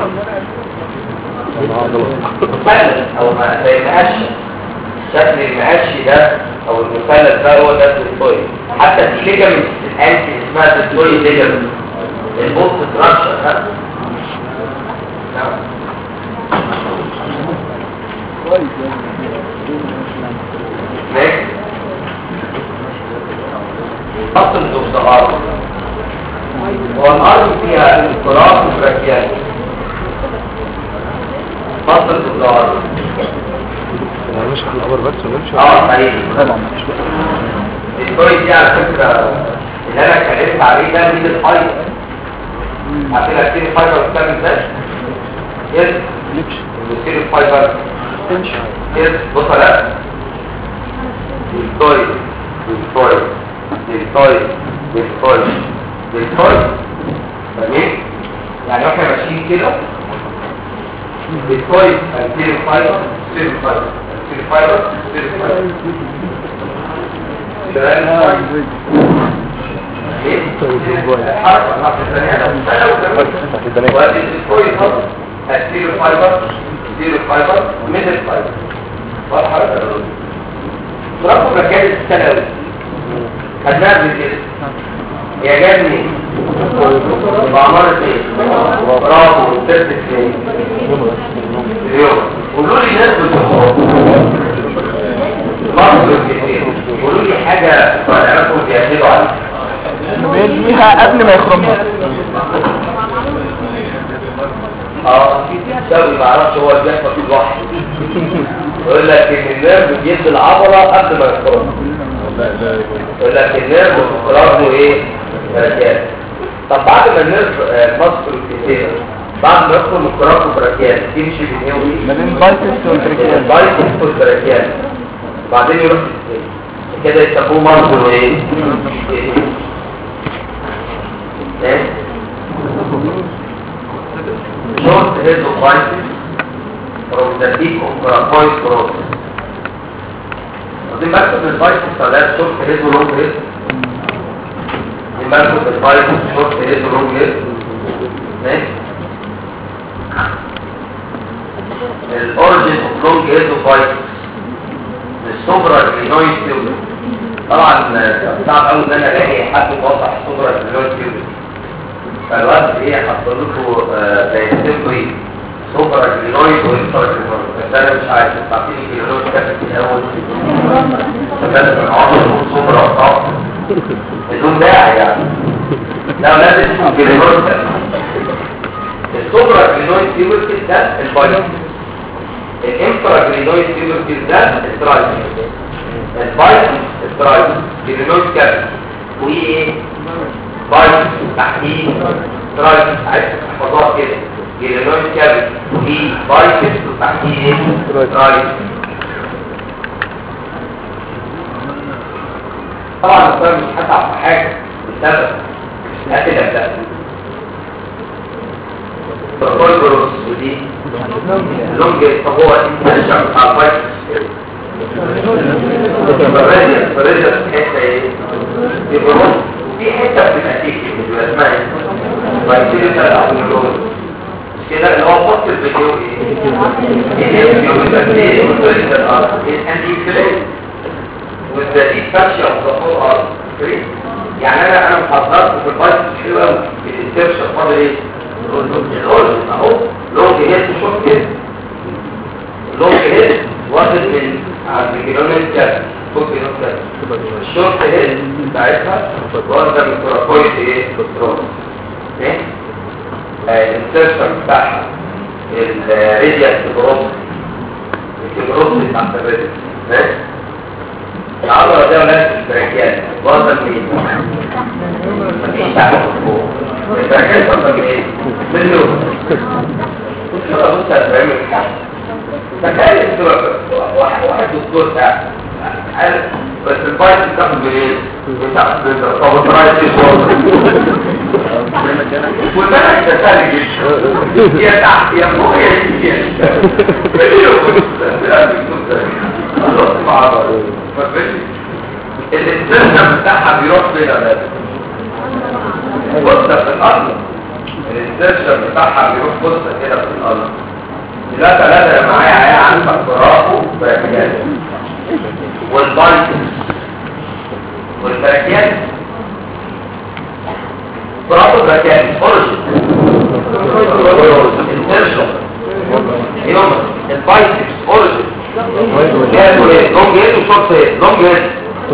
مثلث او ما زي المقش شكل المقش ده او المثلث ده هو ده الكويس حتى في ليجامنت الانتي اسمها الكويس ليجامنت البوست ستراكشر ها نعم next خط الزغزغار هو الأرض فيها انقراض وبراكيات خط الزغزغار مش الخبر بس ولا مش اه طيب طبعا مش الكويس دي على فكره اللي انا اتكلمت عليه ده ميد الفايبر عارفين الكتير فايبر بتعمل ازاي؟ يس ليكش الكتير فايبر تنشن يس بص لا الكويس الكويس الكويس الكويس الكويس تمام يعني واحنا ماشيين كده الكويس الكتير فايبر الكتير فايبر الكتير فايبر الكتير فايبر رقم مكان السنوي خدناها من كده يا جابني بعمارة ايه؟ برافو سبت ايه؟ اليوم قولوا لي ناس بتخرج مصر كتير قولوا لي حاجة طالعكم بيعملوا عليها بيديها قبل ما يخرمها اه ده ما اعرفش هو الجسد الواحد يقول لك ان النيرف بيدي العضله قبل ما يخرج يقول لك النيرف بتخرج له ايه بركات طب بعد ما النيرف آه، مصر كتير بعد ما يدخل مخرجه بركات تمشي بين ايه وايه ما بين البايسبس والتريكيال البايسكس والبركات بعدين يروح للسيل. كده يسموه منظر ايه ايه short head of biceps from the peak of coracoid growth. واخدين بالكم من البايسبس ولا لا short head و long head؟ واخدين بالكم من البايسبس short head و long head؟ ماشي؟ الاوريجن اوف لونج هيد اوف بايسبس السوبرا جرينويد تيوبر طبعا صعب قوي ان انا الاقي حد موضح السوبرا جرينويد تيوبر فالوقت ايه حط لكم آه، زي سيمبري سوبرا جرينويد وانترا جرينويد بس انا مش عارف تعطيني جرينويد كانت في الاول فكانت من عمر سوبرا وطاق بدون داعي يعني لا لازم اسمه جرينويد السوبرا جرينويد تيوبر ده البايوس الانفرا جرينويد تيوبر ده الترايس البايوس الترايس جرينويد كاب وايه بايوس تحديد ترايس عايز تحفظوها كده جرينويد كاب وفي بايوس وتحديد ايه ترايس طبعا الطير مش هتعب في حاجه بسبب هات الابدان بروتوكول بروس ودي لونج طب هو انتشر بتاع الفايتس فريديا فريديا حته ايه دي بروس وفي حته بتبقى تيجي بتبقى اسمها ايه فايتيريا الابنولوز كده اللي هو فصل الفيديو ايه ايه الفيديو بتبقى ايه وفريديا الارض ايه اند يكليت والزديد فاشية وصفور ارض يعني انا انا محضرت في الفايتس حلو قوي الانترشن فاضل ايه الأول اهو لونج هيد شوف كده لونج هيد واخد من عند الجينومين كاب فوق جينوم كاب الشورت هيد بتاعتها واخده من كوراكويد ايه كنترول ايه الانسرشن بتاعها الريديال تبروس التبروس بتاعت الريديال ماشي العضلة ده ولاد البركيات واخده من مفيش تعب فوق البركات واخده من ايه؟ من اللون بص بص هتعمل حاجه تخيل الدكتور واحد واحد دكتور بتاع عارف بس الفايت بتاخد بايه؟ بتاخد طب الرايت والمنهج ده سهل جدا يا تحت يا فوق يا يمين خلاص مع بعض الاستنى بتاعها بيروح فين يا ولاد؟ بص في الارض الاستنى بتاعها بيروح بص كده في الارض لا ثلاثة يا معايا عيا عندك برافو براكيات والبايتس والبراكيات برافو براكيات اورجن انترشن يوم البايتس اورجن جاب ايه لونج هيد وشورت هيد لونج هيد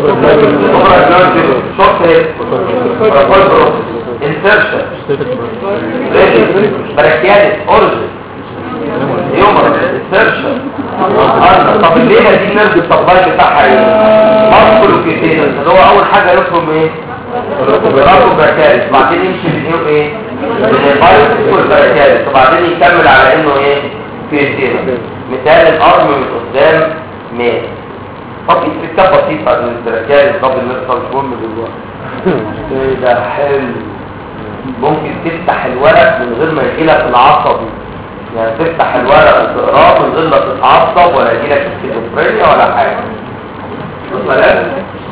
شورت هيد بروتوكول بروسس انترشن ريدي براكيات اورجن هيومر انسرشن أرنب. طب الليلة دي نرد السبلاي بتاعها ايه مصر وكيتينس اللي هو اول حاجة يفهم ايه برافو بركالس وبعدين يمشي بالايه ايه بالفايروس والبركالس وبعدين يكمل على انه ايه كيتينس مثال الارم من قدام مات بسيط كتاب بسيط عن البركالس قبل نفسه مش مهم دلوقتي ايه ده حلو ممكن تفتح الورق من غير ما يجيلك العصبي يعني تفتح الورق وتقراه من غير ما تتعصب ولا يجيلك سكيزوفرينيا ولا حاجه مثلا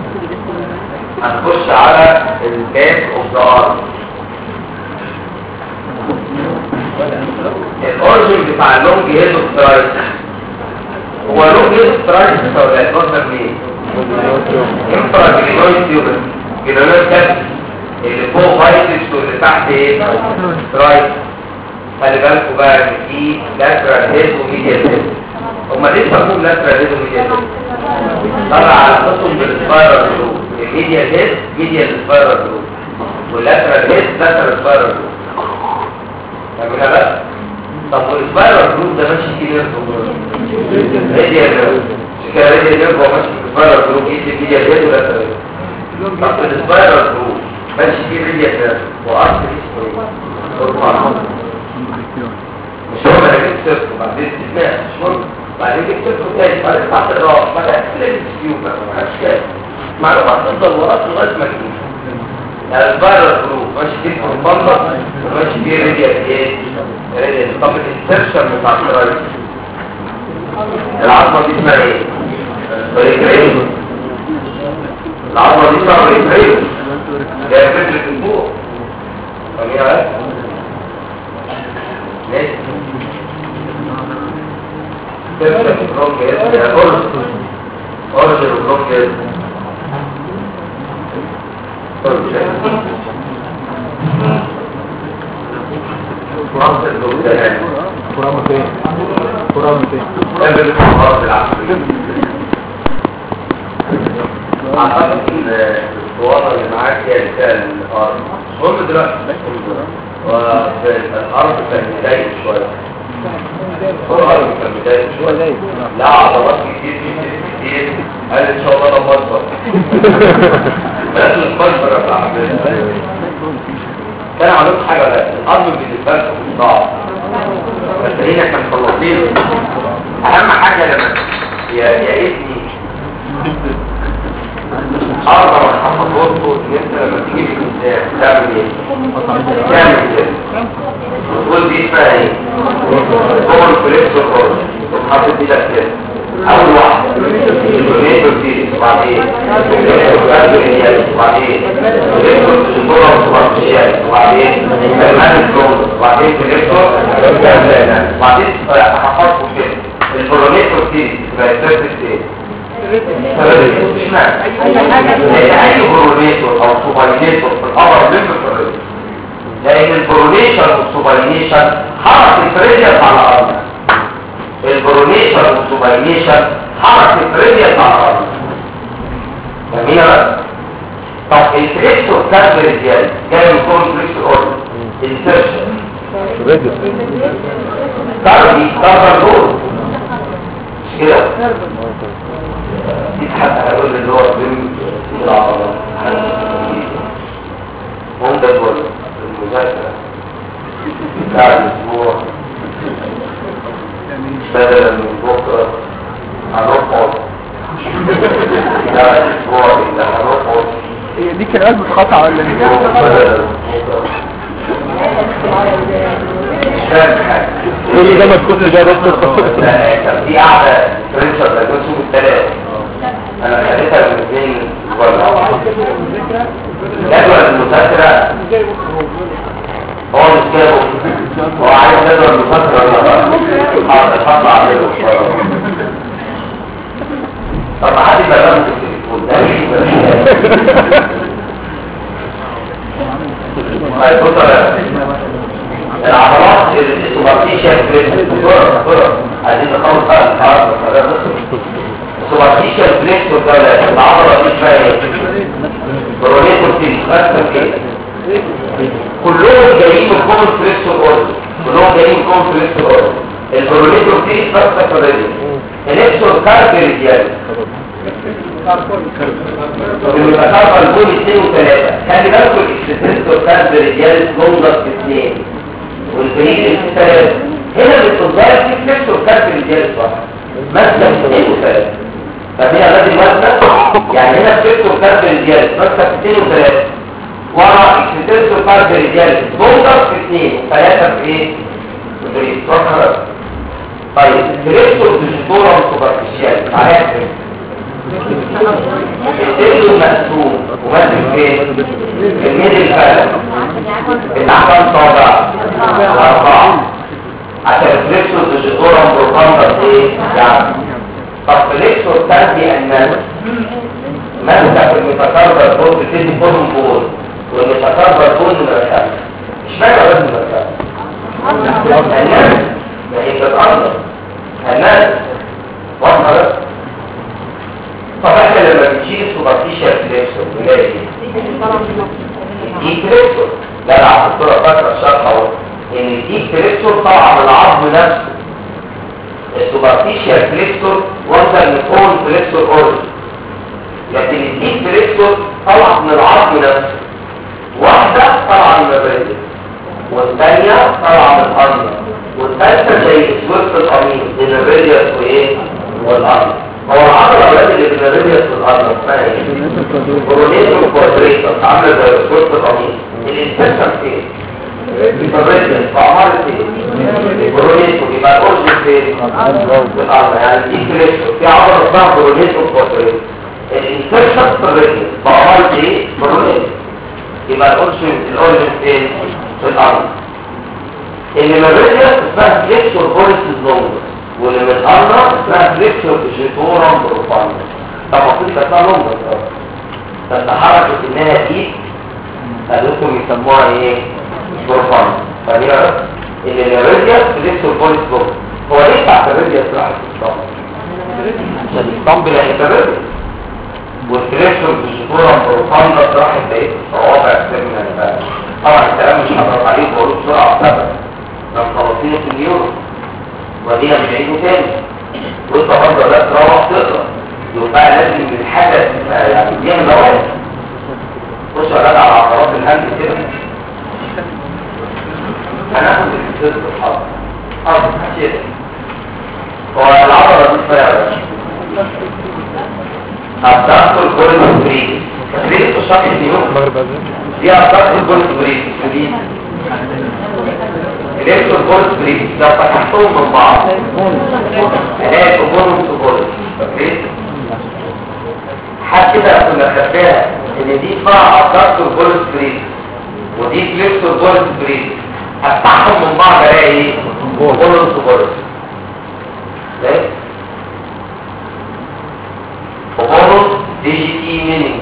هنخش على الباب اوف ذا ارم الاورجن بتاع اللونج هيد اوف سترايك هو لونج هيد اوف سترايك ولا الاورجن منين؟ انفرا جرينويد تيوبر جرينويد كابس اللي فوق فايتس واللي تحت ايه؟ سترايك خلي بالكوا بقى ان في لاترال هيد وميديال هيد هما ليه سموهم لاترال هيد وميديال هيد؟ طلع على قسم بالسبايرال جروب الميديال هيد ميديال سبايرال جروب واللاترال هيد لاترال سبايرال جروب فاهمين بقى؟ طب والسبايرال جروب ده ماشي فيه نيرف ميديال نيرف مش كده ميديال نيرف هو ماشي في السبايرال جروب يدي ميديال هيد ولاترال هيد طب في السبايرال جروب ماشي فيه ميديال نيرف واصل اسمه مش هو انا جبت صفر وبعدين استثناء مش مهم بعدين جبت صفر تاني بعدين تحت الراس بعدين تلاقي السيوف بقى ما فيهاش كده معلومات تفضل وراك لغايه ما تجيب يعني الفيروس جروب ماشي فيه كورباندا وماشي فيه ريديال ايه ريديال طب الانسرشن بتاع الرايس العظمه دي اسمها ايه؟ بريكريم العظمه دي اسمها بريكريم جايه فكره الفوق فاهمين يا ماشي تبدأ بكرونج يد يا أرز أرز بكرونج يد فرنسا الجودة يعني قرامة فين قرامة فين قبل الأرض العصرية أعتقد إن الاسطوانة اللي معاك هي اللي فيها الأرض مش مهم دلوقتي وفي الأرض كان مضايق شوية الأرض كان مضايق شوية لا عضلات كتير كتير كتير قال إن شاء الله أنا مصبر بس المصبر يا صاحبي كان عملت حاجة ولا الأرض بالنسبة لكم صعب بس هنا كان خلصين أهم حاجة لما يا يا ابني أربع محطات وسط إن أنت لما تيجي في الإنسان تعمل إيه؟ تعمل كده وتقول دي اسمها إيه؟ كومن فليكس والأرض وتحط إيدك كده أول واحدة الكورنيتور دي وبعدين الكورنيتور وبعدين الكورنيتور الجورة وبعدين وبعدين الكلمان الجورة وبعدين الكورنيتور وبعدين هحطه كده الكورنيتور دي بقى الثالث ايه؟ اي برونيتور او سوبرينيتور في الابر ليمب لان البرونيشن والسوبرينيشن حرك الفريديا على الارض البرونيشن والسوبرينيشن حرك الفريديا على الارض فاهمين بقى طب الكريستور كاربريد جاي جاي من كون كريستور اورد انسرشن كاربي كاربر دور مش كده دي حتى هيقول اللي هو بيم العضلات هم ده دول المذاكرة بتاع الأسبوع بدلا من بكرة هنقعد بتاع الأسبوع اللي هنقعد هي دي كان قلب اتقطع ولا بدلا ايه من بكرة مش فاهم حاجة كل ده مسكوت ده دكتور لا كان في قاعدة فرنسا ده جوزهم الثلاث انا خليتها من اثنين ولا جدول المذاكرة هو مش جابه هو عايز جدول المذاكرة ولا لا حاضر حاضر عليه طب عادي بلغم في التليفون ده مش طيب بص يا العضلات السوبرفيشال بسرعة بسرعة عايزين نخلص بقى الحرب السوبرفيشال فليكسور ده ولا العضلة دي اسمها ايه؟ برونيتور تيري اسمها ايه؟ كلهم جايين من كومن فليكسور اورد كلهم جايين من كومن فليكسور اورد البرونيتور تيري اسمها المتكرر الكون اثنين وثلاثة خلي بالكم الاكسسنتور كان برجال لونجر في اثنين والبريد في ثلاثة هنا بالتظاهر في فليكسور كان برجال واحد مثلا اثنين وثلاثة طب هي غادي مثلا يعني هنا فليكسور كان برجال مثلا اثنين وثلاثة ورا اكسسنتور كان برجال لونجر في اثنين وثلاثة في ايه؟ في البريد طيب فليكسور ديجيتورا سوبرفيشال عليها الدبل مقسوم وماسك فين؟ في الميدل فالك بتاع كام صابع؟ أربعة عشان الفليكسور ديجيتورا بروفاندر ايه؟ يعني طب فليكسور تنبي الناس ماسكة في المتكرر بول بتدي كلهم بول والمتكرر بول نمرة خمسة اشمعنى بس نمرة خمسة؟ الناس ما هي بتتأثر الناس واضحة بس طب احنا لما بنشيل السوبرفيشال فليكسور بنلاقي ايه؟ دي فليكسور لا لا الدكتوره فاكره الشرح اهو ان الدي فليكسور طالعه من العظم نفسه السوبرفيشال فليكسور واخده من كون فليكسور اوريجن لكن الدي فليكسور طالعه من العظم نفسه واحده طالعه من الرجل والثانيه طالعه من الارض والثالثه زي سويفت القميص بين الريديوس وايه والارض هو العضله التي اللي بين الريديوس والارض اسمها ايه برونيتو كوادريتر عامله زي سويفت القميص الانسان فين في الريديوس في عمارة ايه برونيتو يبقى الاورجن فين في الارض يعني دي كريستو في عضله اسمها برونيتو كوادريتر الانسان في الريديوس في عمارة ايه برونيتو يبقى الاورجن الاورجن فين في الارض اللي من الريديوس اسمها فليكسور بوليسيس لونجر واللي من الارض اسمها فليكسور جيتورم بروفاندر طب المفروض تبقى لونجر بس حركه انها ايد قالوا يسموها ايه بروفاندر فهي اللي من الريديوس فليكسور بوليسيس لونجر هو ليه تحت الريديوس راح تستنبط عشان يستنبط يعني الريديوس والفليكسور جيتورم بروفاندر راحت بقيه الصوابع السيرمنال طبعا الكلام مش هضرب عليه بقول بسرعه بسبب لو خلصين في اليورو ودي هنعيده تاني وانت برضه لا تروح تقرا يبقى لازم الحدث يعني دي من الاول خش يا جدع على عضلات الهند كده هناخد الفيزيك الحظ حظ كده هو العضله دي اسمها يا باشا الدكتور كورن بريد بريد في الشرح اليوم دي الدكتور كورن بريد دي الكترون بولس بريد لو فتحتهم من بعض هلاقي الامور متقولة اوكي حتى كده كنا خدناها ان دي اسمها ابدكتور بولس بريد ودي فليكتور بولس بريد افتحهم من بعض الاقي ايه بولس بولس وبولس دي جي تي مينينج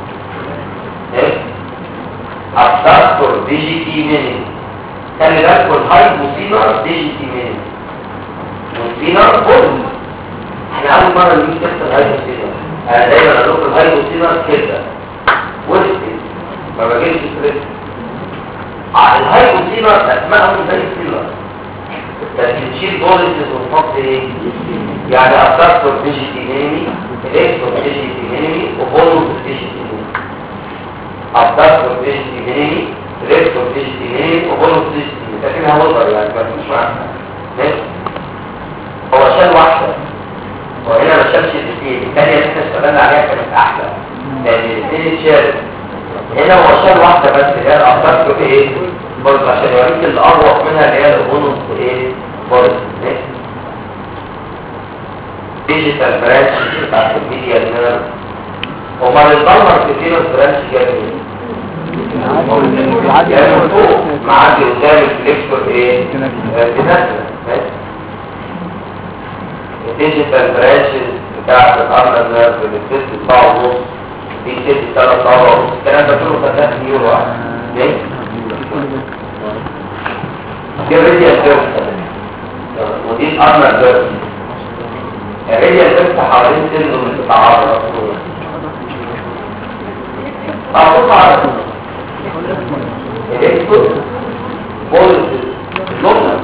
ابدكتور دي جي تي مينينج خلي بالكم الهايبوسينر ديجيتي مين والسينر بول احنا اول مره نجيب تحت الهايبوسينر انا دايما اقول لكم الهايبوسينر كده وسط ما بجيبش ستريس الهايبوسينر اسمائهم زي السينر بس تشيل بوليسز ونحط ايه يعني ابدكتور ديجيتي مينيمي الكتور ديجيتي مينيمي وبولوس ديجيتي مينيمي ابدكتور ديجيتي مينيمي ريكتور ديجيتي مين وبولوس ديجيتي مين فاكرها وضر يعني ما فيش معنى ماشي هو شال واحدة وهنا ما شالش الاثنين الثانية اللي احنا اشتغلنا عليها كانت احلى لان الاثنين اتشالوا هنا هو شال واحدة بس اللي هي الابدكتور ايه برضه عشان يوريك اللي اروق منها اللي هي البولوس ايه برضه ماشي ديجيتال برانش بتاعت الميديا نيرف امال البلمر في فينوس برانش جاي منين؟ يعني فوق معدي قدام الفليكسور ايه تنسل الديجيتال برانشز بتاعت الارنر نيرف اللي بتست ساعة ونص دي ست ثلاث ساعة ونص الكلام ده كله خدناه في يورو واحد ليه؟ دي الريديال بيرس ودي الارنر بيرس الريديال بيرس حوالين سنه من تتعرض أعطوك على الإكتور بوليس لونة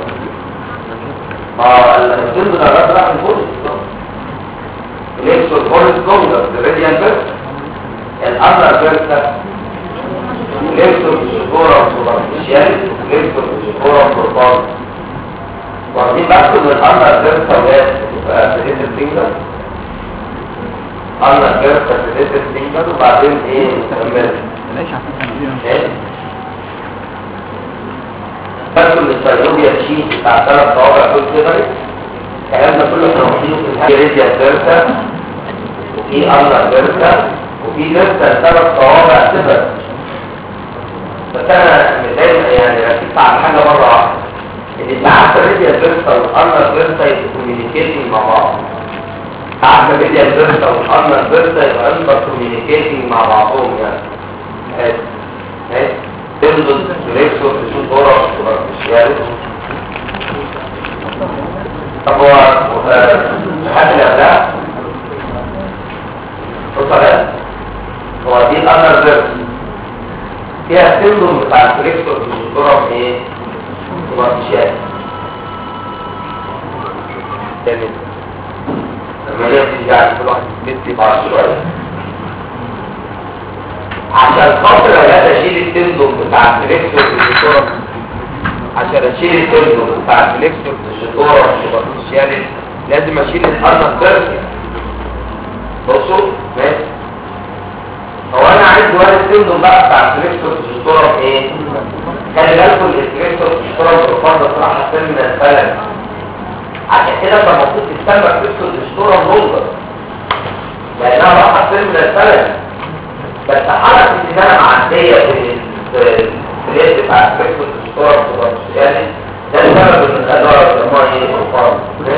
ما الجلد ده راح راح البوليس الإكتور بوليس لونة الريديان الأمر جلسة ليكتور شكورة وسوبرفيشال ليكتور شكورة وسوبرفيشال واخدين بالكم من الأمر جلسة وهي سيديت الفينجر أمر جلسة سيديت الفينجر وبعدين إيه نكمل إيه بالكم من السيروبيا تشيل بتاع ثلاث صوابع دول كده الكلام ده كله احنا واخدينه في الهيريديا جلسة وفي أمر جلسة وفي جلسة ثلاث صوابع صفر بس انا دايما يعني ركزت على حاجه مره واحده ان ساعات الريديا فيرسا والانر فيرسا يبقوا كوميونيكيتنج مع بعض ساعات الريديا فيرسا والانر فيرسا يبقى انتر كوميونيكيتنج مع بعضهم يعني هات هات تنزل ريكسو تشوف دورة سوبرفيشيال طب هو حد اللي قبلها بص عليها هو دي الانر فيرسا فيها سيندروم بتاع الكريكتور في الدكتورة في ايه؟ سوبرفيشال جميل لما هي بتيجي على كل واحد بنتي بعد شوية عشان خاطر انا اشيل السيندروم بتاع الكريكتور في الدكتورة عشان اشيل السيندروم بتاع الكريكتور في الدكتورة سوبرفيشال لازم اشيل الارنب تركي بصوا ماشي هو انا عايز وارد سيندروم بقى بتاع الكريستوس الشطوره في ايه خلي بالكم الكريستوس الشطوره بالفضل صراحه سن من الفلك عشان كده كان المفروض تسمى كريستوس الشطوره نولدر لانها راحه سن من الفلك بس حركه ان انا معديه في في اليد بتاع الكريستوس الشطوره يعني ده السبب ان الاداره بيسموها ايه الفرد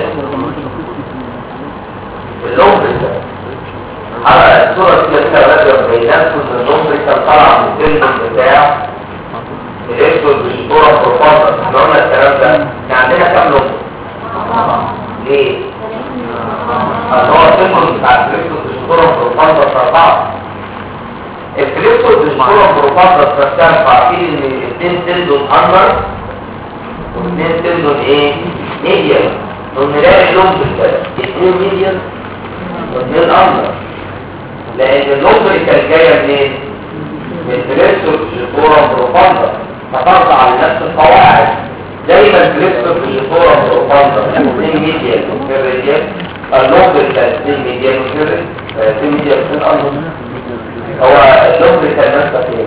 اللون ده على الصورة دي كده بدأ بينفذ النمر كان طالع من السلم بتاع الاسود بالصورة بروفاندر احنا قلنا الكلام ده كان عندنا كام نمر؟ ليه؟ عشان هو السلم بتاع الاسود بالصورة بروفاندر أربعة الكريستوس بالصورة بروفاندر فاستعرف عارفين ان الاثنين تندون أنر والاثنين تندون ايه؟ ميديال نلاقي اللون بالكلام اثنين ميديال واثنين أنر لان النظر كانت جايه منين من بريستور جيفورا بروفاندا ففرض على نفس القواعد دايما بريستور جيفورا بروفاندا اثنين ميديال وفي ريديال النظر كان اثنين ميديال وفي اثنين ميديال وفي الانظر هو النظر كان نفسه فين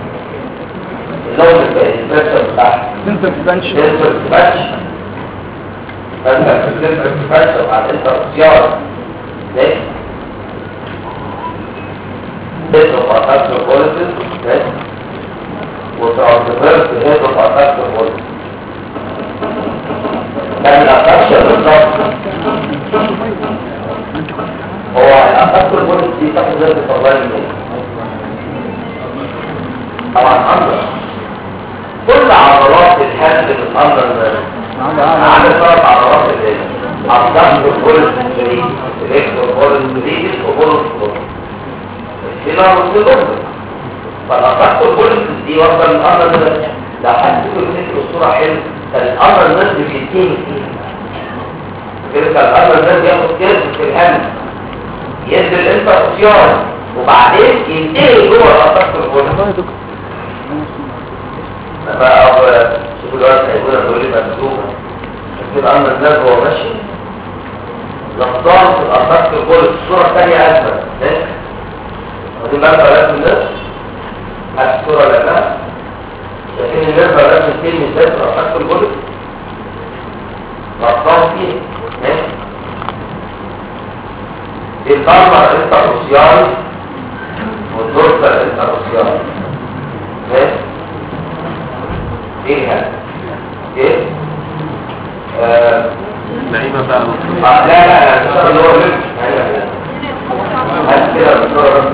النظر كان البريستور بتاعه سنتر بنش سنتر باتش فانت في السنتر باتش وبعد انت اختيار ليه هيد اوف اتاكتور بوليسز وترانسفيرس هيد اوف اتاكتور بوليسز كان الاتاكشن بالظبط هو الاتاكتور بوليسز دي تاخد زي الفضلين منين طبعا امر كل عضلات الحد من امر عامل ثلاث عضلات اللي الاتاكتور بوليسز الكترو بوليسز وبوليسز هنا رسول فالأخذت البوليس دي وصل الأمر ده لو حد يقول فكر الصورة حلو كان الأمر الناس بيتين كده كان الأمر الناس ياخد كيرف في الهم ينزل انت اختيار وبعدين ينتهي جوه الأخذت البوليس بقى شوف الوقت هيقول هتقول لي مكتوبة شوف الأمر الناس هو ماشي لقطان في الأخذت البوليس الصورة الثانية أسفل ودي بقى ثلاث الناس هات الصورة لنا لكن الناس بقى لازم كلمة ذات رأسك الجلد مقطعه فيه ماشي الضربة الانتروسيال والدورسة الانتروسيال ماشي ايه هذا ايه آه نعيمة بقى آه، لا لا لا الصورة اللي هو اللي هات كده الصورة